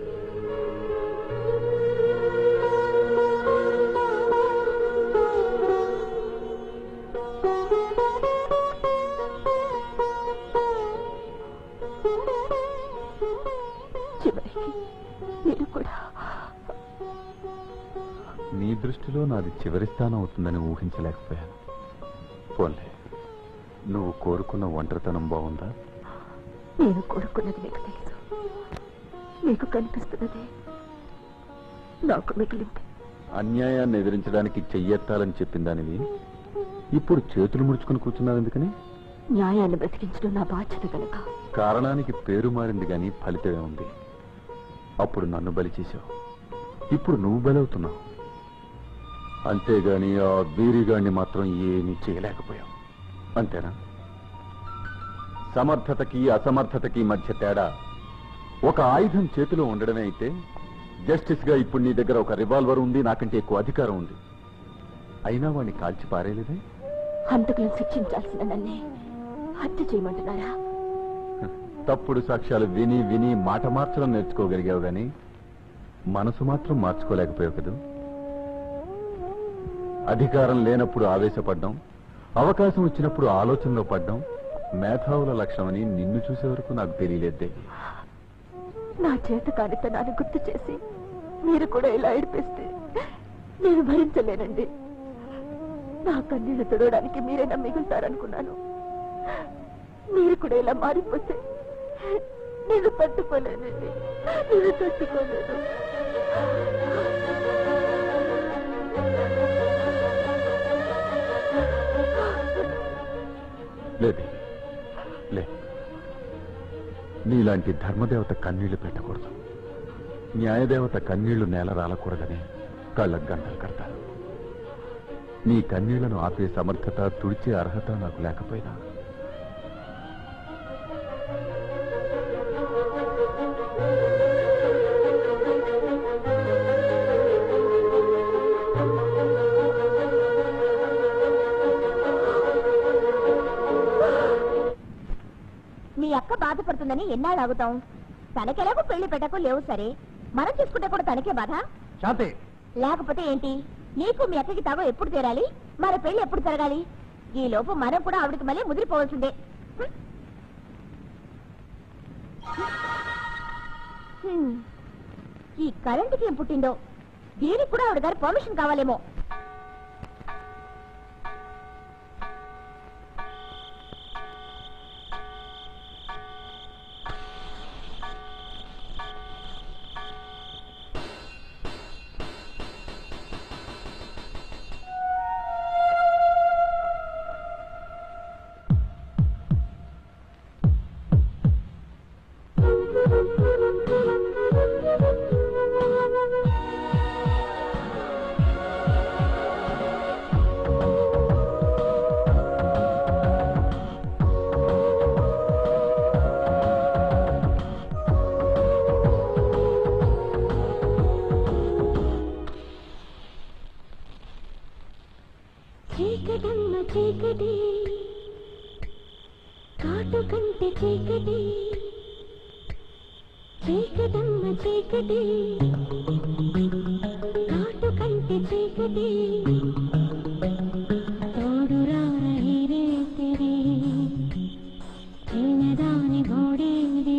చివరికి మీరు కూడా నీ దృష్టిలో నాది చివరి స్థానం అవుతుందని ఊహించలేకపోయాను పోన్లే నువ్వు కోరుకున్న ఒంటరితనం బాగుందా నేను కోరుకున్నది మీకు తెలుసు మీకు కనిపిస్తున్నది నాకు మిగిలింది అన్యాయాన్ని ఎదిరించడానికి చెయ్యెత్తాలని చెప్పిన దానివి ఇప్పుడు చేతులు ముడుచుకుని కూర్చున్నావు ఎందుకని న్యాయాన్ని బ్రతికించడం నా బాధ్యత కనుక కారణానికి పేరు మారింది గాని ఫలితమే ఉంది అప్పుడు నన్ను బలి చేశావు ఇప్పుడు నువ్వు బలవుతున్నావు అంతేగాని ఆ వీరిగాడిని మాత్రం ఏమీ చేయలేకపోయావు అంతేనా సమర్థతకి అసమర్థతకి మధ్య తేడా ఒక ఆయుధం చేతిలో ఉండడమే అయితే జస్టిస్ గా ఇప్పుడు నీ దగ్గర ఒక రివాల్వర్ ఉంది నాకంటే ఎక్కువ అధికారం ఉంది అయినా వాడిని కాల్చి పారేయలేదే హంతకులను శిక్షించాల్సిన నన్నే హత్య చేయమంటున్నారా తప్పుడు సాక్ష్యాలు విని విని మాట మార్చడం నేర్చుకోగలిగావు గాని మనసు మాత్రం మార్చుకోలేకపోయావు కదూ అధికారం లేనప్పుడు ఆవేశపడ్డం అవకాశం వచ్చినప్పుడు ఆలోచనలో పడ్డం మేధావుల లక్షణమని నిన్ను చూసే వరకు నాకు తెలియలేదే నా చేత కానితనాన్ని గుర్తు చేసి మీరు కూడా ఇలా ఏడిపిస్తే నేను భరించలేనండి నా కన్నీళ్లు తుడవడానికి మీరైనా మిగులుతారనుకున్నాను మీరు కూడా ఇలా మారిపోతే నేను తట్టుకోలేనండి నేను తట్టుకోలేను లేదు లే నీలాంటి ధర్మదేవత కన్నీళ్లు పెట్టకూడదు న్యాయదేవత కన్నీళ్లు నేల రాలకూడదని కళ్ళకు గంటలు కడతారు నీ కన్నీళ్లను ఆపే సమర్థత తుడిచే అర్హత నాకు లేకపోయినా మీ అక్క బాధపడుతుందని ఎన్నాళ్ళు ఆగుతాం తనకెలాగో పెళ్లి పెట్టకు లేవు సరే మనం చూసుకుంటే కూడా తనకే బాధ శాంతి లేకపోతే ఏంటి నీకు మీ అక్కకి తాగో ఎప్పుడు తీరాలి మరి పెళ్లి ఎప్పుడు జరగాలి ఈ లోపు మనం కూడా ఆవిడకి మళ్ళీ ముదిరిపోవాల్సిందే హ్మ్. హ్మ్. ఈ కరెంటుకి ఏం పుట్టిందో దీనికి కూడా ఆవిడ గారి పర్మిషన్ కావాలేమో చీకటమ్మ చీకటి కాటు కంటే చీకటి చీకటమ్మ చీకటి కాటు కంటే చీకటి తోడు రారే తెరి చిన్నదాని గోడేది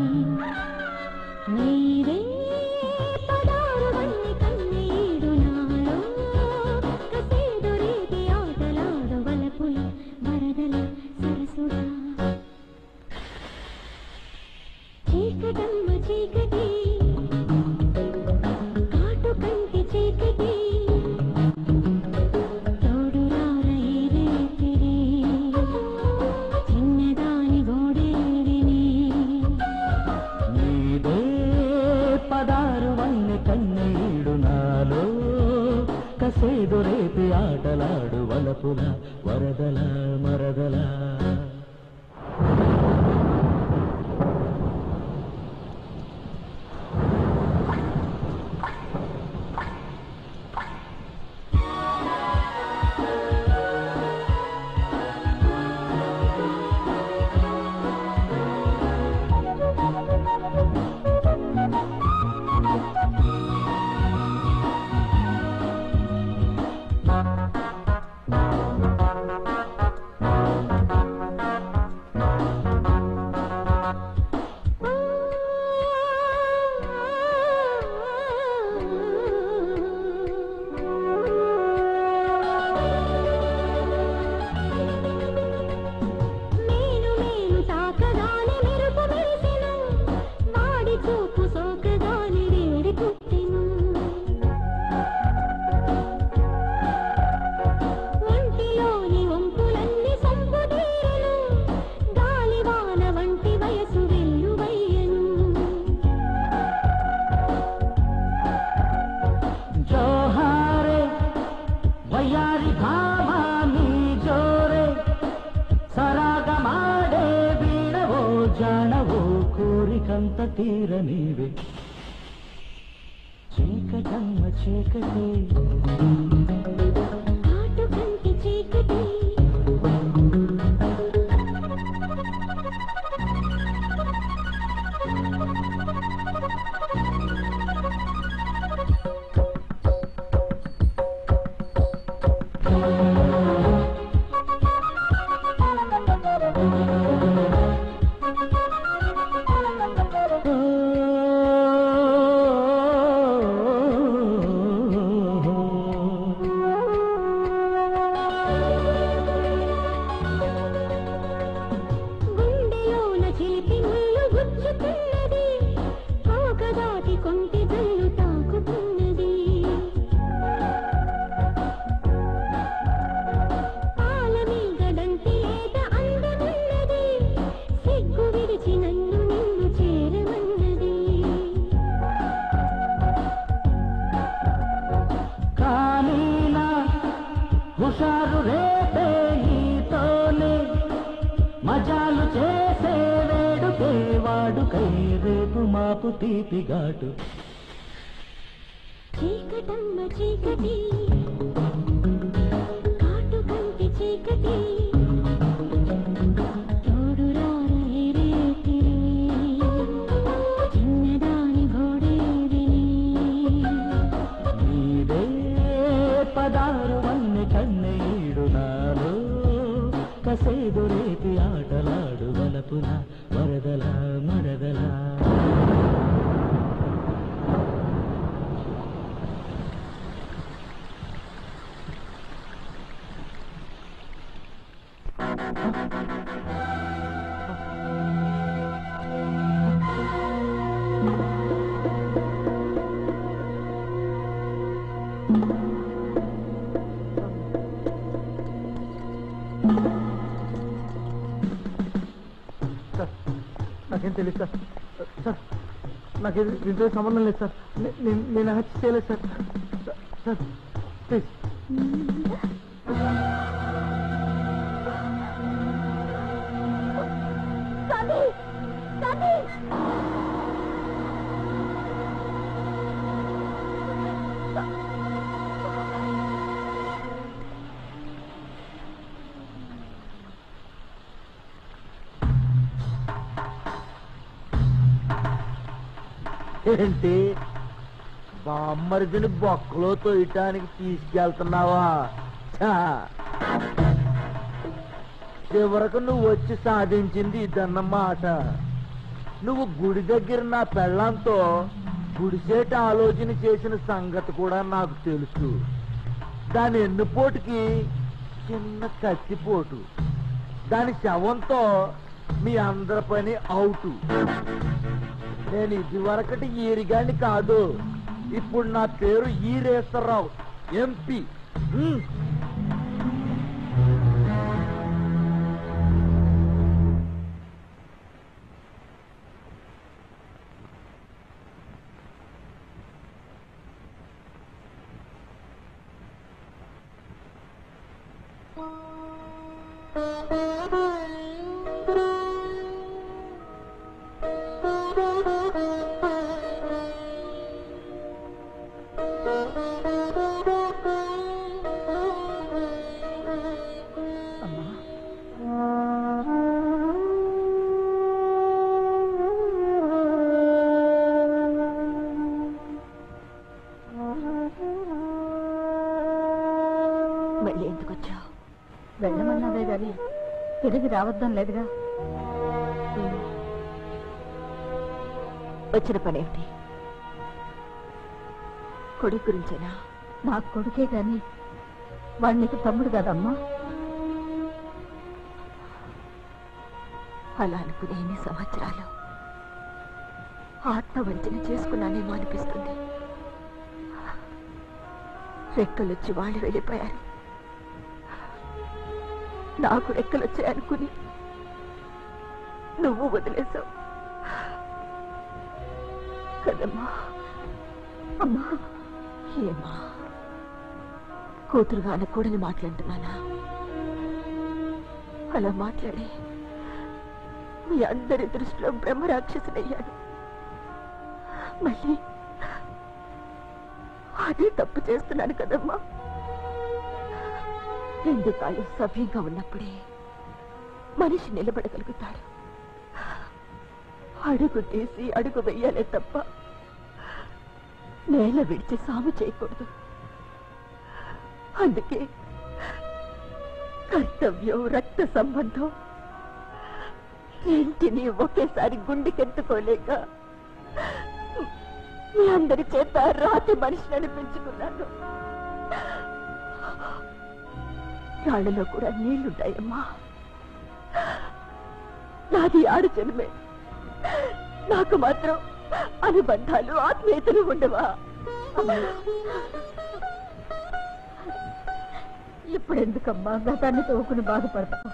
నీరే పదారు వన్ని కన్నీడు నాలో కసేదు రేగి ఆటలాడు వలపుల వరదల సరసుడా చీకటమ్మ చీకటి కాటు కంటి చీకటి తోడు రారే తిరి చిన్నదాని గోడేరిని నీదే పదారు వన్నె కన్నీడు నాలో కసేదు రేపి ఆటలాడు వలపుల వరదల మరదల మేను మేను తాకగానే మెరుపు మెరిసెను వాడి చూపు సోకగానే వేడి పుట్టెను ఒంటిలోని వంపులన్నీ సొంపు తీరెను గాలివాన వంటి వయసు వెల్లువయ్యను జోహారే వయ్యారి భామా నీ జోరే సరాగ మాడే వీణవో జాಣవో కోరికంత తీర నీవే చీకటమ్మ చీకటి కాటు కంటి చీకటి గుండెలోన చిలిపి ముళ్ళు గుచ్చుతున్నది కోక దాటి కొంటి జల్లు తాకుతున్నది పాల మీద డంటి లేత అందమున్నది సిగ్గు విడిచి నన్ను నిన్ను చేరమన్నది కానీ నా హుషారు రేపే నీతోనే మజాలు చేసే వేడుకే వాడుకై రేపు మాపు తీపి ఘాటు చీకటమ్మ చీకటి కాటు కంటి చీకటి తోడు రారే తిరి చిన్నదాని గోడేరిని నీదే పదారు వన్నె కన్నీడు నాలో కసేదు రేపి ఆటలాడు వలపుల వరదల మరదల సార్ నాకేం తెలియదు సార్ సార్ నాకు ఇది దీంతో సంబంధం లేదు సార్ నే- నేను నేను హత్య చేయలేదు సార్ సార్, సార్ ప్లీజ్ స్వామి స్వామి ఏంటి బామ్మరిదిని బొక్కలో తోయటానికి తీసుకెళ్తున్నావా ఛా! చివరకు నువ్వు వచ్చి సాధించింది ఇదన్నమాట నువ్వు గుడి దగ్గర నా పెళ్ళంతో గుడిసేట ఆలోచన చేసిన సంగతి కూడా నాకు తెలుసు దాని ఎన్నుపోటుకి చిన్న కత్తిపోటు దాని శవంతో మీ అందరి పని అవుటు నేను ఇదివరకటి ఈరిగాని కాదు ఇప్పుడు నా పేరు ఈరేశ్వరరావు ఎంపీ హ్మ్. మళ్ళీ ఎందుకు వచ్చావు వెళ్ళమన్నదే గాని తిరిగి రావద్దని లేదుగా వచ్చిన పని ఏమిటి కొడుకు గురించేనా నా కొడుకే గాని వాడు నీకు తమ్ముడు కదమ్మా అలా అనుకునే ఎన్ని సంవత్సరాలు ఆత్మవంచన చేసుకున్నానేమో అనిపిస్తుంది రెక్కలొచ్చి వాళ్ళు వెళ్ళిపోయారు నాకు రెక్కలొచ్చాయి అనుకుని నువ్వు వదిలేశావు కదమ్మా అమ్మా ఏమా కూతురుగా అనకూడని మాట్లాడుతున్నానా అలా మాట్లాడి మీ అందరి దృష్టిలో బ్రహ్మరాక్షసునయ్యాను మళ్ళీ అదే తప్పు చేస్తున్నాను కదమ్మా రెండు కాళ్ళు సవ్యంగా ఉన్నప్పుడే మనిషి నిలబడగలుగుతాడు అడుగు తీసి అడుగు వెయ్యాలే తప్ప నేల విడిచి సాము చేయకూడదు అందుకే కర్తవ్యం రక్త సంబంధం ఇంటిని ఒకేసారి గుండెకెత్తుకోలేక మీ అందరి చేత రాతి మనిషిని అనిపించుకున్నాను రాళ్ళలో కూడా నీళ్లుంటాయమ్మా నాది ఆడు జన్మే నాకు మాత్రం అనుబంధాలు ఆత్మీయతలు ఉండవా ఇప్పుడెందుకమ్మా గతాన్ని తోకుని బాధపడతావు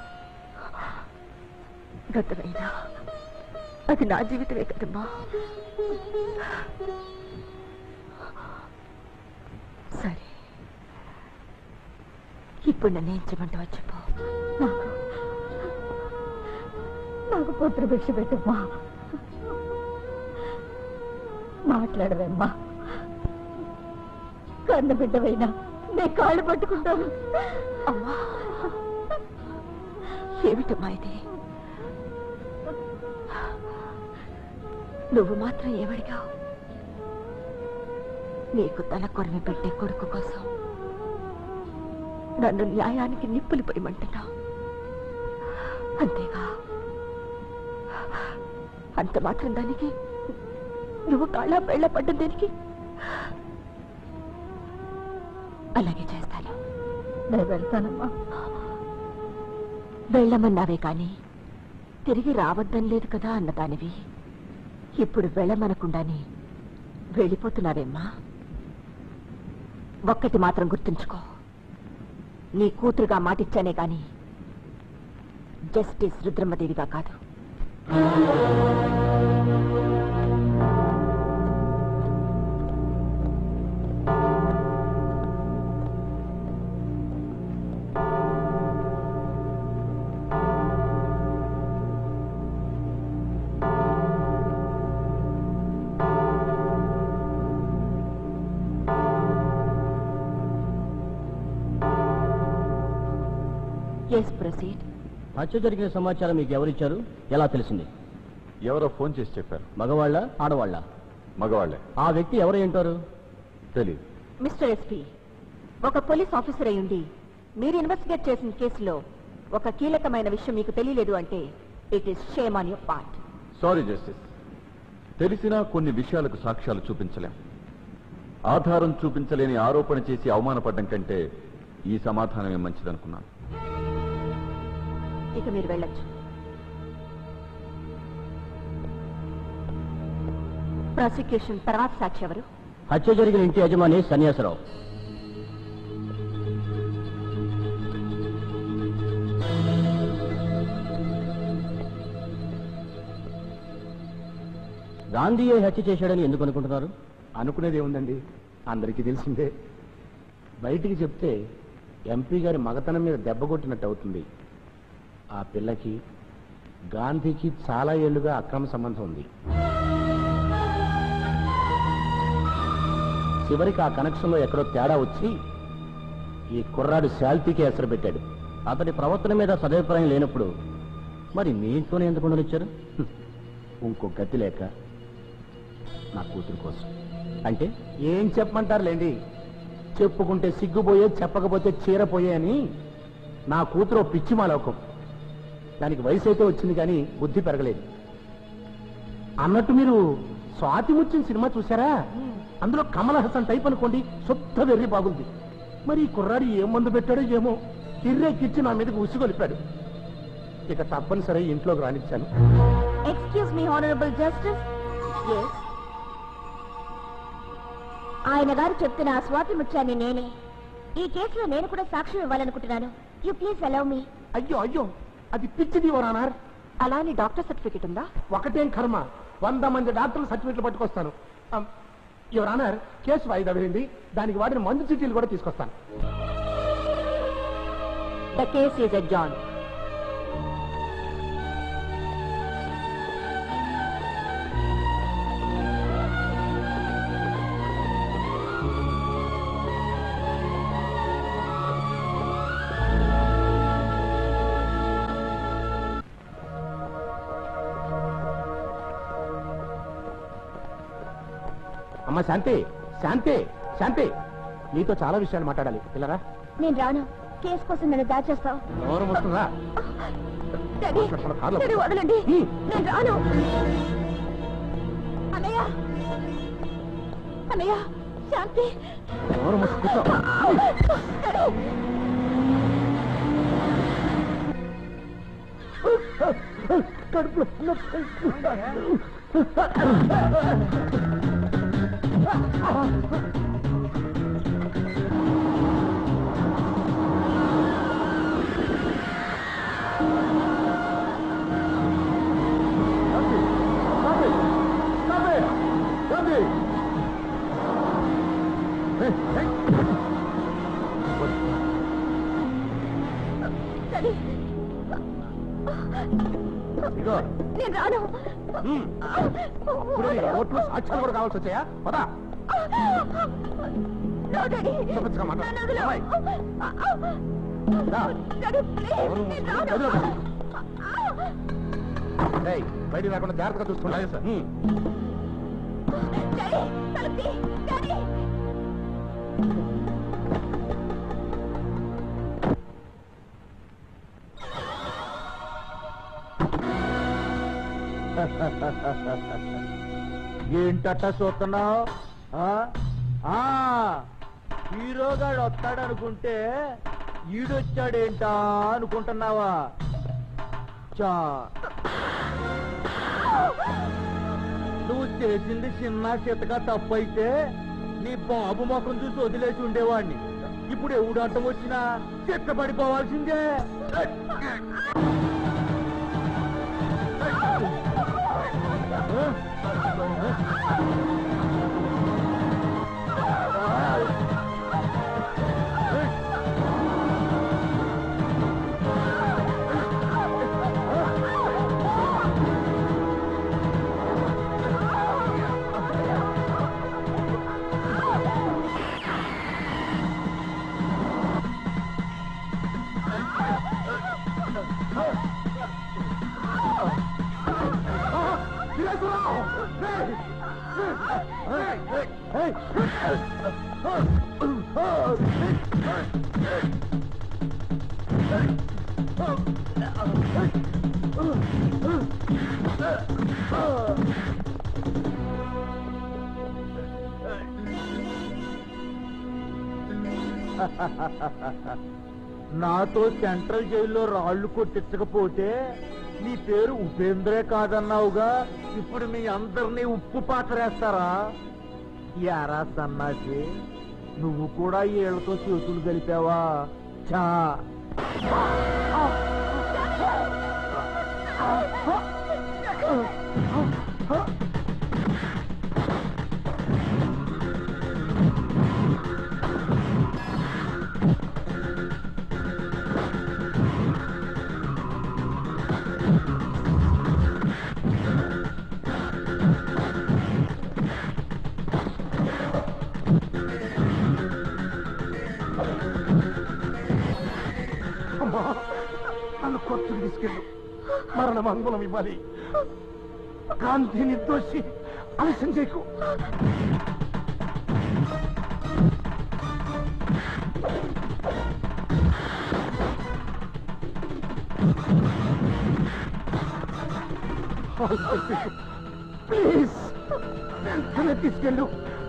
గతమైనా అది నా జీవితమే కదమ్మా సరే ఇప్పుడు నన్ను ఏం చేయమంటావా చెప్పు నాకు నాకు పుత్ర భిక్ష పెట్టమ్మా మాట్లాడవేమ్మా కన్న బిడ్డవైనా నీ కాళ్ళు పట్టుకుంటాను అమ్మా ఏమిటమ్మా ఇది నువ్వు మాత్రం ఏమడిగావు నీకు తల కొరవి పెట్టే కొడుకు కోసం నన్ను న్యాయానికి నిప్పులు పోయమంటున్నావు అంతేగా అంత మాత్రం దానికి నువ్వు కాళ్ళ పెళ్ళ పడ్డం దేనికి అలాగే చేస్తాను నేను వెళ్తానమ్మా వెళ్ళమన్నావే కాని తిరిగి రావద్దని లేదు కదా అన్నదానివి ఇప్పుడు వెళ్ళమనకుండానే వెళ్ళిపోతున్నావేమ్మా ఒక్కటి మాత్రం గుర్తుంచుకో నీ కూతురుగా మాటిచ్చానే కాని జస్టిస్ రుద్రమ్మదేవిగా కాదు ఎస్ ప్రొసీడ్ హత్య జరిగిన సమాచారం మీకు ఎవరిచ్చారు ఎలా తెలిసింది ఎవరో ఫోన్ చేసి చెప్పారు మగవాళ్ళ ఆడవాళ్ళ మగవాళ్లే ఆ వ్యక్తి ఎవరై ఉంటారు తెలియదు మిస్టర్ ఎస్పీ ఒక పోలీస్ ఆఫీసర్ అయ్యుండి మీరు ఇన్వెస్టిగేట్ చేసిన కేసులో ఒక కీలకమైన విషయం మీకు తెలియలేదు అంటే it is shame on your part sorry justice తెలిసినా కొన్ని విషయాలకు సాక్ష్యాలు చూపించలేం ఆధారం చూపించలేని ఆరోపణ చేసి అవమానపడ్డం కంటే ఈ సమాధానమే మంచిదనుకున్నాను ఇక మీరు వెళ్ళొచ్చు ప్రాసిక్యూషన్ తర్వాత సాక్షి ఎవరు హత్య జరిగిన ఇంటి యజమాని సన్యాసరావు గాంధీయే హత్య చేశాడని ఎందుకు అనుకుంటున్నారు అనుకునేది ఏముందండి అందరికీ తెలిసిందే బయటికి చెప్తే ఎంపీ గారి మగతనం మీద దెబ్బ కొట్టినట్టు అవుతుంది ఆ పిల్లకి గాంధీకి చాలా ఏళ్లుగా అక్రమ సంబంధం ఉంది చివరికి ఆ కనెక్షన్లో ఎక్కడో తేడా వచ్చి ఈ కుర్రాడు శాల్తీకి ఎసరు పెట్టాడు అతడి ప్రవర్తన మీద సదభిప్రాయం లేనప్పుడు మరి మీ ఇంట్లోనే ఎందుకు ఉండనిచ్చారు ఇంకో గతి లేక నా కూతురు కోసం అంటే ఏం చెప్పమంటారులేండి చెప్పుకుంటే సిగ్గుపోయే చెప్పకపోతే చీరపోయే అని నా కూతురు ఓ పిచ్చి మాలోకం దానికి వయసు అయితే వచ్చింది కానీ బుద్ధి పెరగలేదు అన్నట్టు మీరు స్వాతి ముచ్చిన సినిమా చూసారా అందులో కమల్ హాసన్ టైప్ అనుకోండి సొత్త వెర్రి బాగుంది మరి ఈ కుర్రాడు ఏ మందు పెట్టాడో ఏమో కిర్రెక్కిచ్చి నా మీదకి ఉసిగొలిపాడు ఇక తప్పనిసరి ఇంట్లోకి రానిచ్చాను ఎక్స్క్యూజ్ మీ హానరబుల్ జస్టిస్ ఆయన గారు చెప్తున్న ఆ స్వాతి ముత్యాన్ని నేనే ఈ కేసులో నేను కూడా సాక్ష్యం ఇవ్వాలనుకుంటున్నాను యూ ప్లీజ్ అలౌ మీ అయ్యో అయ్యో అది పిచ్చిది వరానార్ అలా అని డాక్టర్ సర్టిఫికెట్ ఉందా ఒకటేం కర్మ వంద మంది డాక్టర్ల సర్టిఫికెట్లు పట్టుకొస్తాను యువర్ ఆనర్ కేసు వాయిదా వేయండి దానికి వాడిన మందు చీటీలు కూడా తీసుకొస్తాను ద కేస్ ఈజ్ జాన్ అమ్మ శాంతి శాంతి శాంతి నీతో చాలా విషయాలు మాట్లాడాలి పిల్లరా నేను రాను కేసు కోసం నన్ను దాచేస్తావు ఎవరు వస్తుందా డాడీ మాట్లాడుతున్న కార్లో. డాడీ వదలండి హ్మ్. నేను రాను అన్నయ్య అన్నయ్య శాంతి ఎవరు మూసి కూర్చో. డాడీ కడుపులో నొప్పి. డాడీ ఇదిగో నేను రాను హ్మ్. అప్పుడే నీ ఓట్లు సాక్ష్యాలు కూడా కావాల్సి వచ్చాయా పదా నో డాడీ చూపించగా మాట. నన్ను వదిలు. అమ్మాయి. రా. డాడీ ప్లీజ్ ఎవరు నేను వదిలు. రాను ఏయ్, బయటికి రాకుండా జాగ్రత్తగా చూసుకుంటా సార్ డాడీ తలుపు తీ. డాడీ ఏంటట్ట చూస్తున్నావు హీరోగాడు వస్తాడనుకుంటే ఈడొచ్చాడేంటా అనుకుంటున్నావా చా నువ్వు చేసింది చిన్న చితక తప్పైతే నీ బాబు ముఖం చూసి వదిలేసి ఉండేవాడిని ఇప్పుడు ఎవడు అడ్డం వచ్చినా చిత్తపడిపోవాల్సిందే నాతో సెంట్రల్ జైల్లో రాళ్లు కొట్టించకపోతే నీ పేరు ఉపేంద్రే కాదన్నావుగా ఇప్పుడు మీ అందరినీ ఉప్పు పాత్రేస్తారా యారా సన్నాసి నువ్వు కూడా ఏళ్లతో చేతులు కలిపావా చా అమ్మా నన్ను కొట్టుకు తీసుకెళ్ళు మరణ మంగుళం ఇవ్వాలి గాంధీ నిర్దోషి ఆలస్యం చేయకు ప్లీజ్ వెంటనే తీసుకెళ్ళు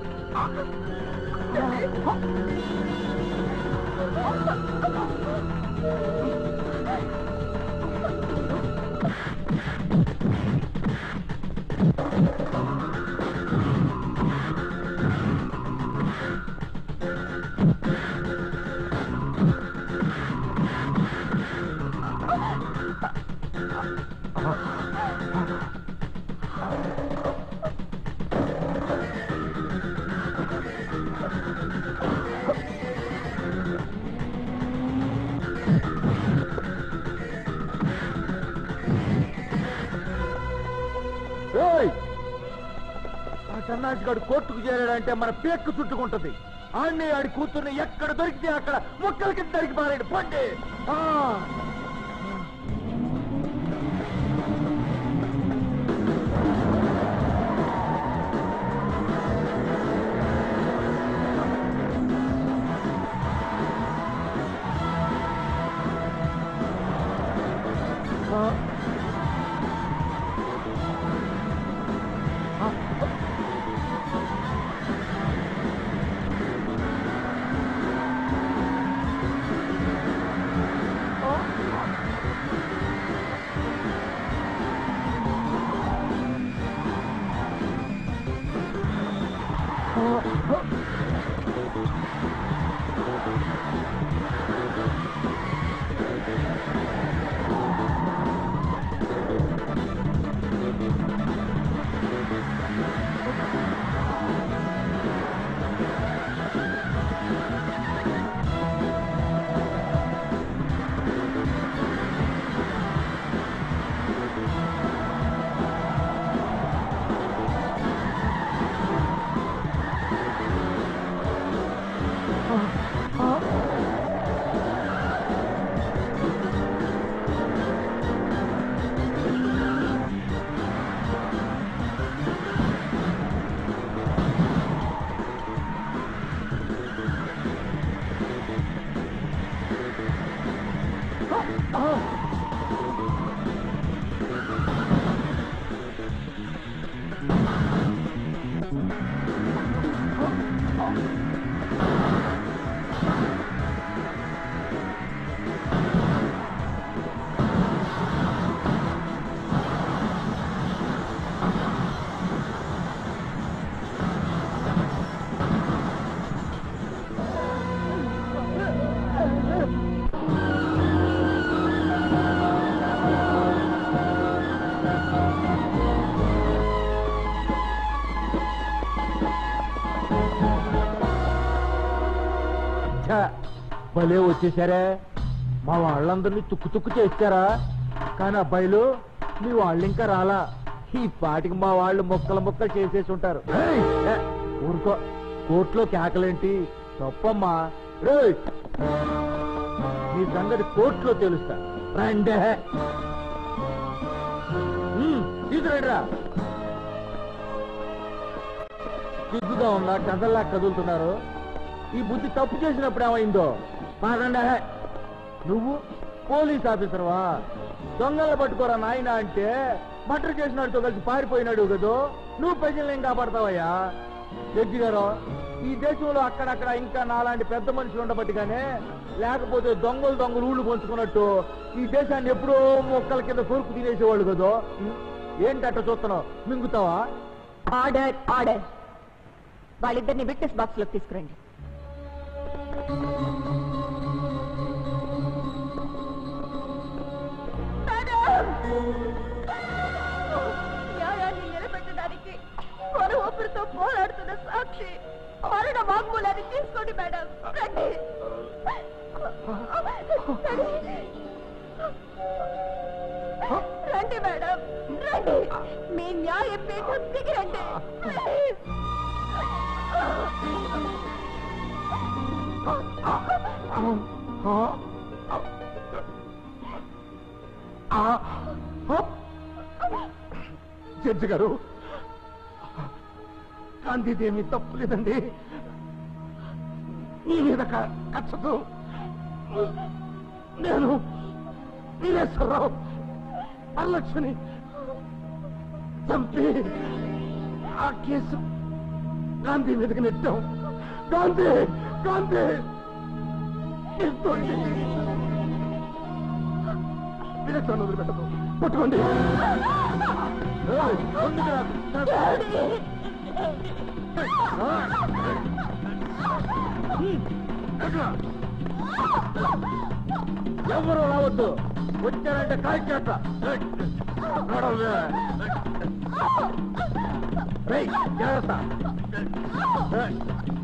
ఏయ్! ఆ సన్నాసి గారు కోర్టుకు చేరాడంటే మన పేక్కు చుట్టుకుంటది ఆడిని ఆడి కూతుర్ని ఎక్కడ దొరికితే అక్కడ మొక్కల కింద దొరికి పారాడు పండి ఆ! ఛ! భలే వచ్చేసారే మా వాళ్ళందరినీ తుక్కు తుక్కు చేస్తారా కానీ అబ్బాయిలు మీ వాళ్ళు ఇంకా రాలా ఈ పాటికి మా వాళ్ళు మొక్కలు మొక్కలు చేసేసి ఉంటారు ఏ, ఊరుకో కోర్టులో కేకలేంటి తప్పమ్మా రేయ్! మీ సంగతి కోర్టులో తెలుస్తా రండే ఉమ్, తీసుకురండిరా సిగ్గుగా ఉన్నా కథల్లా కదులుతున్నారు ఈ బుద్ధి తప్పు చేసినప్పుడు ఏమైందో పదండి నువ్వు పోలీస్ ఆఫీసర్వా దొంగలను పట్టుకోరా నాయన అంటే మటర్ చేసినాడుతో కలిసి పారిపోయినాడు కదో నువ్వు ప్రజల్ని ఏం కాపాడతావయ్యా జడ్జి గారు ఈ దేశంలో అక్కడక్కడ ఇంకా నాలాంటి పెద్ద మనుషులు ఉండబట్టిగానే లేకపోతే దొంగలు దొంగలు ఊళ్ళు పంచుకున్నట్టు ఈ దేశాన్ని ఎప్పుడో మొక్కల కింద కొరుకు తినేసేవాళ్ళు కదో ఏంటి అట్ట చూస్తున్నావు మింగుతావా ఆర్డర్ ఆర్డర్ వాళ్ళిద్దరిని విట్నెస్ బాక్స్ లోకి తీసుకురండి న్యాయాన్ని నిలబెట్టడానికి మన ఊపిరితో పోరాడుతున్న సాక్షి మరణ వాగ్మూలాన్ని తీసుకోండి మేడం రండి రండి మేడం రండి మీ న్యాయ పీఠం దిగిరండి ప్లీజ్. జడ్జి గారు గాంధీదేమి తప్పు లేదండి మీ మీద క- కక్షతో నేను వీరేశ్వరరావు వరలక్ష్మిని చంపి ఆ కేసు గాంధీ మీదకి నెట్టాం గాంధీ గాంధీ ఎంతోంది. వీరేశ్వరరావు వదిలిపెట్టదు పట్టుకోండి ఏయ్, ముందుకు రా. ఎవరు రావద్దు వచ్చారంటే కాల్చేట జాగ్రత్త ఏయ్.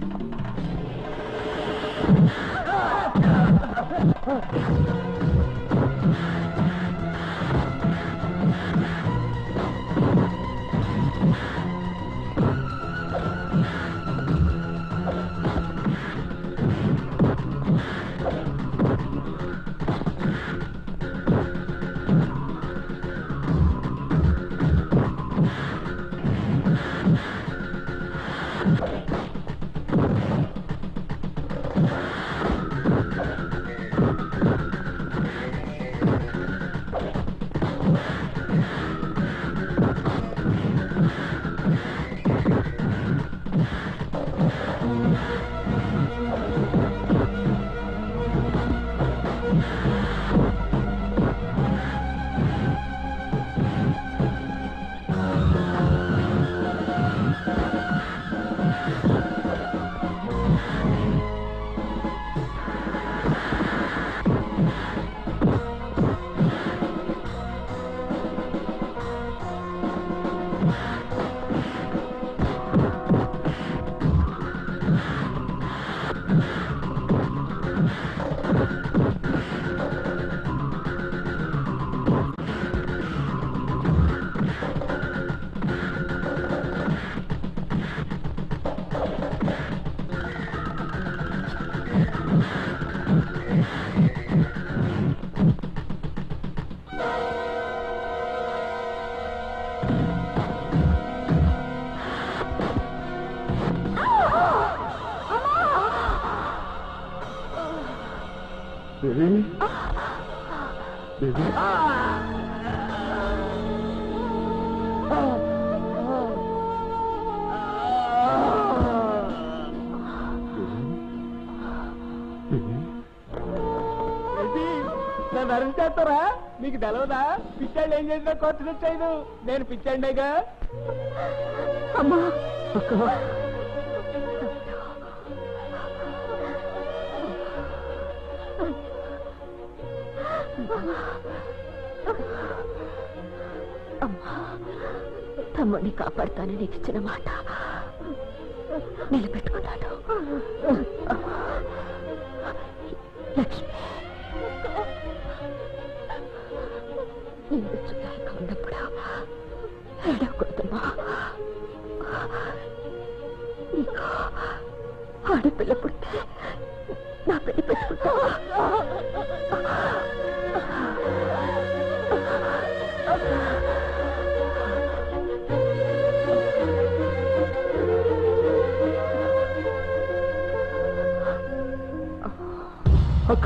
బేబీ బేబీ నన్ను అరెస్ట్ చేస్తారా మీకు తెలవదా పిచ్చాడు ఏం చేసినా కొత్త తెచ్చాడు నేను పిచ్చాడిగా అమ్మా అమ్మా తమ్ముడిని కాపాడుతానని నీకు ఇచ్చిన మాట నిలబెట్టుకున్నాను లక్ష్మి నిన్ను చుట్టాలుగా ఉన్నప్పుడు ఏడవకూడదమ్మా నీకు ఆడపిల్ల పుడితే నా పెళ్లి పెట్టుకుంటావా అక్క